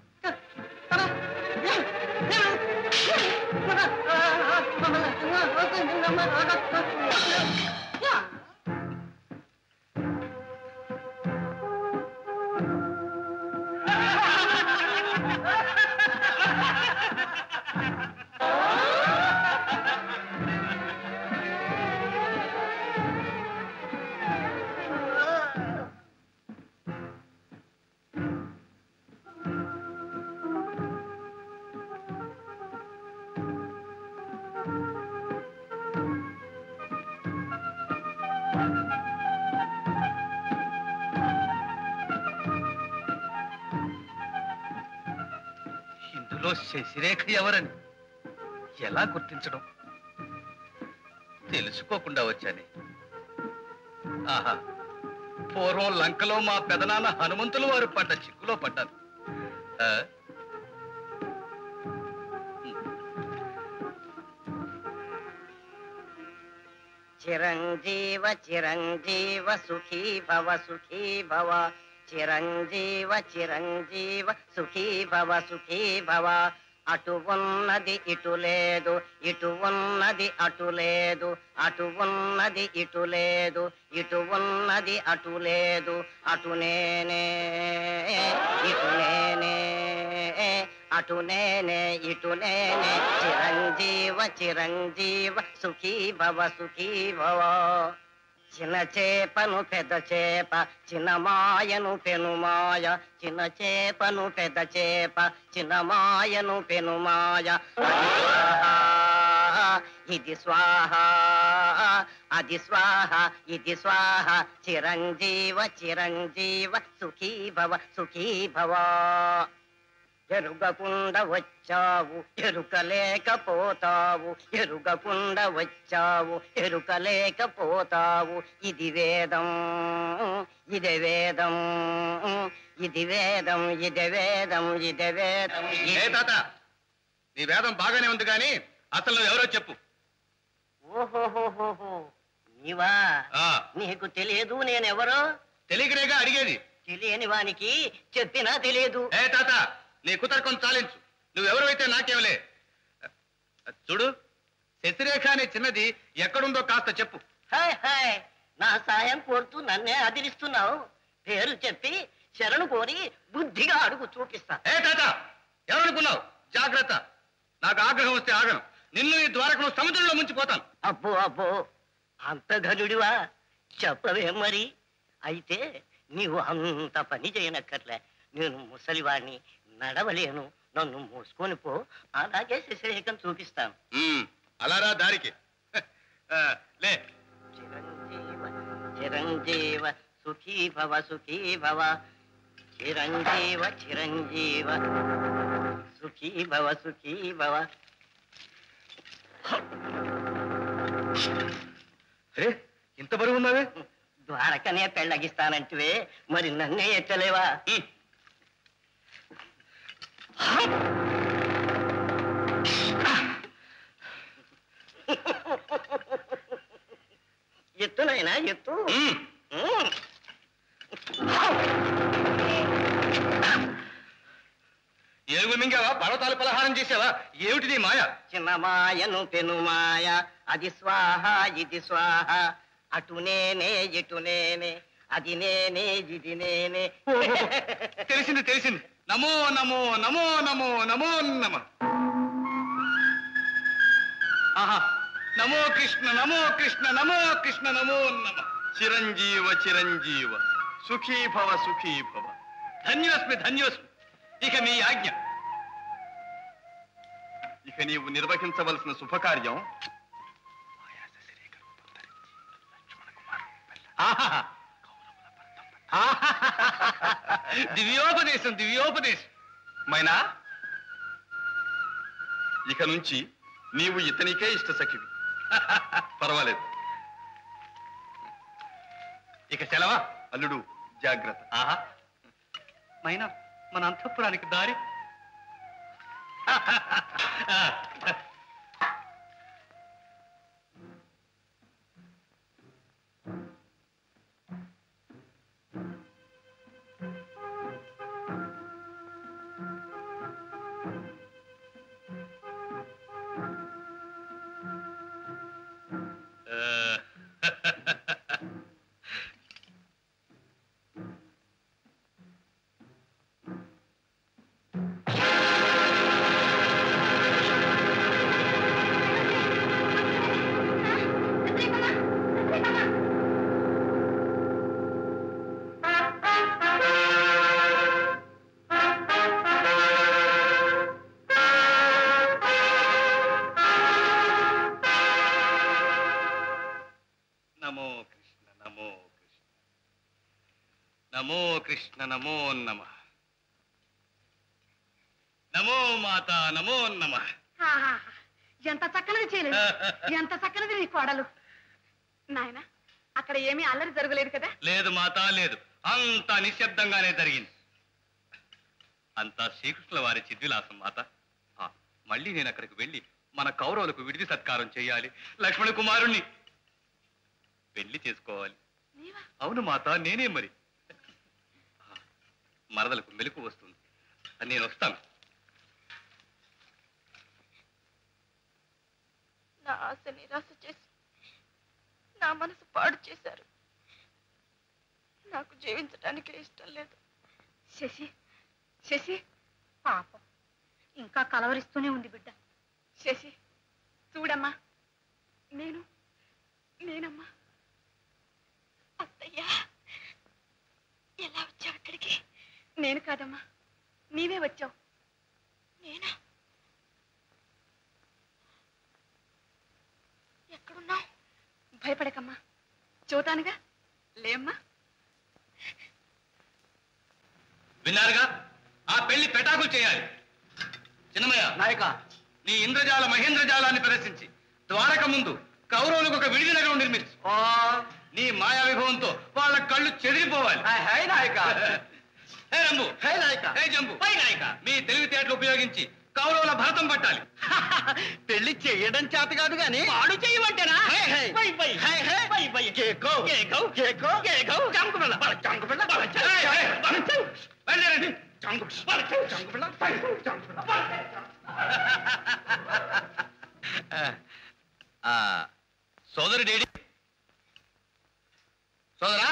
ఇందులో శశిరేఖ ఎవరని ఎలా గుర్తించడం తెలుసుకోకుండా వచ్చానే ఆహా పూర్వం లంకలో మా పెదనాన్న హనుమంతులు వారు పడ్డ చిక్కులో పడ్డాను ఆ? చిరంజీవ చిరంజీవ సుఖీ భవ సుఖీ భవ చిరంజీవ చిరంజీవ సుఖీ భవ సుఖీ భవ అటు ఉన్నది ఇటు లేదు ఇటు ఉన్నది అటు లేదు అటు ఉన్నది ఇటు లేదు ఇటు ఉన్నది అటు లేదు అటు నేనే ఇటు నేనే అటు నేనే ఇటు నేనే చిరంజీవ చిరంజీవ సుఖీ భవ సుఖీ భవ చిన్న చేపను పెద్ద చేప చిన్న మాయను పెను మాయ చిన్న చేపను పెద్ద చేప చిన్న మాయను పెను మాయ అది స్వాహ, ఇది స్వాహ అది స్వాహ ఇది స్వాహ చిరంజీవ చిరంజీవ సుఖీ భవ సుఖీ భవ ఎరుగకుండా వచ్చావు ఎరుకలేకపోతావు ఎరుగకుండా వచ్చావు ఎరుకలేకపోతావు ఇది వేదం ఇది వేదం ఇది వేదం ఇది వేదం ఇది వేదం ఏ తాత నీ వేదం బాగానే ఉంది కానీ అసలు నువ్వు ఎవరో చెప్పు ఓహోహోహోహో నీవా ఆ నీకు తెలియదు నేనెవరో తెలియకనేగా అడిగేది తెలియని వానికి చెప్పినా తెలియదు ఏ తాత నీ కుతర్కం చాలించు నువ్వెవరైతే నాకేమలే చూడు శశిరేఖ అనే చిన్నది ఎక్కడుందో కాస్త చెప్పు హాయ్ హాయ్ నా సాయం కోరుతూ నన్నే అదిరిస్తున్నావు పేరు చెప్పి శరణు కోరి బుద్ధిగా అడుగు చూపిస్తా ఏ తాత ఎవరనుకున్నావు జాగ్రత్త నాకు ఆగ్రహం వస్తే ఆగను నిన్ను ఈ ద్వారకను సముద్రంలో ముంచిపోతాను అబ్బో అబ్బో అంత ఘనుడివా చెప్పవే మరి అయితే నీవు అంత పని చేయనక్కర్లే నేను ముసలివాణ్ణి నడవలేను నన్ను మోసుకొని పో అలాగే శశిరేఖం చూపిస్తాను ఉమ్, అలారా దారికి ఆ, లే చిరంజీవ సుఖీ భవ సుఖీ భవ చిరంజీవ చిరంజీవ సుఖీ భవ సుఖీ భవ అరే ఇంత బరువు ఉన్నావే ద్వారకనే పెళ్ళగిస్తానంటివే మరి నన్నే ఎత్తలేవా ఎత్తునైనా ఎత్తు ఉమ్. ఏనుగు మింగావా పర్వతాలు పలహారం చేసావా ఏమిటి నీ మాయ చిన్న మాయను పెను మాయ అది స్వాహ ఇది స్వాహ అటు నేనే ఇటు నేనే అది నేనే ఇది నేనే తెలిసింది తెలిసింది నమో నమో నమో నమో నమో నమ ఆహా నమో కృష్ణ నమో కృష్ణ నమో కృష్ణ నమో నమ చిరంజీవ చిరంజీవ సుఖీ భవ సుఖీ భవ ధన్యోస్మి ధన్యోస్మి ఇక మీ ఆజ్ఞ ఇక నీవు నిర్వహించవలసిన శుభకార్యం ఆహా ఆహాహాహా. దివ్యోపదేశం దివ్యోపదేశం మైనా ఇక నుంచి నీవు ఇతనికే ఇష్ట సఖివి పర్వాలేదు ఇక సెలవా అల్లుడు జాగ్రత్త ఆహా మైనా మన అంతఃపురానికి దారి నమో కృష్ణ నమో కృష్ణ నమో కృష్ణ నమో నమ నమో మాత నమో నమ ఆహా, ఎంత చక్కనిది చేయలేదు ఎంత చక్కనిది నీ కోడలు నాయన అక్కడ ఏమీ అల్లరి జరగలేదు కదా లేదు మాత లేదు అంతా నిశ్శబ్దంగానే జరిగింది అంతా శ్రీకృష్ణుల వారి చిద్విలాసం మాత ఆ, మళ్ళీ నేను అక్కడికి వెళ్ళి మన కౌరవులకు విడిది సత్కారం చేయాలి లక్ష్మణ కుమారుణ్ణి పెళ్లి చేసుకోవాలి అవును మాత నేనే మరి మరదలకు మెలకు వస్తుంది నేను వస్తాను నా ఆశ నిరాశ చేసి నా మనసు పాడు చేశారు నాకు జీవించడానికే ఇష్టం లేదు శశి శశి పాపం ఇంకా కలవరిస్తూనే ఉంది బిడ్డ శశి చూడమ్మా నేను నేనమ్మా అత్తయ్యా ఎలా వచ్చావు ఇక్కడికి నేను కాదమ్మా నీవే వచ్చావు నేనా ఎక్కడున్నావు భయపడకమ్మా చూతానుగా లేమ్మా విన్నారుగా ఆ పెళ్లి పెటాకులు చేయాలి చిన్నమయ్య నాయక నీ ఇంద్రజాల మహేంద్రజాలాన్ని ప్రదర్శించి ద్వారక ముందు కౌరవులకు ఒక విడిది నగరం నిర్మించు నీ మాయా విభవంతో వాళ్ళ కళ్ళు చెదిరిపోవాలి హై నాయక హే రంబు హే నాయక హే జంబు హై నాయక మీ తెలివితేటలు ఉపయోగించి కౌరవుల భరతం పట్టాలి పెళ్లి చేయడం చేత కాదు గాని పాడు చేయమంటేనా హై, హై. బై బై హై, హై. బై బై కేకో. కేకో కేకో. కేకో చంకు పిల్ల బల చంకు పిల్ల బల చంకు హై, హై. బల చంకు బయలుదేరండి చంకు బల చంకు చంకు పిల్ల బల చంకు చంకు పిల్ల బల చంకు ఆ, సోదరు డేడి సోదరా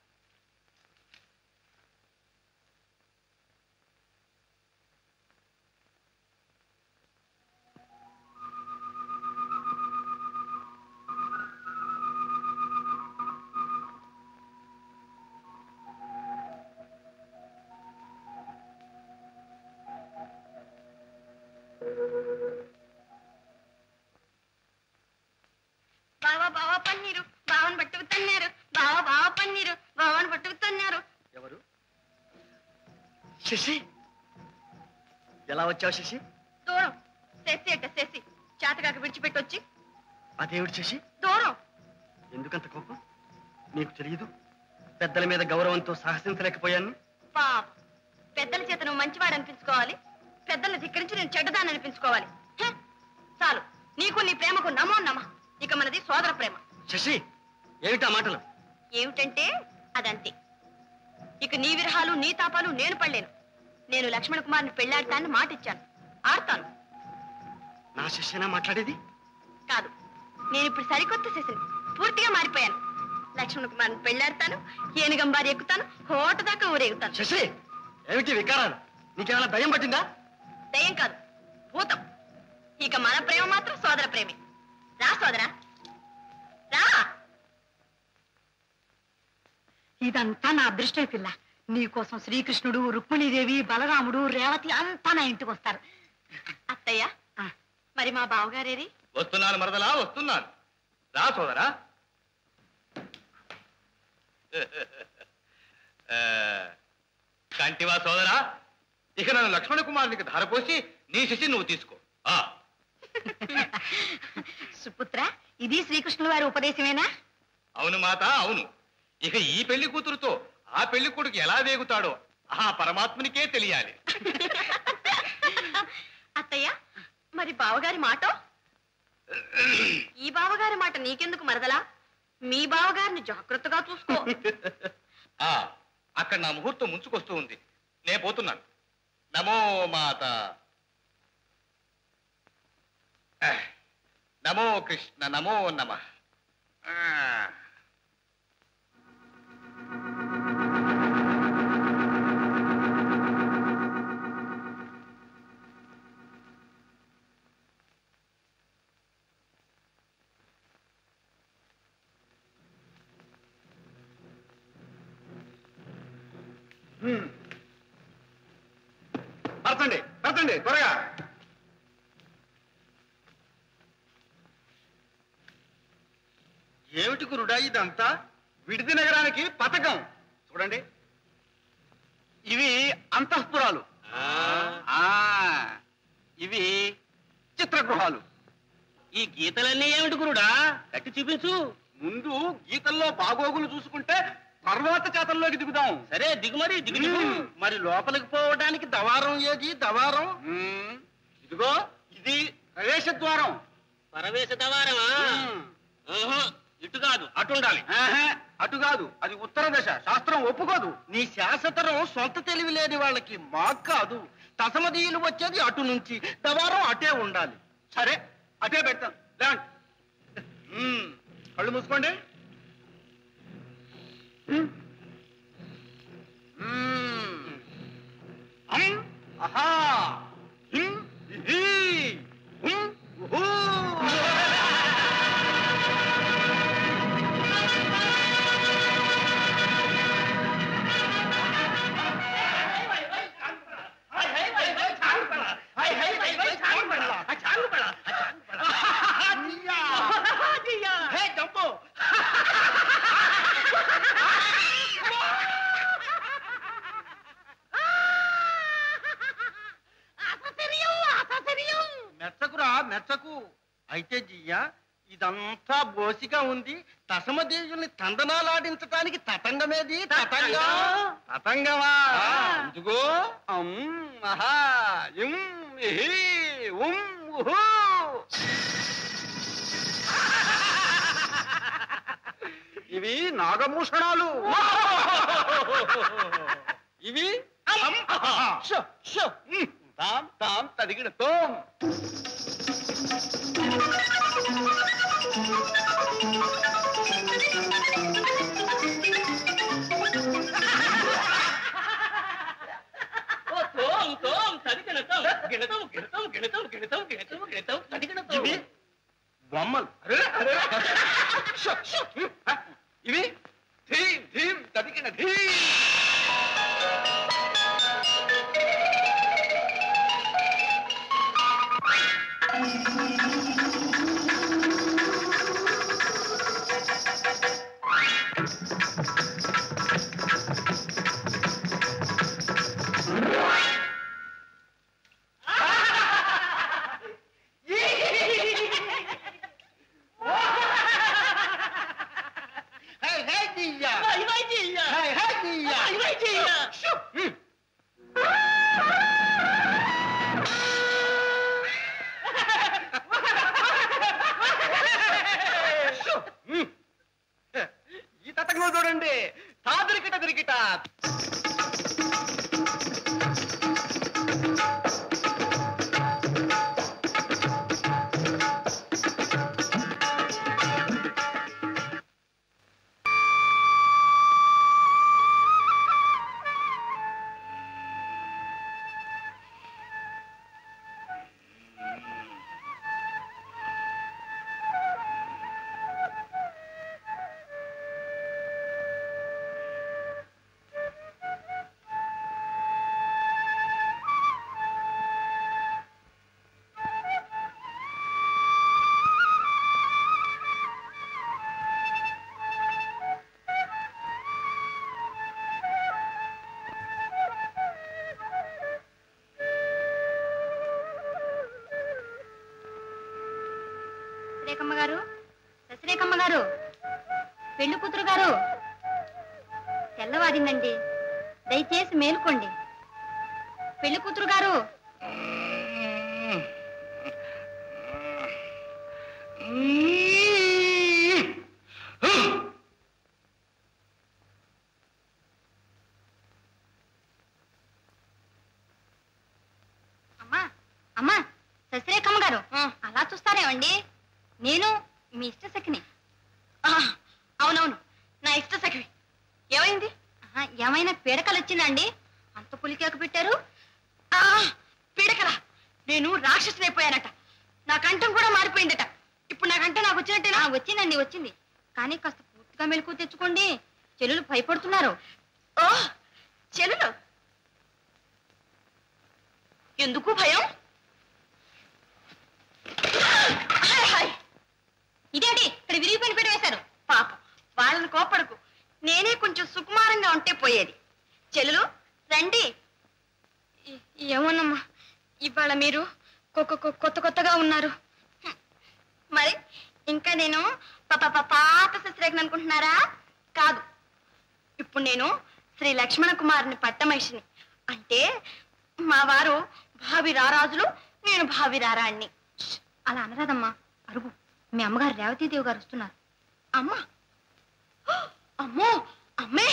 బావా బావా పన్నీరు బావని పట్టుకుతున్నారు బావా బావా పన్నీరు బావని పట్టుకుతున్నారు ఎవరు శశి ఎలా వచ్చావు శశి దూరం శశి అట్ట శశి చేతగాక విడిచిపెట్టొచ్చి అదేవిడు శశి దూరం ఎందుకంత కోపం నీకు తెలియదు పెద్దల మీద గౌరవంతో సాహసించలేకపోయాను పాప పెద్దల చేత నువ్వు మంచివాడు అనిపించుకోవాలి పెద్దల ధిక్కరించి నేను చెడ్డదాన్ని అనిపించుకోవాలి హ, చాలు నీకు నీ ప్రేమకు నమో నమ ఇక మనది సోదర ప్రేమ శశి ఏమిటా మాటలు ఏమిటంటే అదంతే ఇక నీ విరహాలు నీ తాపాలు నేను పడలేను నేను లక్ష్మణ కుమార్ని పెళ్లాడతానని మాట ఇచ్చాను ఆడతాను నా శశినా మాట్లాడేది కాదు నేను ఇప్పుడు సరికొత్త శశిని పూర్తిగా మారిపోయాను లక్ష్మణ కుమార్ని పెళ్లాడతాను ఏనుగంబారి ఎక్కుతాను హోట దాకా ఊరేగుతాను శశి ఏమిటి వికారాలు నీకేమైనా భయం పట్టిందా దయ్యం కాదు భూతం ఇక మన ప్రేమ మాత్రం సోదర ప్రేమే రా సోదరా రా ఇదంతా నా అదృష్టమే పిల్ల నీకోసం శ్రీకృష్ణుడు రుక్మిణీదేవి బలరాముడు రేవతి అంతా నా ఇంటికి వస్తారు అత్తయ్య మరి మా బావగారేరి వస్తున్నాను మరదలా వస్తున్నాను రా సోదరా ఆ, కంటివా సోదరా ఇక నన్ను లక్ష్మణ కుమారునికి ధారపోసి నీ శిష్య నువ్వు తీసుకో ఆ సుపుత్ర ఇది శ్రీకృష్ణుల వారి ఉపదేశమేనా అవును మాత అవును ఇక ఈ పెళ్లి కూతురుతో ఆ పెళ్లి కొడుకు ఎలా వేగుతాడో ఆ పరమాత్మునికే తెలియాలి అత్తయ్య మరి బావగారి మాట ఈ బావగారి మాట నీకెందుకు మరదలా మీ బావగారిని జాగ్రత్తగా చూసుకో ఆ అక్కడ నా ముహూర్తం ముంచుకొస్తూ ఉంది నే పోతున్నాను నమో మాత ఆ, నమో కృష్ణ నమో నమ పరచండి పరచండి త్వరగా ఏమిటి గురుడా ఇదంతా విడిది నగరానికి పథకం చూడండి ఇవి అంతఃపురాలు ఆ, ఇవి చిత్రగృహాలు ఈ గీతలన్నీ ఏమిటి గురుడా కట్టి చూపించు ముందు గీతల్లో బాగోగులు చూసుకుంటే తర్వాత చేతల్లోకి దిగుదాం సరే దిగుమరి దిగు దిగు. మ్మ్. మరి లోపలికి పోవడానికి దవారం ఏది దవారం మ్మ్. ఇదిగో ఇది ప్రవేశ ద్వారం పరవేశ దవారమా మ్మ్. ఆహా, ఇటు కాదు అటు ఉండాలి అటు కాదు అది ఉత్తర దశ శాస్త్రం ఒప్పుకోదు నీ శాశ్వతరం సొంత తెలివి లేని వాళ్ళకి మాకు కాదు తసమదీయులు వచ్చేది అటు నుంచి దవారం అటే ఉండాలి సరే అటే పెడతాను లేవండి మ్మ్. కళ్ళు మూసుకోండి మ్మ్. మ్మ్. అమ్. అహా హిమ్. ఇహీ. హుమ్. ఉహూ. హే జంపు మెచ్చకురా మెచ్చకు అయితే జియ్యా ఇదంతా బోసిగా ఉంది తసమదేవుల్ని తందనాలాడించటానికి తతంగమేది తతంగం తతంగమా ఇదిగో అమ్ మహా ఇం ఇహి ఉం ఉహు ఇవి నాగభూషణాలు ఇవి అమ్. Show, show. మ్మ్. తాం తాం తదిగిన తోం ఓ తోం తోం తదిగణతం గిణతం గిణతం గిణతం గిణతం గిణతం గిణతం తదిగణతం ఇవి బొమ్మలు అరే అరే షో, షో. మ్మ్. ఆ, ఇవి ధీం ధీం తదిగిన ధీం హే హే జియ్యా Vai, vai, Dia! హే హే జియ్యా Vai, vai, Dia! ఈ తతంగం చూడండి తాదిరికిట తిరిగిట ససిరేఖమ్మ గారు ససిరేఖమ్మ గారు పెళ్లి కూతురు గారు తెల్లవారిందండి దయచేసి మేలుకోండి పెళ్లి కూతురు గారు అమ్మా అమ్మా ససిరేఖమ్మ గారు అలా చూస్తారేమండి నేను మీ ఇష్ట సఖిని అవునవును నా ఇష్ట సఖివి ఏమైంది ఏమైనా పీడకలు వచ్చిందండి అంత పులికేక పెట్టారు ఆ, పీడకల నేను రాక్షసుని అయిపోయానట నా కంఠం కూడా మారిపోయిందట ఇప్పుడు నా కంఠం నాకు వచ్చినట్టే వచ్చిందండి వచ్చింది కానీ కాస్త పూర్తిగా మెలకు తెచ్చుకోండి చెల్లెలు భయపడుతున్నారు ఓ చెల్లెలు ఎందుకు భయం హాయ్ హాయ్ ఇదేంటి ఇక్కడ విరిగిపోయిన పీట వేశారు పాపం వాళ్ళని కోపడకు నేనే కొంచెం సుకుమారంగా ఉంటే పోయేది చెల్లెలు రండి ఈ- ఏమోనమ్మా ఇవాళ మీరు కొ- కొ- కొ- కొత్త కొత్తగా ఉన్నారు హ్మ్. మరి ఇంకా నేను ప- ప- ప- పాత శస్త్రేఖను అనుకుంటున్నారా కాదు ఇప్పుడు నేను శ్రీ లక్ష్మణ కుమారుని పట్టమహిషిని అంటే మా వారు భావి రారాజులు నేను భావి రారాణ్ణి ష్, అలా అనరాదమ్మా అరుగు మీ అమ్మగారు రేవతీదేవి గారు వస్తున్నారు అమ్మా అమ్మో అమ్మే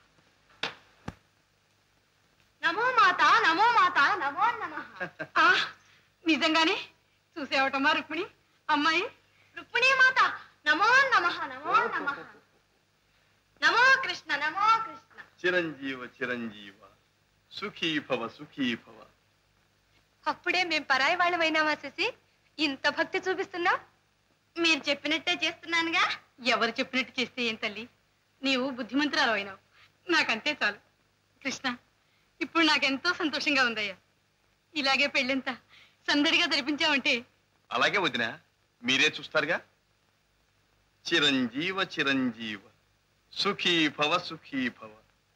నమో మాత నమో మాత నమో నమ నిజంగానే చూసేవటమ్మా రుక్మిణి అమ్మాయి రుక్మిణి మాత నమో నమ నమో నమ నమో కృష్ణ నమో కృష్ణ చిరంజీవ చిరంజీవ సుఖీ భవ సుఖీ భవ అప్పుడే మేం పరాయి వాళ్ళమైనామా శశి ఇంత భక్తి చూపిస్తున్నా మీరు చెప్పినట్టే చేస్తున్నానుగా ఎవరు చెప్పినట్టు చేస్తే ఏం తల్లి నీవు బుద్ధిమంతురాలు అయినావు నాకంతే చాలు కృష్ణ ఇప్పుడు నాకెంతో సంతోషంగా ఉందయ్యా ఇలాగే పెళ్ళింత సందడిగా జరిపించావంటే అలాగే వదిన మీరే చూస్తారుగా చిరంజీవ చిరంజీవ సుఖీ భవ సుఖీ భవ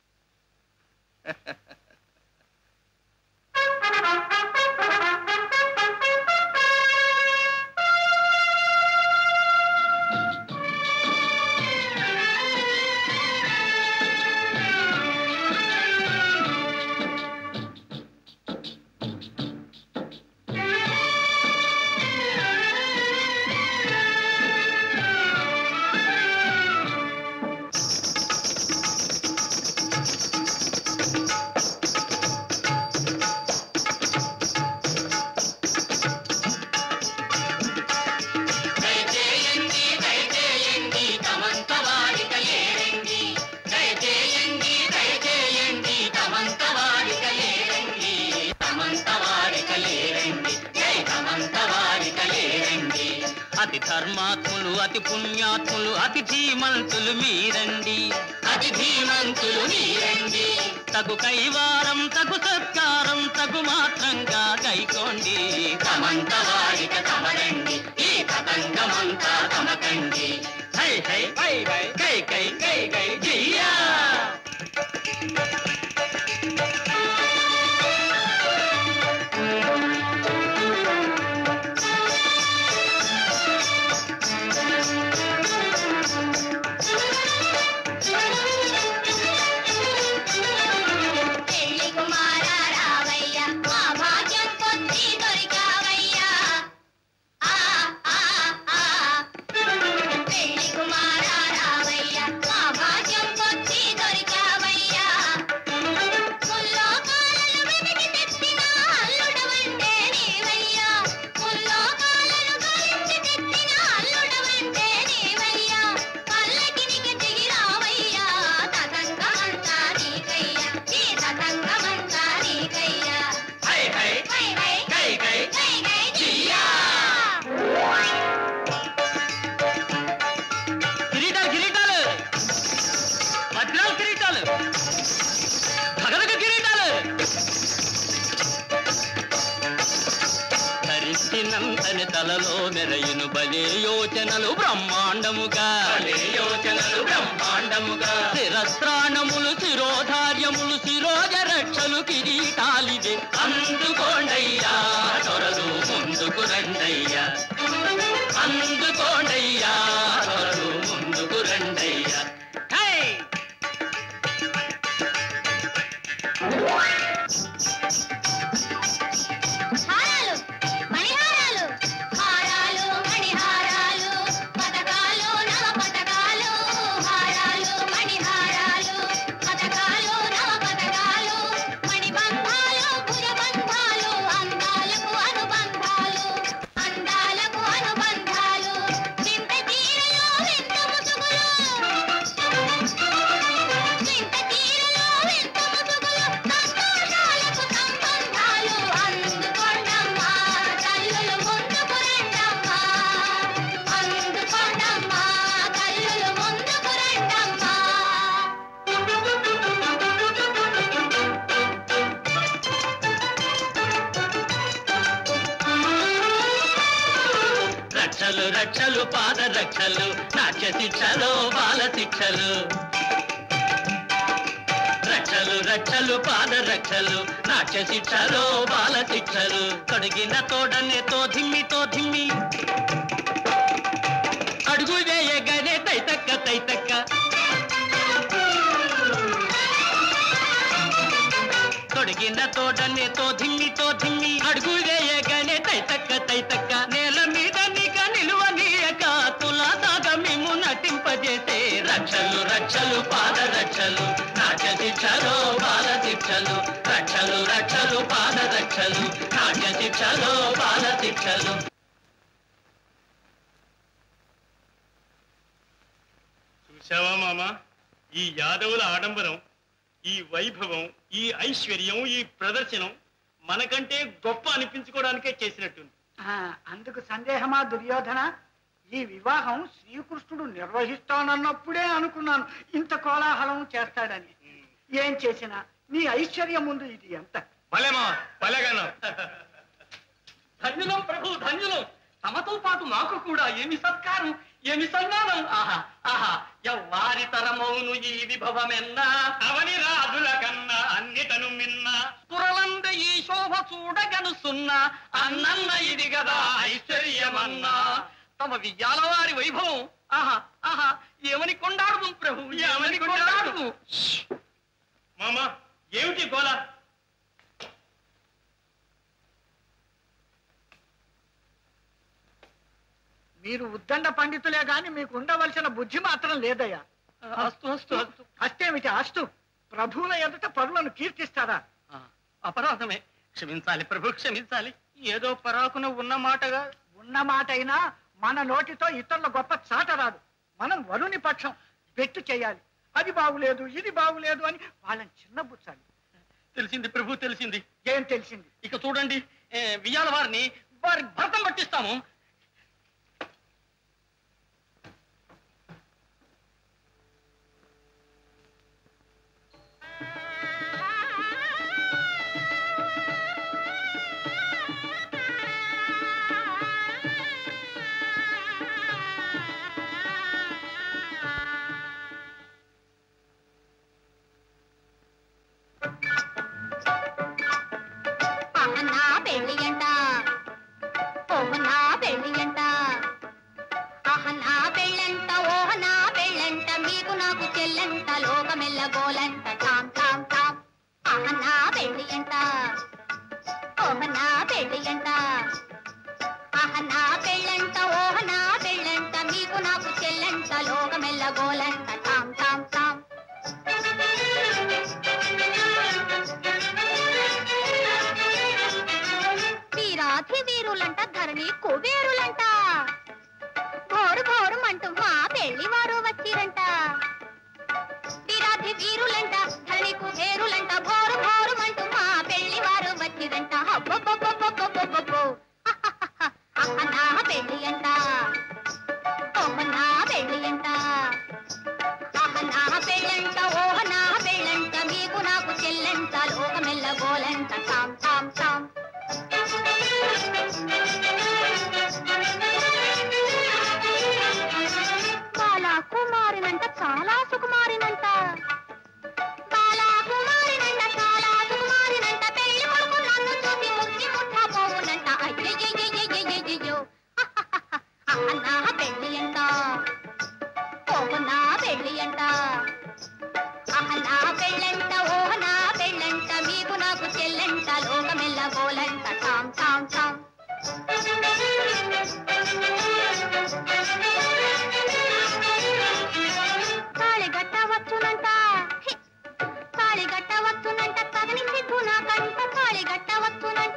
దయచేయండి దయచేయండి తమంత వాడిక లేరండి దయచేయండి దయచేయండి తమంత వాడిక లేరండి తమంత వాడిక లేరండి జై తమంత వాడిక లేరండి అతి ధర్మాత్ములు అతి పుణ్యాత్ములు అతి ధీమంతులు మీరండి అతి ధీమంతులు మీరండి తగు కైవారం తగు సత్కారం తగు మాత్రంగా గైకోండి తమంత వాడిక తమరండి ఈ తతంగమంతా తమకండి హై హై హై హై కై కై కై కై జియా పెళ్లి కుమార రావయ్య మా భాగ్యం కొద్ది దొరికావయ్యా ఆ ఆ ఆ పెళ్లి కుమార రావయ్య మా భాగ్యం కొద్ది దొరికావయ్యా ముల్లో కాలలు వెతికి తెచ్చిన అల్లుడవంటే నీవయ్యా ముల్లో కాలలు కలిసి తెచ్చిన అల్లుడవంటే నీవయ్యా పల్లకినికి దిగి రావయ్యా తతంగమంతా నీకయ్యా ఈ తతంగమంతా నీకయ్యా హై హై హై హై కై కై హై హై జియా కిరీటాలు కిరీటాలు వజ్రాలు కిరీటాలు భగదక కిరీటాలు ధరించినంతని తలలో మెరయును బలే యోచనలు బ్రహ్మాండముగా భలే యోచనలు బ్రహ్మాండముగా శిరస్త్రాణములు శిరోధార్యములు శిరోజ రక్షలు కిరీటాలివే అందుకోండయ్యా త్వరలు ముందుకు రండయ్యా అందుకోండయ్యా త్వరలు ముందుకు రండయ్యా హై! హారాలు మణిహారాలు హారాలు మణిహారాలు పతకాలు నవ పతకాలు హారాలు మణిహారాలు పతకాలు నవ పతకాలు మణిబంధాలు భుజబంధాలు అందాలకు అనుబంధాలు అందాలకు అనుబంధాలు చింత తీరలో వింత ముసుగులు చింత తీరలో వింత ముసుగులు సంతోషాలకు సంబంధాలు అందుకోండమ్మా తల్లులు ముందుకు రండమ్మా అందుకోండమ్మా తల్లులు ముందుకు రండమ్మా రక్షలు రక్షలు పాద రక్షలు నాట్య శిక్షలు బాల శిక్షలు రక్షలు రక్షలు పాద రక్షలు నాట్య శిక్షలు బాల శిక్షలు తొడిగిన తోడనే తో ధిమ్మి తో ధిమ్మి అడుగు వేయగానే తైతక్క తైతక్క తొడిగిన తోడనే తో ధిమ్మి తో ధిమ్మి అడుగు వేయగానే తైతక్క తైతక్క నేల మీద నిక నిలువ నీయక తులా సాగ మేము నటింప రక్షలు రక్షలు పాద రక్షలు నాట్య శిక్షలో బాల శిక్షలు రక్షలు రక్షలు పాద రక్షలు నాట్య శిక్షలో బాల శిక్షలు చూశావా మామ ఈ యాదవుల ఆడంబరం ఈ వైభవం ఈ ఐశ్వర్యం ఈ ప్రదర్శనం మనకంటే గొప్ప అనిపించుకోవడానికే చేసినట్టుంది ఆ, అందుకు సందేహమా దుర్యోధన ఈ వివాహం శ్రీకృష్ణుడు నిర్వహిస్తానన్నప్పుడే అనుకున్నాను ఇంత కోలాహలం చేస్తాడని ఏం చేసినా నీ ఐశ్వర్యం ముందు ఇది ఎంత భలేమా భలేగాను ధన్యులం ప్రభు ధన్యులం తమతో పాటు మాకు కూడా ఏమి సత్కారం ఏమి సన్మానం ఆహా ఆహా ఎవ్వారి తరమౌను ఈ విభవమెన్నా అవని రాజుల కన్నా అన్నిటను మిన్న పురలంద ఈ శోభ చూడగను సున్నా అన్నన్న ఇది గదా ఐశ్వర్యమన్నా తమ వియ్యాల వారి వైభవం ఆహా ఆహా ఏమని కొండాడుదు ప్రభు ఏమని కొండాడుదు మామ ఏమిటి గోల మీరు ఉద్దండ పండితులే గాని మీకు ఉండవలసిన బుద్ధి మాత్రం లేదయ్యా అస్తు అస్తు అస్తు అస్తేమిటి అస్తు ప్రభువుల ఎదుట పరులను కీర్తిస్తారా అపరాధమే క్షమించాలి ప్రభు క్షమించాలి ఏదో పరాకున ఉన్న మాటగా ఉన్న మాటైనా మన నోటితో ఇతరుల గొప్ప చాట రాదు మనం వరుని పక్షం పెట్టు చేయాలి అది బాగులేదు ఇది బాగులేదు అని వాళ్ళని చిన్నబుచ్చాలి తెలిసింది ప్రభు తెలిసింది ఏం తెలిసింది ఇక చూడండి ఏ, వియ్యాల వారిని వారి భర్తం పట్టిస్తాము నా పెళ్ళి అంట ఓహ్ నా పెళ్ళి అంట ఆహ నా పెళ్ళంట ఓహ నా పెళ్ళంట మీకు నాకు చెల్లంట లోకమెల్ల గోలంట టామ్ టామ్ టామ్ ఆహ నా పెళ్ళి అంట ఓహ నా పెళ్ళి అంట ఆహ నా పెళ్ళంట ఓహ నా పెళ్ళంట మీకు నాకు చెల్లంట లోకమెల్ల గోలంట టామ్ టామ్ టామ్ వీరాధి వీరులంట ధరణి కుబేరులంట ఘోరు ఘోరుమంటూ మా పెళ్లి వారు వచ్చిరంట వీరాధి వీరులంట ధరణి కుబేరులంట ఘోరు ఘోరుమంటూ మా పెళ్లి వారు వచ్చిరంట అబ్బబ్బబ్బబ్బబ్బబ్బబ్బో. అహ నా పెళ్లి అంట ఓహ నా పెళ్లి అంట అహ నా పెళ్ళంట ఓహ నా పెళ్ళంట మీకు నాకు చెల్లంట లోకమెల్ల గోలంట టామ్ టామ్ టామ్ బాలా కుమారినంట చాలా సుకుమారినంట బాలా కుమారినంట చాలా సుకుమారినంట పెళ్లి కొడుకు నన్ను చూసి ముక్కి ముఠ పోవునంట అయ్యయ్యయ్యయ్యయ్యయ్యో నా పెళ్లి అంట ఓహ నా పెళ్లి అంట ఆహ నా పెళ్ళంట ఓహ నా పెళ్ళంట మీకు నాకు చెల్లంట లోకమెల్ల గోలంట టామ్ టామ్ టామ్ తాళి గట్ట వచ్చునంట హి! తాళి గట్ట వచ్చునంట తగని సిగ్గు నాకంట తాళి గట్ట వచ్చునంట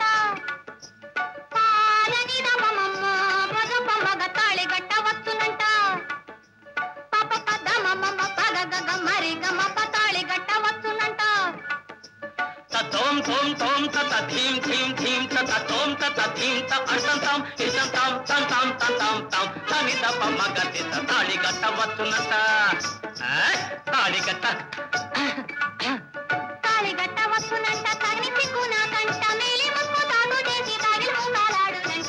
పాలని రమమమ్మ పగప మగ తాళి గట్ట వచ్చునంట పాప పద మమ్మ పగ గగ మరి గమ పతాళి గట్ట వచ్చునంట తోం తోం తోం తత ధీం ధీం ధీం తత తోం తత ధీం త అర్థం తాం ఇష్టం తాం తం తాం తం తాం తాం తని తప మగ తిత తాళి గట్ట వస్తున్నట తాళి గట్ట తాళి గట్ట వచ్చునంట తగని సిగ్గు నాకంట మేలి ముక్కు తాను చేసి తాగిలి మూలాడునంట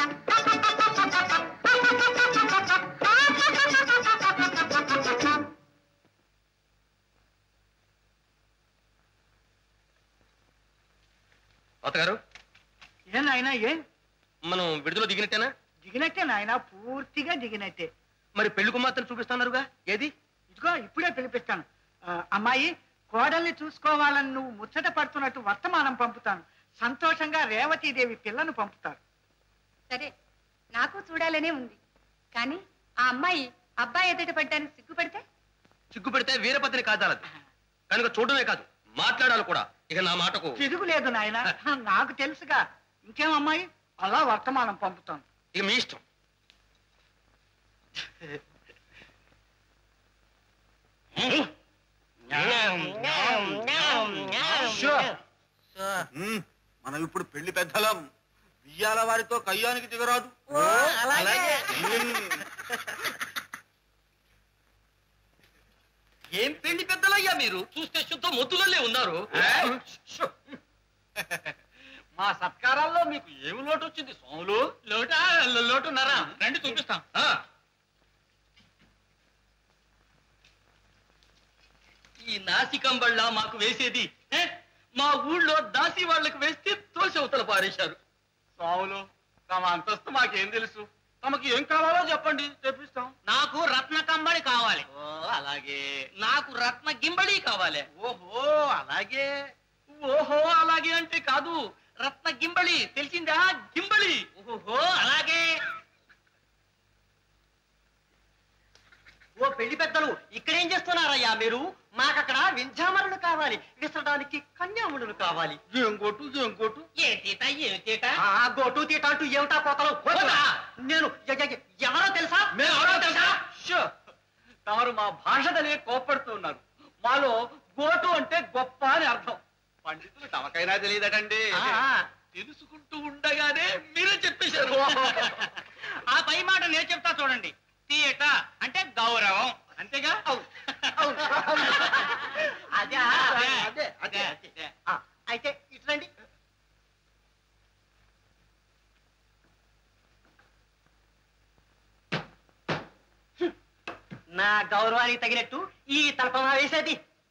అవతగారు ఏ నాయనా ఏ మనం విడుదల దిగినట్టేనా దిగినట్టే నాయనా పూర్తిగా దిగినట్టే మరి పెళ్లి కుమార్తెను చూపిస్తున్నారు ఏది ఇదిగో ఇప్పుడే పిలిపిస్తాను ఆ, అమ్మాయి కోడల్ని చూసుకోవాలని నువ్వు ముచ్చట పడుతున్నట్టు వర్తమానం పంపుతాను సంతోషంగా రేవతీదేవి పిల్లను పంపుతారు సరే నాకు చూడాలనే ఉంది కానీ ఆ అమ్మాయి అబ్బాయి ఎదుట పడ్డానికి సిగ్గుపడితే సిగ్గుపడితే వీరపతిని కాదాలదు కనుక చూడమే కాదు మాట్లాడాలి కూడా ఇక నా మాటకు తిరుగులేదు నాయన నాకు తెలుసుగా ఇంకేం అమ్మాయి అలా వర్తమానం పంపుతాను ఇక మీ ఇష్టం మ్మ్. మనం ఇప్పుడు పెళ్లి పెద్దలం బియ్యాల వారితో కయ్యానికి దిగరాదు అలాగే. మ్మ్. ఏం పెళ్లి పెద్దలయ్యా మీరు చూస్తే శుద్ధ మొత్తులల్లే ఉన్నారు మా సత్కారాల్లో మీకు ఏమి లోటు వచ్చింది సోములు లోటా లోటున్నారా రండి చూపిస్తాం ఈ నాసికంబళ్ళ మాకు వేసేది ఏ? మా ఊళ్ళో దాసి వాళ్ళకి వేస్తే తోసి అవతల పారేశారు స్వాములు తమ అంతస్తు మాకేం తెలుసు తమకి ఏం కావాలో చెప్పండి తెప్పిస్తాం నాకు రత్న కంబళి కావాలి ఓ అలాగే నాకు రత్న గింబళి కావాలి ఓహో అలాగే ఓహో అలాగే అంటే కాదు రత్న గింబళి తెలిసిందా గింబళి ఓహో అలాగే ఓ పెళ్లి పెద్దలు ఇక్కడేం చేస్తున్నారయ్యా మీరు మాకక్కడ వింధ్యామరులు కావాలి విసరడానికి కన్యాములు కావాలి ఏం కొట్టు ఏం కొట్టు ఏ తీట ఏ తీట ఆ గోటు తీట అంటూ ఏమిటా పోతలు నేను ఎ- ఎ- ఎవరో తెలుసా ఎవరో తెలుసా షో! తమరు మా భాషదనే కోప్పడుతున్నారు మాలో గోటు అంటే గొప్ప అని అర్థం పండితులు తమకైనా తెలియదటండి తెలుసుకుంటూ ఉండగానే మీరే చెప్పేశారు ఆ పై మాట నేను చెప్తా చూడండి తీయట అంటే గౌరవం అంతేగా అదే అదే అదే అయితే ఇట్లండి నా గౌరవానికి తగినట్టు ఈ తలపమా వేసేది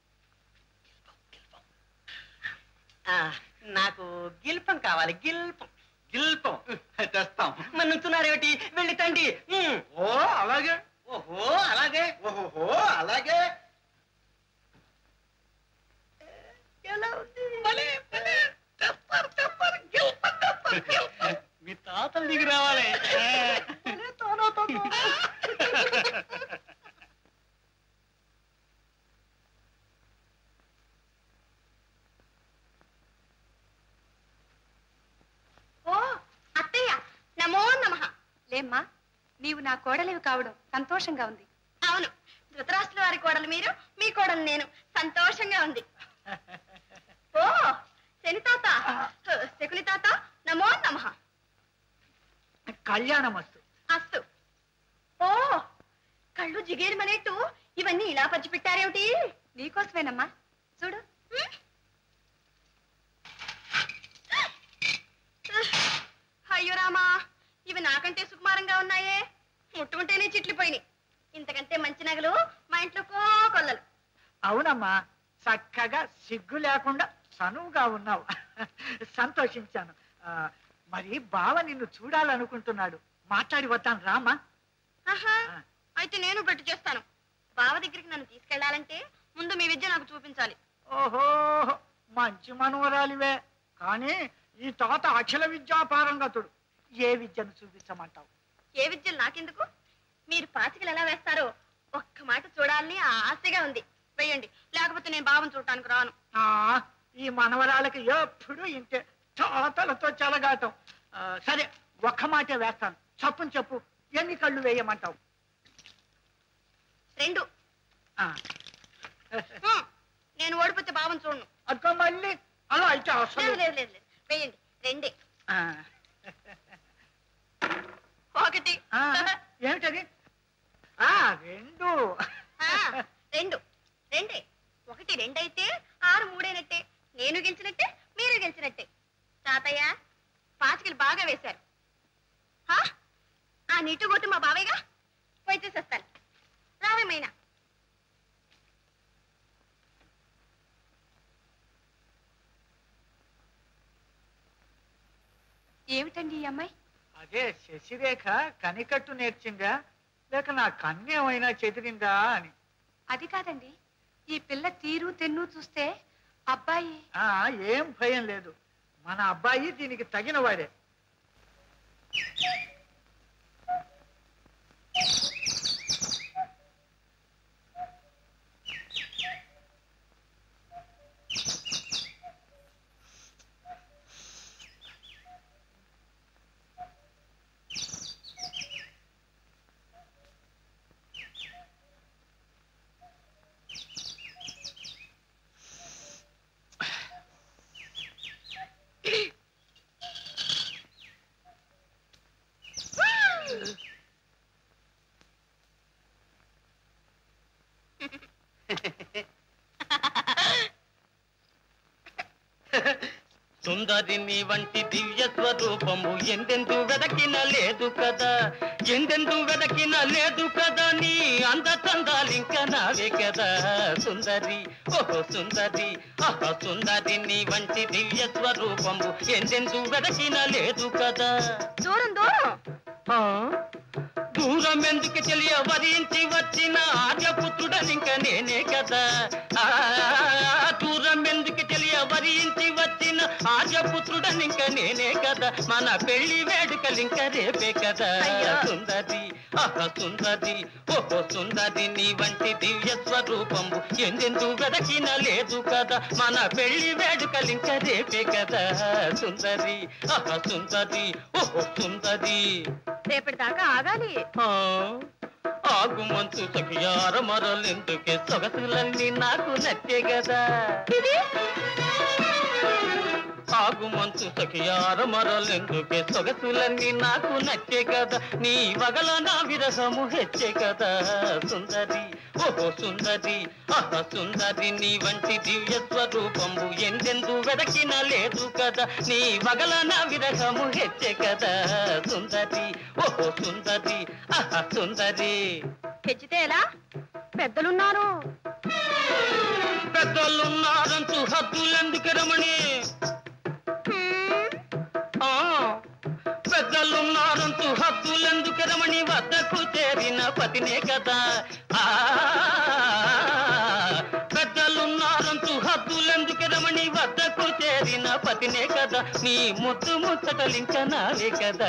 ఆ, నాకు గిల్పం కావాలి గిల్పం గిల్పం తెస్తాం మరి నుంచున్నారేమిటి వెళ్ళి తండి ఉమ్. ఓ అలాగే ఓహో అలాగే ఓహో అలాగే ఎలా ఉంది భలే, భలే. తెస్తారు, తెస్తారు. గిల్పం తెస్తారు, గిల్పం. మీ తాతలు దిగి రావాలి భలే తానో తానో. ఓ అత్తయ్య నమో నమః లేమ్మా నీవు నా కోడలివి కావడం సంతోషంగా ఉంది అవును ధృతరాష్ట్రుల వారి కోడలు మీరు మీ కోడలు నేను సంతోషంగా ఉంది ఓ శని తాత శకుని తాత నమో నమః కళ్యాణమస్తు అస్తు ఓ కళ్ళు జిగేరుమనేట్టు ఇవన్నీ ఇలా పంచిపెట్టారేమిటి నీకోసమేనమ్మా చూడు అయ్యో రామా ఇవి నాకంటే సుకుమారంగా ఉన్నాయే ముట్టుకుంటేనే చిట్లిపోయినాయి ఇంతకంటే మంచి నగలు మా ఇంట్లో కోకొల్లలు అవునమ్మా చక్కగా సిగ్గు లేకుండా చనువుగా ఉన్నావు సంతోషించాను ఆ, మరి బావ నిన్ను చూడాలనుకుంటున్నాడు మాట్లాడి వద్దాను రామా ఆహా అయితే నేను పెట్టు చేస్తాను బావ దగ్గరికి నన్ను తీసుకెళ్లాలంటే ముందు మీ విద్య నాకు చూపించాలి ఓహో మంచి మనవరాలివే కానీ ఈ తాత అఖిల విద్యా పారంగతుడు ఏ విద్యను చూపించమంటావు ఏ విద్యలు నాకెందుకు మీరు పాచికలు ఎలా వేస్తారో ఒక్క మాట చూడాలని ఆశగా ఉంది వేయండి లేకపోతే నేను బావని చూడటానికి రాను ఆ ఈ మనవరాలకి ఎప్పుడు ఇంతే తాతలతో చెలగాటం ఆ, సరే ఒక్క మాటే వేస్తాను చప్పుని చెప్పు ఎన్ని కళ్ళు వేయమంటావు రెండు ఆ, హ్మ్. నేను ఓడిపోతే బావని చూడను అక్క మళ్ళీ అలా అయితే లేదు అసలు లేదు లేదు లేదు. వేయండి రెండే ఆ, ఒకటి ఆ, ఏమిటది ఆ రెండు ఆ, రెండు రెండే ఒకటి రెండైతే ఆరు మూడైనట్టే నేను గెలిచినట్టే మీరు గెలిచినట్టే తాతయ్య పాచికలు బాగా వేశారు హా? ఆ నీటు కొట్టు మా బావయ్యగా పోయి చూసేస్తాను రావేమైనా ఏమిటండి ఈ అమ్మాయి అదే శశిరేఖ కనికట్టు నేర్చిందా లేక నా కన్యమైనా చెదిరిందా అని అది కాదండి ఈ పిల్ల తీరు తెన్ను చూస్తే అబ్బాయి ఆ ఏం భయం లేదు మన అబ్బాయి దీనికి తగిన వాడే సుందరి నీ వంటి దివ్య స్వరూపము ఎందెందు వెదకిన లేదు కదా ఎందెందు వెదకిన లేదు కదా నీ అంద చందాలింక నావే కదా సుందరి ఓహో సుందరి ఆహా సుందరి నీ వంటి దివ్య స్వరూపము ఎందెందు వెదకిన లేదు కదా దూరం దూరం ఆ? దూరం ఎందుకు తెలియ వరించి వచ్చిన ఆర్యపుత్రుడనింక నేనే కదా ఆ, దూరం ఎందుకు తెలియ వరించి వచ్చిన ఆర్యపుత్రుడనింక నేనే కదా మన పెళ్లి వేడుకలింక రేపే కదా సుందరి ఆహా సుందరి ఓహో సుందరి నీ వంటి దివ్య స్వరూపము ఎందెందు వెదకిన లేదు కదా మన పెళ్లి వేడుకలింక రేపే కదా సుందరి ఆహా సుందరి ఓహో సుందరి రేపటి దాకా ఆగాలి ఆ, ఆగుమంచు సఖియార మరలెందుకే సొగసులన్నీ నాకు నచ్చే కదా ఆగుమంచు సఖియార మరలెందుకే సొగసులన్నీ నాకు నచ్చే కదా నీ వగల నా విరహము హెచ్చే కదా సుందరి ఓహో సుందరి ఆహా సుందరి నీ వంటి దివ్య స్వరూపము ఎందెందు వెదకిన లేదు కదా నీ వగల నా విరహము హెచ్చే కదా సుందరి ఓహో సుందరి ఆహా సుందరి తెచ్చితే ఎలా పెద్దలున్నారు పెద్దలున్నారంటూ హద్దులెందుకు రమణి ఆ, పెద్దలున్నారంటూ హద్దులెందుకు రమణి వద్దకు చేరిన పతినే కదా ఆ, పెద్దలున్నారంటూ హద్దులెందుకు రమణి వద్దకు చేరిన పతినే కదా నీ ముద్దు ముచ్చటలింక నావే కదా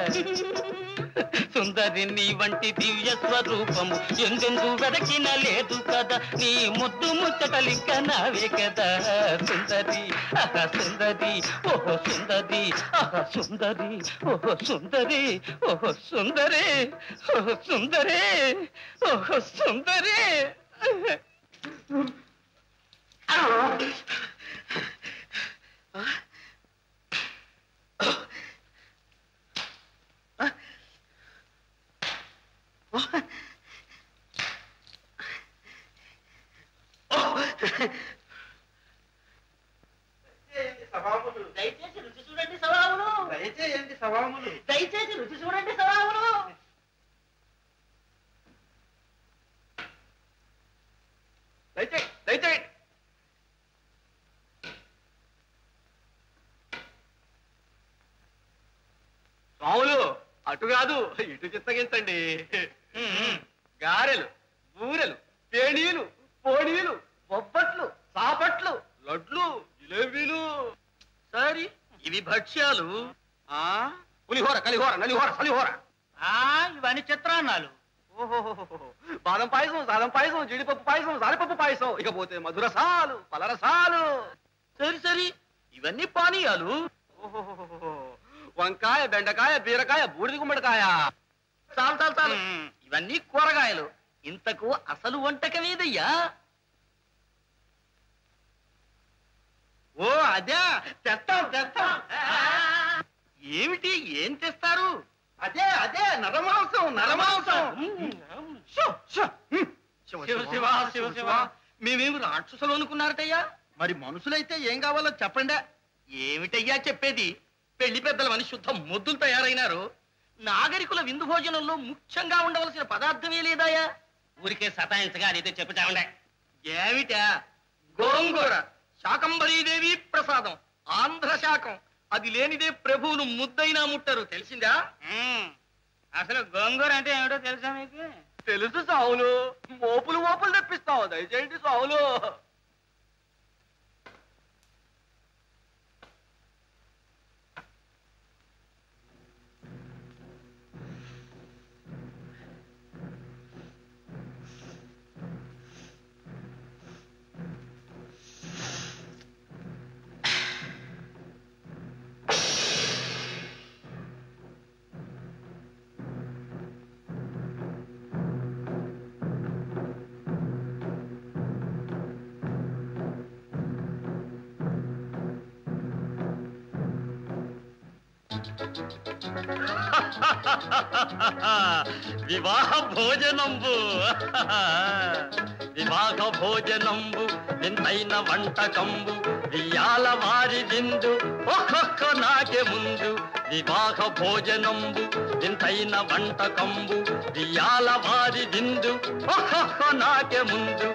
సుందరి నీ వంటి దివ్య స్వరూపము ఎందెందు వెదకిన లేదు కదా నీ ముద్దు ముచ్చటలింక నావే కదా సుందరి ఆహా సుందరి ఓహో సుందరి ఆహా సుందరి ఓహో సుందరి ఓహో సుందరి ఓహో సుందరి ఓహో సుందరి దయచేసి రుచి చూడండి సవాములు దయచేయండి సవాములు దయచేసి రుచి చూడండి సవాములు దయచేయండి దయచేయండి స్వాములు అటు కాదు ఇటు చిత్తగించండి గారెలు బూరెలు పేణీలు పోనీలు బొబ్బట్లు సాపట్లు లడ్లు జిలేబీలు సరి ఇవి భక్ష్యాలు ఆ పులిహోర కలిహోర నలిహోర సలిహోర ఇవన్నీ చిత్రాన్నాలు ఓహోహోహో. బాదం పాయసం సాదం పాయసం జీడిపప్పు పాయసం సారిపప్పు పాయసం ఇకపోతే మధురసాలు పలరసాలు సరి సరి ఇవన్నీ పానీయాలు ఓహోహోహో. వంకాయ బెండకాయ బీరకాయ బూడిద గుమ్మడికాయ చాలు చాలు చాలు ఇవన్నీ కూరగాయలు ఇంతకు అసలు వంటకమేదయ్యా ఓ అదే తెస్తాం తెస్తాం ఏమిటి ఏం తెస్తారు అదే అదే నరమాంసం నరమాంసం షో, షో. హ్మ్. శివ శివ శివ శివ మేమేమి రాక్షసులు అనుకున్నారటయ్యా మరి మనుషులైతే ఏం కావాలో చెప్పండి ఏమిటయ్యా చెప్పేది పెళ్లి పెద్దలమని శుద్ధ మొద్దులు తయారైనారు నాగరికుల విందు భోజనంలో ముఖ్యంగా ఉండవలసిన పదార్థమే లేదాయా ఊరికే సతాయించగా అదైతే చెప్పుతామండే ఏమిటా గోంగూర శాకంబరీదేవి ప్రసాదం ఆంధ్ర శాకం అది లేనిదే ప్రభువును ముద్దైనా ముట్టరు తెలిసిందా అసలు గోంగూర అంటే ఏమిటో తెలుసా మీకు తెలుసు సావులు మోపులు మోపులు తెప్పిస్తావు దయచేయండి సావులు వివాహ భోజనంబు వివాహ భోజనంబు వింతైన వంటకంబు వియాల వారి విందు ఒక్కొక్క నాకే ముందు వివాహ భోజనంబు వింతైన వంటకంబు వియాల వారి విందు ఒక్కొక్క నాకే ముందు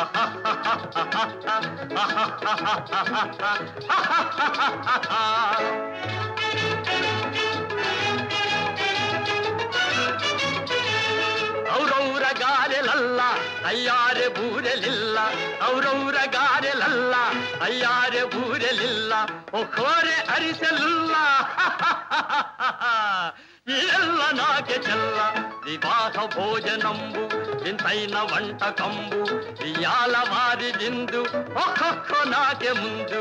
ಔರೌರ ಗಾರೆಲಲ್ಲ ಅಯ್ಯಾರೆ ಬೂರೆಲಿಲ್ಲ ಔರೌರ ಗಾರೆಲಲ್ಲ ಅಯ್ಯಾರೆ ಬೂರೆಲಿಲ್ಲ ಒಖೋರೆ ಅರಿಸಲಿಲ್ಲ ಇದೆಲ್ಲ ನಾಕೆ ಚೆಲ್ಲ ವಿವಾಹ ಭೋಜನಂಬು వింతైన వంటకంబు ఇయాల వారి విందు ఒక్కొక్క నాకే ముందు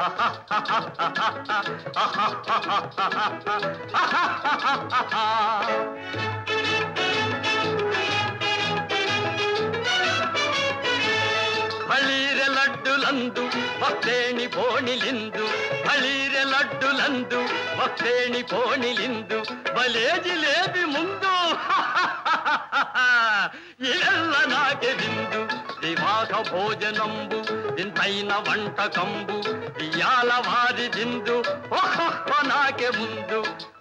ಬಳೀರೆ ಲಡ್ಡುಲಂದು ಭಕ್ತೇಣಿ ಬೋಣಿಲಿಂದು ಬಳೀರೆ ಲಡ್ಡುಲಂದು ಭಕ್ತೇಣಿ ಬೋಣಿಲಿಂದು ಬಲೇ ಜಿಲೇಬಿ ಮುಂದು ఇళ్ళ నాకే విందు వివాహ భోజనంబు వింతైన వంటకంబు ఇయాల వారి విందు ఒక్కొక్క నాకే ముందు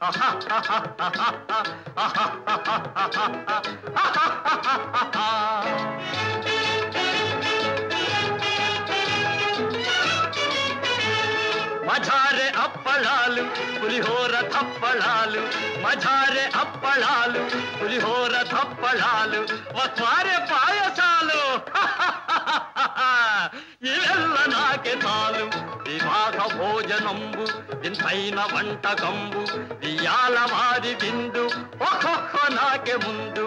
మజారే అప్పళాలు పులిహోర తప్పళాలు మజారే అప్పళాలు పులిహోర తప్పళాలు వస్వారే పాయసాలు ఇవెల్ల నాకే చాలు వివాహ భోజనంబు వింతైన వంటకంబు వియాల వారి విందు ఒక్కొక్క నాకే ముందు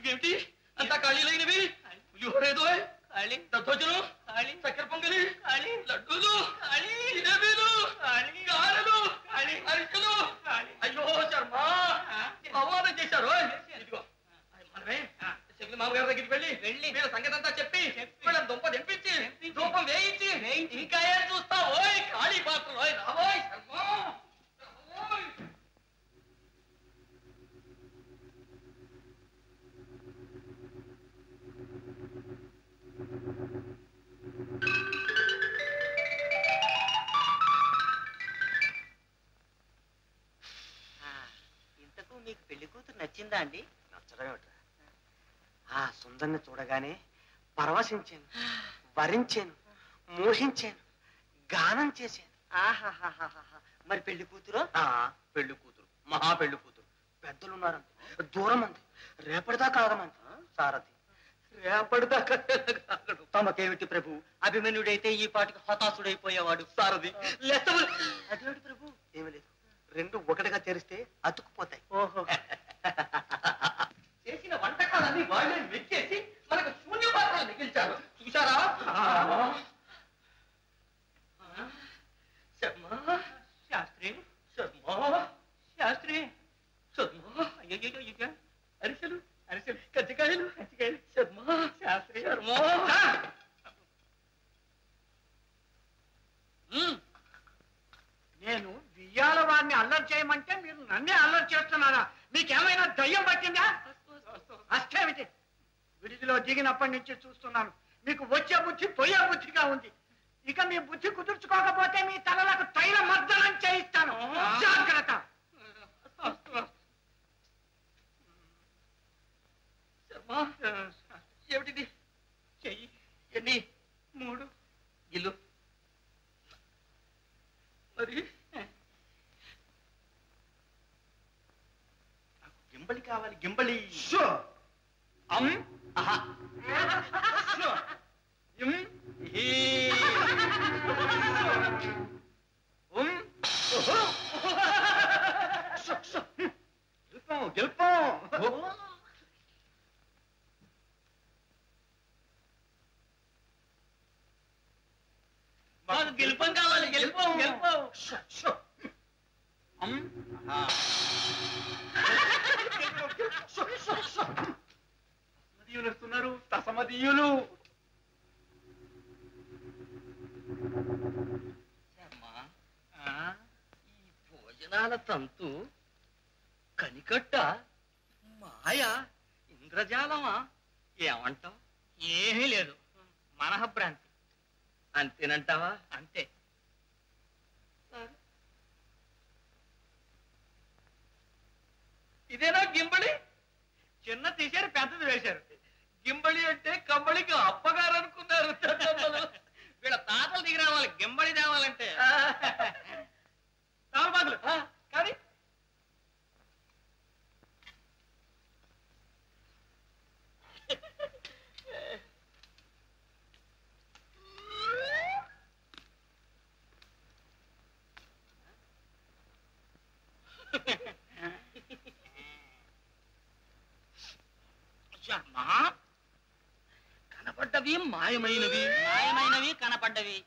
ఇదేమిటి అంతా ఖాళీలైనవి పులిహోర ఏదో ఖాళీ దద్దోజనం ఖాళీ చక్కెర పొంగలి ఖాళీ లడ్డూలు ఖాళీ జిలేబీలు ఖాళీ గారెలు ఖాళీ అరిసెలు అయ్యో శర్మ అవమానం చేశారు ఇదిగో మనమే శకుని మామగారి దగ్గరికి వెళ్ళి వెళ్ళి వీళ్ళ సంగతి అంతా చెప్పి వీళ్ళ దుంప తెప్పించి ధూపం వేయించి ఇంకా ఏం చూస్తావు ఓయ్ ఖాళీ పాత్రలు ఓయ్ రావోయ్ శర్మ రావోయ్. ఇంతకు మీకు పెళ్లి కూతురు నచ్చిందా అండి నచ్చడమేమిట్రా ఆ సుందర్ని చూడగానే పరవశించాను వరించాను మోహించాను గానం చేశాను ఆహాహాహాహా. మరి పెళ్లి కూతురు ఆ, పెళ్లి కూతురు మహా పెళ్లి కూతురు పెద్దలున్నారంట దూరం అంది రేపటిదాకా ఆగమంది సారథి రేపటిదాకా ఆగడు. తమకేమిటి ప్రభు అభిమన్యుడైతే ఈ పాటికి హతాశుడైపోయేవాడు సారథి లెక్కలు అదేమిటి ప్రభు ఏమీ లేదు రెండు ఒకటిగా తెరిస్తే అతుక్కుపోతాయి ఓహో చేసిన వంటకాలన్నీ వాళ్ళే మెచ్చేసి మనకు శూన్య పాత్రలు మిగిల్చారు చూసారా శర్మ శాస్త్రి శర్మ శాస్త్రి శర్మ అయ్యో అరిసెలు అరిసెలు కజ్జికాయలు కజ్జికాయలు శర్మ శాస్త్రి శర్మ నేను బియ్యాల వారిని అల్లరి చేయమంటే మీరు నన్నే అల్లరి చేస్తున్నారా మీకేమైనా దయ్యం పట్టిందా అష్టేమిటి విడిదిలో దిగినప్పటి నుంచి చూస్తున్నాను మీకు వచ్చే బుద్ధి పోయే బుద్ధిగా ఉంది ఇక మీ బుద్ధి కుదుర్చుకోకపోతే మీ తలలకు తైల మర్దనం చేయిస్తాను జాగ్రత్త శర్మ ఏమిటిది చెయ్యి ఎన్ని మూడు ఇల్లు మరి నాకు గింబళి కావాలి గింబళి అమ్ అహా షో. ఇమ్ ఈ. ఉమ్ ఓహో. Show, show. గెలుపం గెలుపం మాకు గెలుపం కావాలి గెలుపం గెలుపం షో, షో. అమ్ అహా షో, షో, షో. తసమదీయులు వస్తున్నారు తసమదీయులు అమ్మా, ఆ, ఈ భోజనాల తంతు కనికట్ట మాయ ఇంద్రజాలమా ఏమంటావు ఏమీ లేదు మనఃభ్రాంతి అంతేనంటావా అంతే ఇదేనా గింబళి చిన్న తీశారు పెద్దది వేశారు గింబళి అంటే కంబళికి అప్పగారు అనుకున్నారు వీళ్ళ తాతలు దిగి రావాలి గింబళి తేవాలంటే రామబాగులు కానీ శర్మ కనపడ్డవి మాయమైనవి మాయమైనవి కనపడ్డవి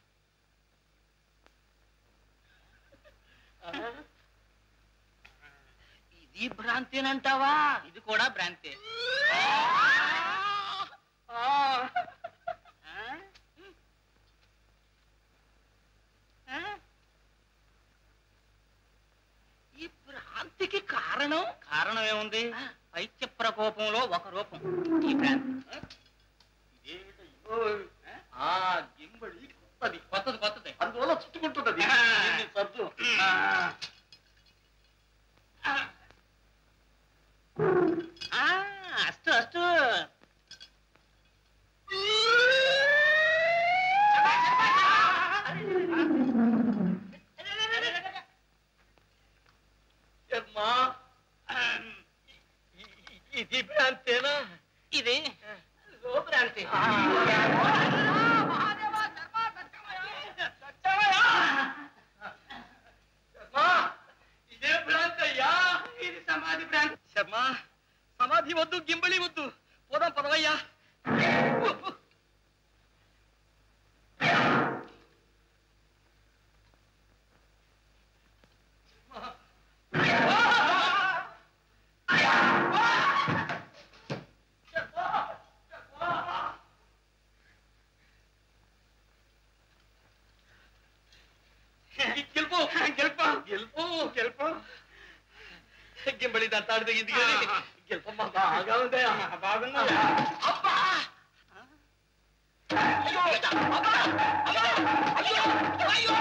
ఇది భ్రాంతేనంటావా ఇది కూడా భ్రాంతే ఈ భ్రాంతికి కారణం కారణం ఏముంది పైత్య ప్రకోపంలో ఒక రూపం ఈ భ్రాంతి ఆ గింబడి కొత్తది కొత్తది కొత్తది అందువల్ల చుట్టుకుంటున్నది దీన్ని సర్దు ఆ, అస్తు అస్తు అమ్మా ఇది భ్రాంతేనా ఇది లో భ్రాంతి ఇదే భ్రాంతి అయ్యా ఇది సమాధి భ్రాంతి శర్మ సమాధి వద్దు గింబళి వద్దు పోదాం పదవయ్యా గెలుపు గెలుపు గెలుపు గెలుపు గింబడి దత్తాడు దిగింది కానీ గెలుపమ్మ బాగా ఉంది బాగున్నా అబ్బా అయ్యో అబ్బా అబ్బా అయ్యో అయ్యో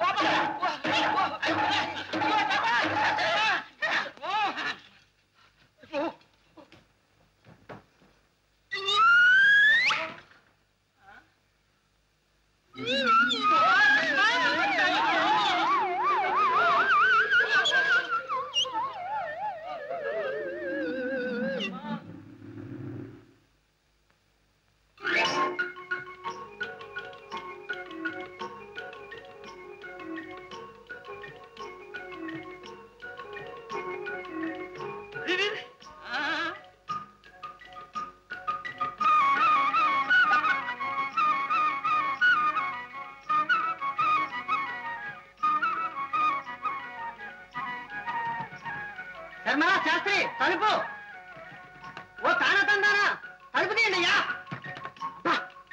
ధర్మరా శాస్త్రి తలుపు ఓ తానా తందానా తలుపు తీయండి అయ్యా అబ్బా.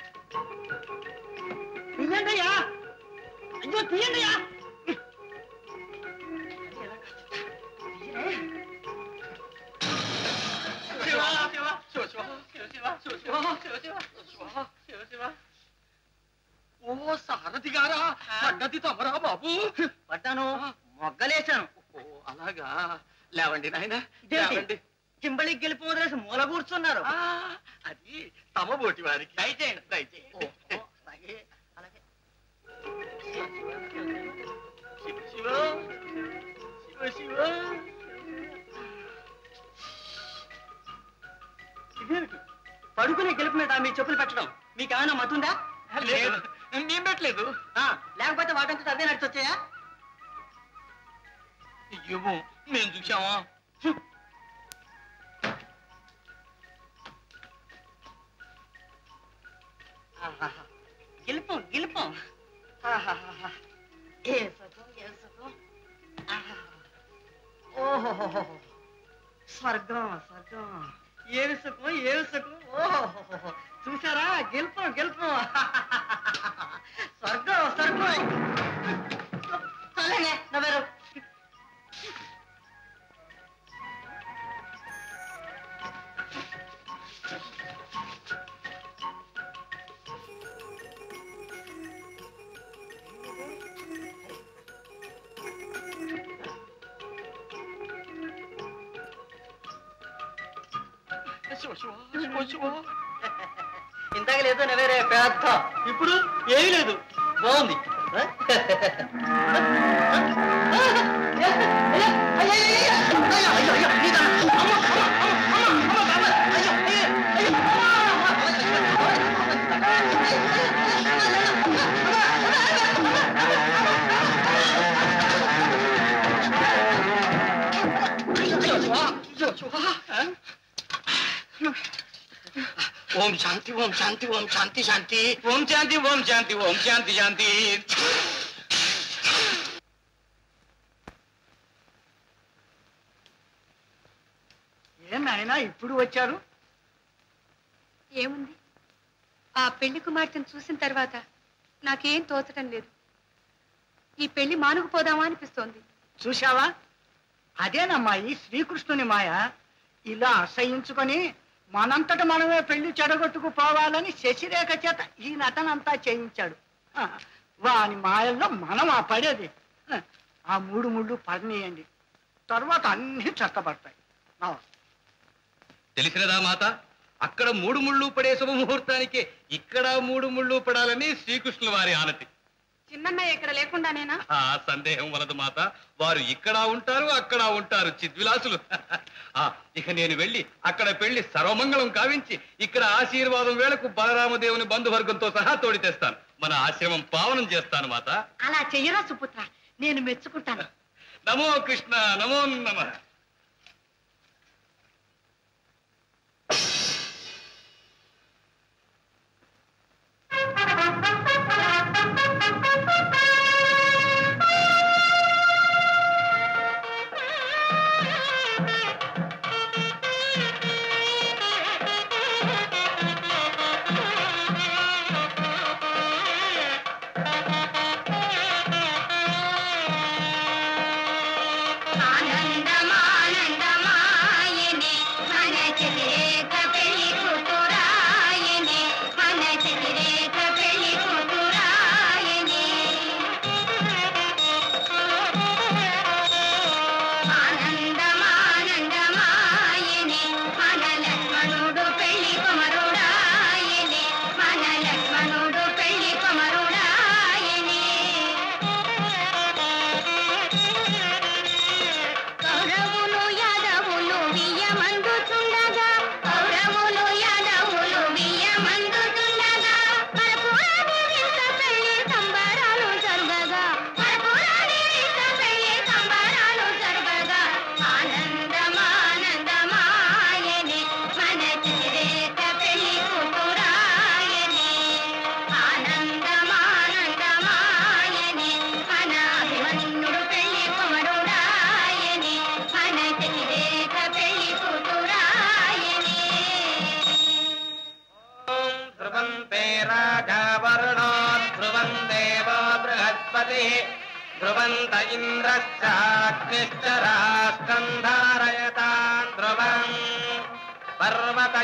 తీయండి అయ్యా అయ్యో తీయండి అయ్యా ఓ సారథి గారా పడ్డది తమరా బాబు పడ్డాను మొగ్గలేశాను ఓ అలాగా లేవండి నాయన ఇదేంటి? లేవండి కింబళి గెలుపు వదిలేసి మూల కూర్చున్నారు ఆ, అది తమ బోటి వారికి దయచేయండి దయచేయండి అలాగే అలాగే శివ శివ శివ శివ ఇదేమిటి పడుకునే గెలుపు మీద మీ చెప్పులు పెట్టడం మీకు ఏమైనా మతుందా లేదు నేను పెట్టలేదు ఆ, లేకపోతే వాటంతా అవే నడిచొచ్చాయా ఏమో మేము చూసామా ఆహాహా. గెలుపు గెలుపు ఆహాహాహా. ఏ సుఖం ఏ సుఖం ఆహా. ఓహోహోహో స్వర్గం స్వర్గం ఏమి సుఖం ఏమి సుఖం ఓహో చూసారా గెలుపు గెలుపు స్వర్గం స్వర్గం చాలేనే నవ్వారు శివ శివ శివ శివ ఇంతకు లేదు నవ్వేరే పెద్ద ఇప్పుడు ఏమీ లేదు బాగుంది ఓం శాంతి ఓం శాంతి ఓం శాంతి శాంతి ఓం శాంతి ఓం శాంతి ఓం శాంతి శాంతి ఏం నాయనా ఇప్పుడు వచ్చారు ఏముంది ఆ పెళ్లి కుమార్తెను చూసిన తర్వాత నాకేం తోచడం లేదు ఈ పెళ్లి మానుకుపోదామా అనిపిస్తోంది చూశావా అదేనమ్మా ఈ శ్రీకృష్ణుని మాయ ఇలా అసహించుకొని మనంతట మనమే పెళ్లి చెడగొట్టుకు పోవాలని శశిరేఖ చేత ఈ నటనంతా చేయించాడు ఆ, వాని మాయల్లో మనం ఆ పడేది ఆ, ఆ మూడు ముళ్ళు పడనీయండి తర్వాత అన్ని చక్కబడతాయి ఆ. తెలిసినదా మాత అక్కడ మూడు ముళ్ళు పడే శుభముహూర్తానికి ఇక్కడ మూడు ముళ్ళు పడాలని శ్రీకృష్ణుల వారి ఆనతి చిన్నన్నయ్య ఇక్కడ లేకుండానేనా ఆ సందేహం వలదు మాత వారు ఇక్కడ ఉంటారు అక్కడ ఉంటారు చిద్విలాసులు ఆ ఇక నేను వెళ్ళి అక్కడ పెళ్లి సర్వమంగళం కావించి ఇక్కడ ఆశీర్వాదం వేళకు బలరామదేవుని బంధువర్గంతో సహా తోడి తెస్తాను మన ఆశ్రమం పావనం చేస్తాను మాత అలా చెయ్యరా సుపుత్ర నేను మెచ్చుకుంటాను నమో కృష్ణ నమో నమ ధ్రువంత ఇంద్రశ్చాగ్నిశ్చ రాష్ట్రం ధారయతాం ధ్రువం పర్వత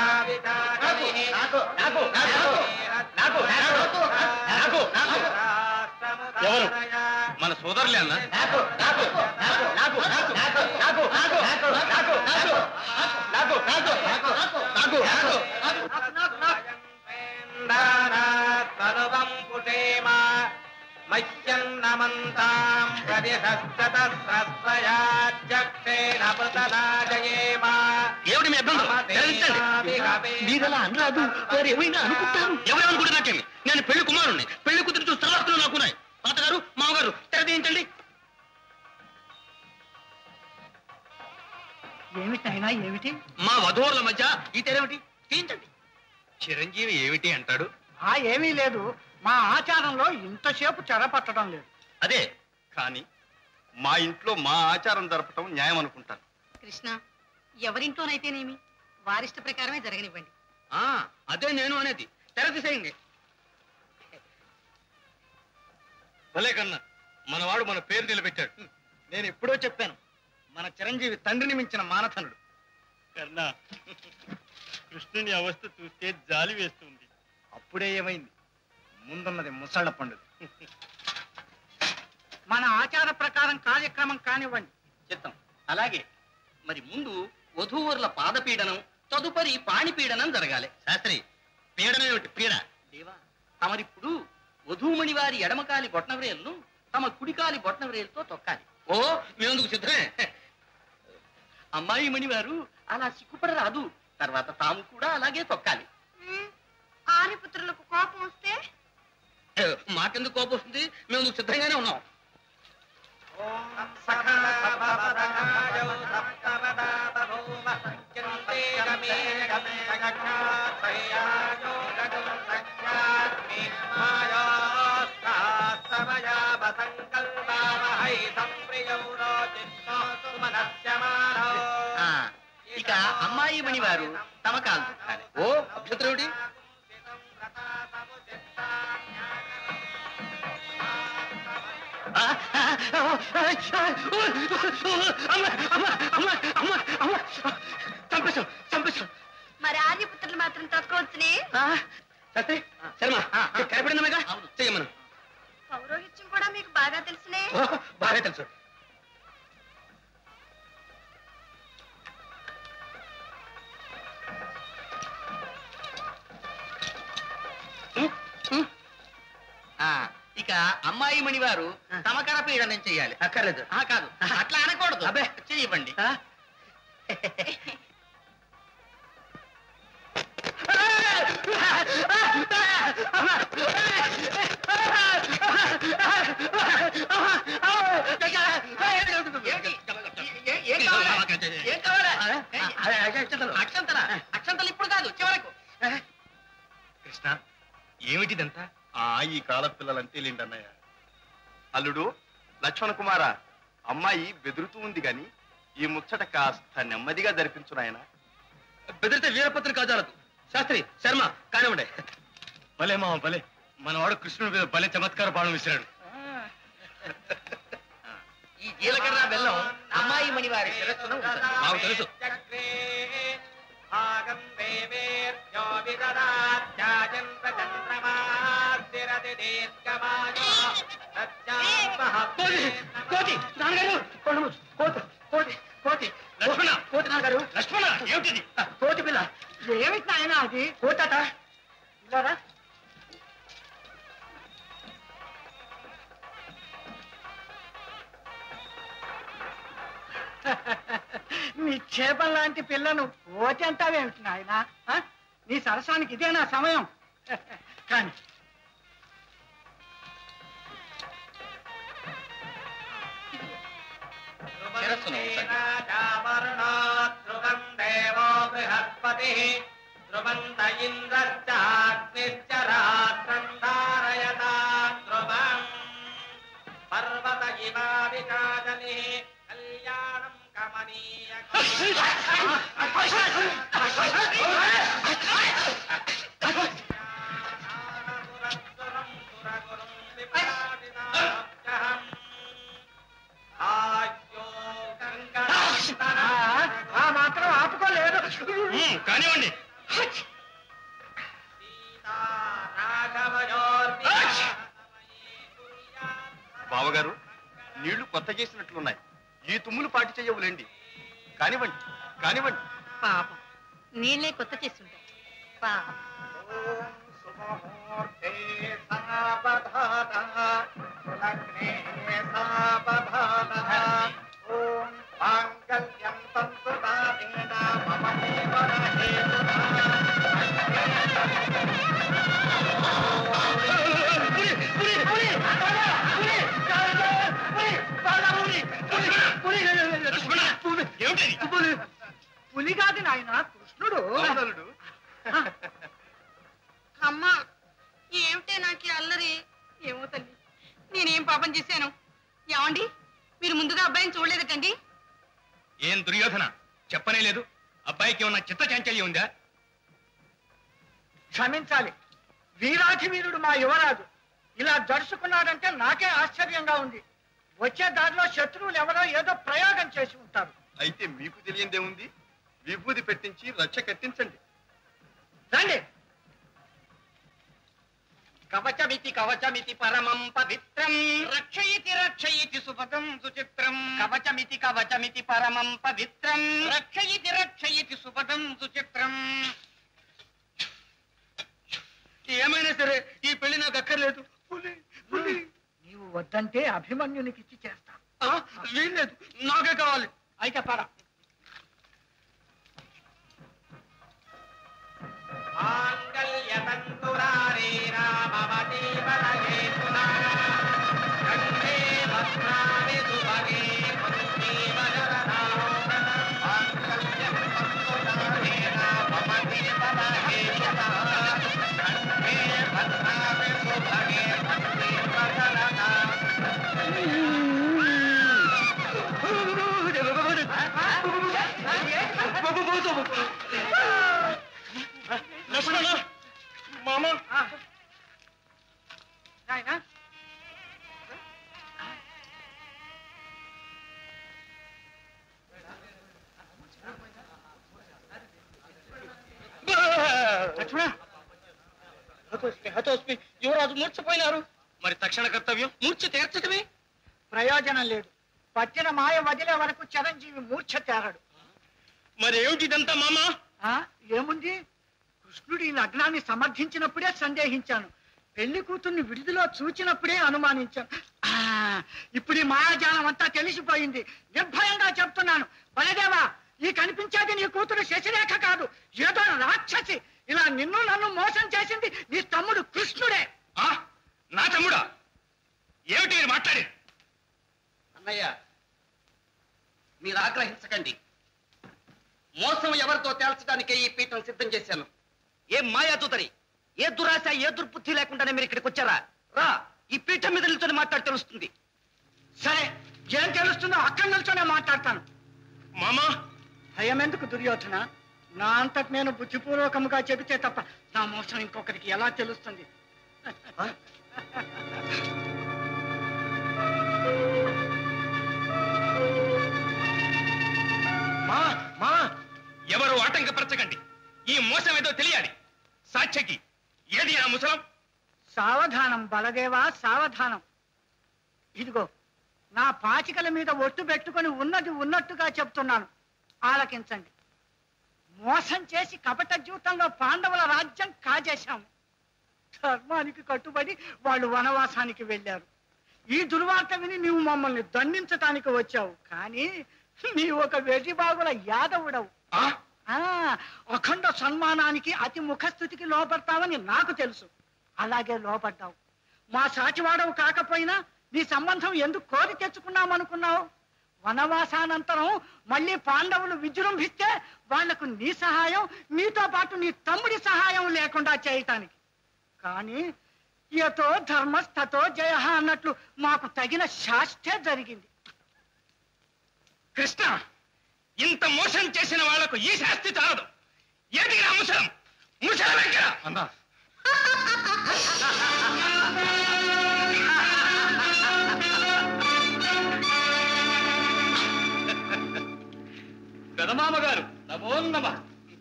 ఎవరు మన సోదరులే అన్న తనువం పుటేమ మహ్యన్నమంతాం ప్రదిశస్తతస్రస్వయాధ్యక్షేణ పృతనాజయేమ ఏమిటి మీ అభ్యంతరం తెరదించండి మీరలా అనరాదు వారు ఏమైనా అనుకుంటారు ఎవరు అనుకుంటున్నట్టేమి నేను పెళ్లి కుమారుణ్ణి పెళ్లి కుదిరి చూసి తర్వాత నాకున్నాయి తాతగారు మామగారు తెరదీయించండి ఏమిటి అయినా ఏమిటి మా వధువుల మధ్య ఈ తెరేమిటి తీయించండి చిరంజీవి ఏమిటి అంటాడు ఆ ఏమీ లేదు మా ఆచారంలో ఇంతసేపు చెరపట్టడం లేదు అదే కానీ మా ఇంట్లో మా ఆచారం జరపటం న్యాయం అనుకుంటాను కృష్ణ ఎవరింట్లోనైతేనేమి వారిష్ట ప్రకారమే జరగనివ్వండి ఆ అదే నేను అనేది తెరదీసేయండి భలే కన్నా మనవాడు మన పేరు నిలబెట్టాడు నేను ఎప్పుడో చెప్పాను మన చిరంజీవి తండ్రిని మించిన మానధనుడు కర్ణా కృష్ణుని అవస్థ చూస్తే జాలి వేస్తుంది అప్పుడే ఏమైంది ముందున్నది ముసళ్ళ పండుగ మన ఆచార ప్రకారం కార్యక్రమం కానివ్వండి చిత్తం అలాగే మరి ముందు వధూవరుల పాదపీడనం తదుపరి పాణిపీడనం జరగాలి శాస్త్రి పీడనం ఏమిటి పీడ దేవా తమరిప్పుడు వధూమణి వారి ఎడమకాలి బొట్నవ్రేలను తమ కుడికాలి బొట్నవ్రేలతో తొక్కాలి ఓ మేందుకు సిద్ధమే అమ్మాయి మణి వారు అలా సిగ్గుపడరాదు తర్వాత తాము కూడా అలాగే తొక్కాలి ఆర్యపుత్రులకు కోపం వస్తే ఏ, మాకెందుకు కోపం వస్తుంది మేము సిద్ధంగానే ఉన్నాం ఆ, ఇక అమ్మాయి మణి వారు తమ కాలు తొక్కాలి ఓ అభ్యంతరుడి చంపేశాం చంపేశాం మరి ఆర్యపుత్రులు మాత్రం తక్కువచ్చునే శాస్త్రి శర్మ కనపడిందమేగా చెయ్యమను పౌరోహిత్యం కూడా మీకు బాగా తెలుసునే ఓ, బాగా తెలుసు ఆ, ఇక అమ్మాయి మణి వారు తమ కరపీడనం చెయ్యాలి అక్కర్లేదు కాదు అట్లా అనకూడదు అబ్బే చెయ్యివ్వండి అక్షంతల అక్షంతలు ఇప్పుడు కాదు చివరకు కృష్ణ ఏమిటిదంతా ఆ ఈ కాల పిల్లలంటే లేండన్నయ్య అల్లుడు లక్ష్మణ కుమార అమ్మాయి బెదురుతూ ఉంది గాని ఈ ముచ్చట కాస్త నెమ్మదిగా జరిపించు నాయన బెదిరితే వీరపత్రి కాజాలదు శాస్త్రి శర్మ కానివ్వండి భలే మామ భలే మనవాడు కృష్ణుడి మీద భలే చమత్కార బాణం విసిరాడు ఈ జీలకర్ర బెల్లం అమ్మాయి మణి వారి శిరస్సును ఉంచాలి. మాకు తెలుసు భాగం దేవేర్యో విదదాత్యాజంత చంద్రమాస్తిరతి దీర్ఘమాయో కోతి కోతి నాన్నగారు కొండము కోతి కోతి కోతి లక్ష్మణ కోతి నాన్నగారు లక్ష్మణ ఏమిటిది కోతి పిల్ల ఏమిటి నాయన అది కోతాత ఇలారా నీ చేపం లాంటి పిల్లను ఓటి అంటావేమిటి నాయన నీ సరసానికి ఇదే నా సమయం కానీ శిరస్సును ఉంచండి. ధ్రువం దేవో బృహస్పతి ధ్రువంత ఇంద్రశ్చాగ్నిశ్చ రాత్రం ధారయతా ధ్రువం పర్వత ఇమావిచాజలి కళ్యాణం కమనీయ ఉమ్, కానివ్వండి బావగారు నీళ్లు కొత్త చేసినట్లున్నాయి ఈ తుమ్ములు పాటి చెయ్యవులేండి కానివ్వండి కానివ్వండి పాపం నీళ్ళే కొత్త చేస్తుంటాయి పాపం పులి కాదు నాయన కృష్ణుడు అమ్మా ఏమిటే నాకు ఈ అల్లరి ఏమో తల్లి నేనేం పాపం చేశాను ఏమండి మీరు ముందుగా అబ్బాయిని చూడలేదటండి ఏం దుర్యోధన చెప్పనే లేదు అబ్బాయికి ఏమన్నా చిత్త చాంచల్యం ఉందా క్షమించాలి వీరాధి వీరుడు మా యువరాజు ఇలా జరుచుకున్నాడంటే నాకే ఆశ్చర్యంగా ఉంది వచ్చే దారిలో శత్రువులు ఎవరో ఏదో ప్రయోగం చేసి ఉంటారు అయితే మీకు తెలియందేముంది విభూది పెట్టించి రచ్చ కట్టించండి రండి కవచమితి కవచమితి పరమం పవిత్రం రక్షయితి రక్షయితి సుపదం సుచిత్రం కవచమితి కవచమితి పరమం పవిత్రం రక్షయితి రక్షయితి సుపదం సుచిత్రం ఏమైనా సరే ఈ పెళ్లి నాకు అక్కర్లేదు నీవు వద్దంటే అభిమన్యునికి ఇచ్చి చేస్తా వీల్లేదు నాకే కావాలి అయితే పద లక్ష్మణ మామ నాయనా లక్ష్మణ హతోస్మి హతోస్మి యువరాజు మూర్చపోయినారు మరి తక్షణ కర్తవ్యం మూర్ఛ తీర్చడమే ప్రయోజనం లేదు పట్టిన మాయ వదిలే వరకు చిరంజీవి మూర్ఛ తేరడు మరి ఏమిటి ఇదంతా మామ ఆ, ఏముంది కృష్ణుడి ఈ లగ్నాన్ని సమర్థించినప్పుడే సందేహించాను పెళ్లి కూతుర్ని విడుదల చూచినప్పుడే అనుమానించాను ఆ, ఇప్పుడు ఈ మాయాజాలం అంతా తెలిసిపోయింది నిర్భయంగా చెప్తున్నాను బలదేవా ఈ కనిపించేది నీ కూతురు శశిరేఖ కాదు ఏదో రాక్షసి ఇలా నిన్ను నన్ను మోసం చేసింది నీ తమ్ముడు కృష్ణుడే ఆ? నా తమ్ముడా ఏమిటి మీరు మాట్లాడి అన్నయ్య మీరు ఆగ్రహించకండి మోసం ఎవరితో తేల్చడానికే ఈ పీఠం సిద్ధం చేశాను ఏ మాయాదూతరి ఏ దురాశ ఏ దుర్బుద్ధి లేకుండానే మీరు ఇక్కడికి వచ్చారా రా ఈ పీఠం మీద నిల్చొని మాట్లాడి తెలుస్తుంది సరే ఏం తెలుస్తుందో అక్కడి నిల్చొనే మాట్లాడతాను మామా భయం ఎందుకు దుర్యోధన నా అంతటి నేను బుద్ధిపూర్వకముగా చెబితే తప్ప నా మోసం ఇంకొకరికి ఎలా తెలుస్తుంది మా మా ఎవరు ఆటంకపరచకండి ఈ మోసం ఏదో తెలియాలి సాక్ష్యకి ఏది ఆ ముసలం సావధానం బలదేవా సావధానం ఇదిగో నా పాచికల మీద ఒట్టు పెట్టుకొని ఉన్నది ఉన్నట్టుగా చెప్తున్నాను ఆలకించండి మోసం చేసి కపట జీవితంలో పాండవుల రాజ్యం కాజేశాము ధర్మానికి కట్టుబడి వాళ్ళు వనవాసానికి వెళ్ళారు ఈ దుర్వార్త విని నీవు మమ్మల్ని దండించటానికి వచ్చావు కానీ నీ ఒక వెర్రిబాగుల యాదవుడవు ఆ, అఖండ సన్మానానికి అతి ముఖస్థుతికి లోపడతావని నాకు తెలుసు అలాగే లోపడ్డావు మా సాటివాడవు కాకపోయినా నీ సంబంధం ఎందుకు కోరి తెచ్చుకున్నామనుకున్నావు వనవాసానంతరం మళ్ళీ పాండవులు విజృంభిస్తే వాళ్లకు నీ సహాయం నీతో పాటు నీ తమ్ముడి సహాయం లేకుండా చేయటానికి కానీ యతో ధర్మస్థతో జయ అన్నట్లు మాకు తగిన శాస్త్రే జరిగింది కృష్ణ ఇంత మోసం చేసిన వాళ్లకు ఈ శాస్తి చాలదు ఏది నా ముసలం ముసలం ఎక్కడ అన్నా పెదమామ గారు నమో నమ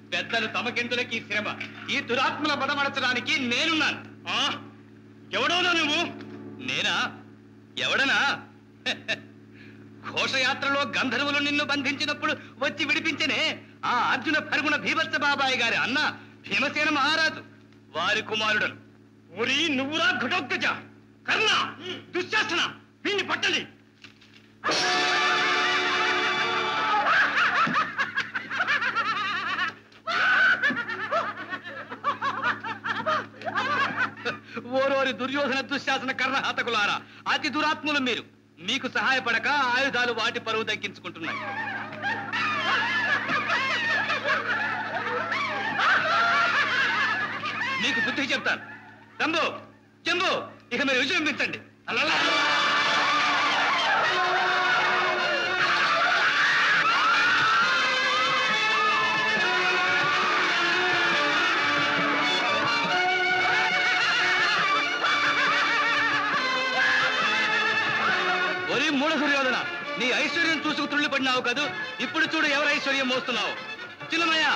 పెద్దలు తమకెందులకి శ్రమ ఈ దురాత్మల బదమడచడానికి నేనున్నాను ఆ, ఎవడోనా నువ్వు నేనా ఎవడనా ఘోషయాత్రలో గంధర్వులు నిన్ను బంధించినప్పుడు వచ్చి విడిపించనే ఆ అర్జున ఫరుగుణ భీభత్స బాబాయ్ గారి అన్న భీమసేన మహారాజు వారి కుమారుడను ఊరి నువ్వురా ఘటోత్కజ కర్ణ దుశ్శాసన వీణ్ణి పట్టలి ఓరోరి దుర్యోధన దుశ్శాసన కర్ణ హతకులారా అతి దురాత్ములు మీరు మీకు సహాయపడక ఆయుధాలు వాటి పరువు దక్కించుకుంటున్నాయి మీకు బుద్ధి చెప్తాను జంబు జంబు ఇక మీరు విజృంభించండి అలలా ఒరి మూఢ దుర్యోధన నీ ఐశ్వర్యం చూసుకు తుళ్ళి పడినావు కదూ ఇప్పుడు చూడు ఎవరు ఐశ్వర్యం మోస్తున్నావు చిన్నమయ్య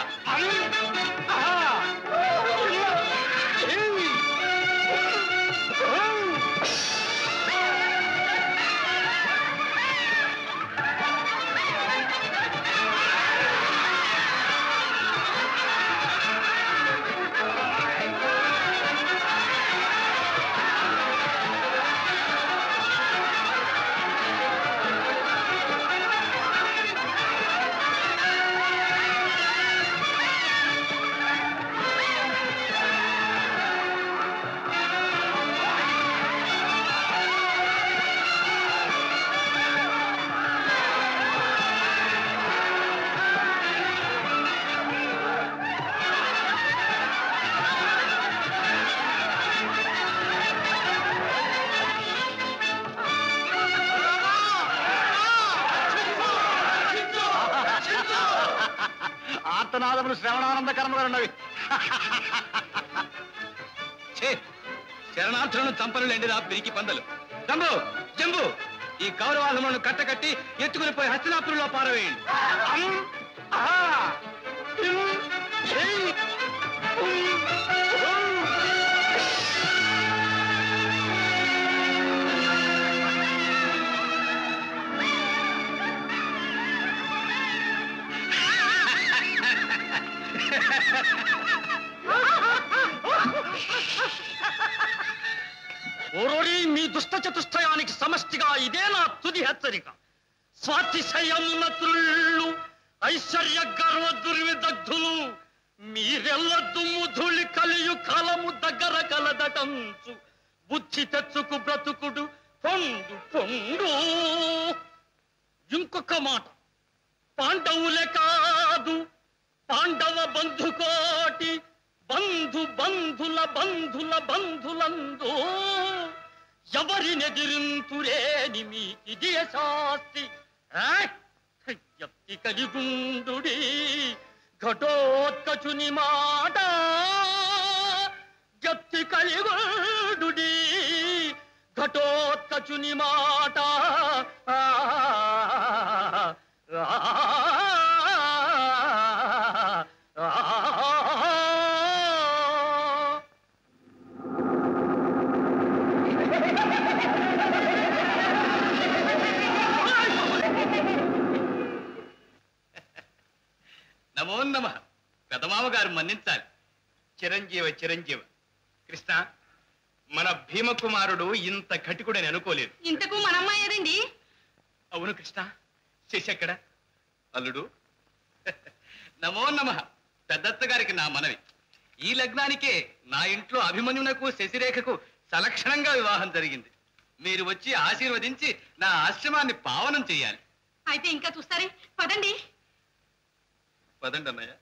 ఆర్తనాదములు శ్రవణానందకరముగా ఉన్నవి ఛే శరణార్థులను చంపనులేండి రా పిరికి పందలు జంబు జంబు ఈ కౌరవాదములను కట్టకట్టి ఎత్తుకుని పోయి హస్తినాపురంలో పారవేయండి ఓరోరి మీ దుష్ట చతుష్టయానికి సమష్టిగా ఇదే నా తుది హెచ్చరిక స్వాతిశయమున త్రుళ్ళు ఐశ్వర్య గర్వ దుర్విదగ్ధులు మీరెల్ల దుమ్ము ధూళి కలియు కాలము దగ్గర కలదటంచు బుద్ధి తెచ్చుకు బ్రతుకుడు పొండు పొండు ఇంకొక మాట పాండవులే కాదు పాండవ బంధుకోటి బంధు బంధుల బంధుల బంధులందు ఎవరినెదిరింతురేని మీ ఇది శాస్తి ఎత్తి కలిగుండుడి ఘటోత్కచుని మాట ఎత్తి కలిగుండుడి ఘటోత్కచుని మాట ఆ, ఆ, ఆ. నమో నమ పెదమామ గారు మన్నించాలి చిరంజీవ చిరంజీవ కృష్ణ మన భీమకుమారుడు ఇంత కటికుడని అనుకోలేదు ఇంతకు మన అమ్మాయి ఏదండి అవును కృష్ణ శశి ఎక్కడ అల్లుడు నమో నమ పెద్దత్త గారికి నా మనవి ఈ లగ్నానికే నా ఇంట్లో అభిమన్యునకు శశిరేఖకు సలక్షణంగా వివాహం జరిగింది మీరు వచ్చి ఆశీర్వదించి నా ఆశ్రమాన్ని పావనం చేయాలి అయితే ఇంకా చూస్తారే పదండి పదండి అన్నయ్య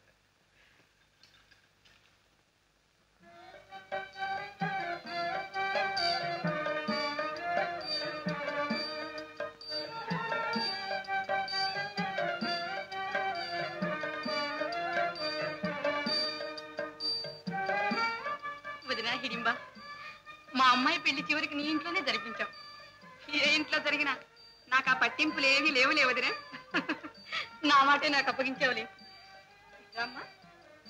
వదినా హిడింబా మా అమ్మాయి పెళ్లి చివరికి నీ ఇంట్లోనే జరిపించాం ఏ ఇంట్లో జరిగినా నాకు ఆ పట్టింపులు ఏమీ లేవులే వదినా నా మాటే నాకు అప్పగించేవలే రామ్మా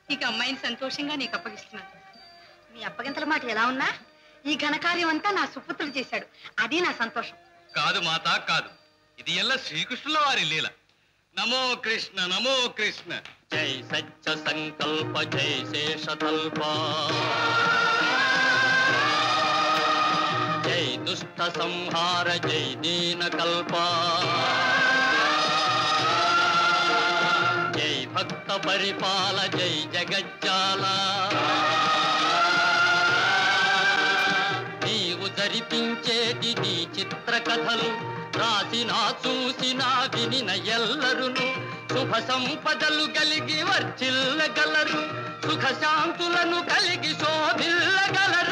ఇక అమ్మాయిని సంతోషంగా నీకు అప్పగిస్తున్నాను మీ అప్పగింతల మాట ఎలా ఉన్నా ఈ ఘనకార్యం అంతా నా సుపుత్రుడు చేశాడు అది నా సంతోషం కాదు మాత కాదు ఇది ఎల్ల శ్రీకృష్ణుల వారి లీల నమో కృష్ణ నమో కృష్ణ జై సత్య సంకల్ప జై శేషతల్ప జై దుష్ట సంహార జై దీన కల్ప జై భక్త పరిపాల జై జగజ్జాల నీవు జరిపించేటి నీ చిత్ర కథలు రాసిన చూసిన వినిన ఎల్లరును శుభ సంపదలు కలిగి వర్చిల్లగలరు సుఖ శాంతులను కలిగి శోభిల్లగలరు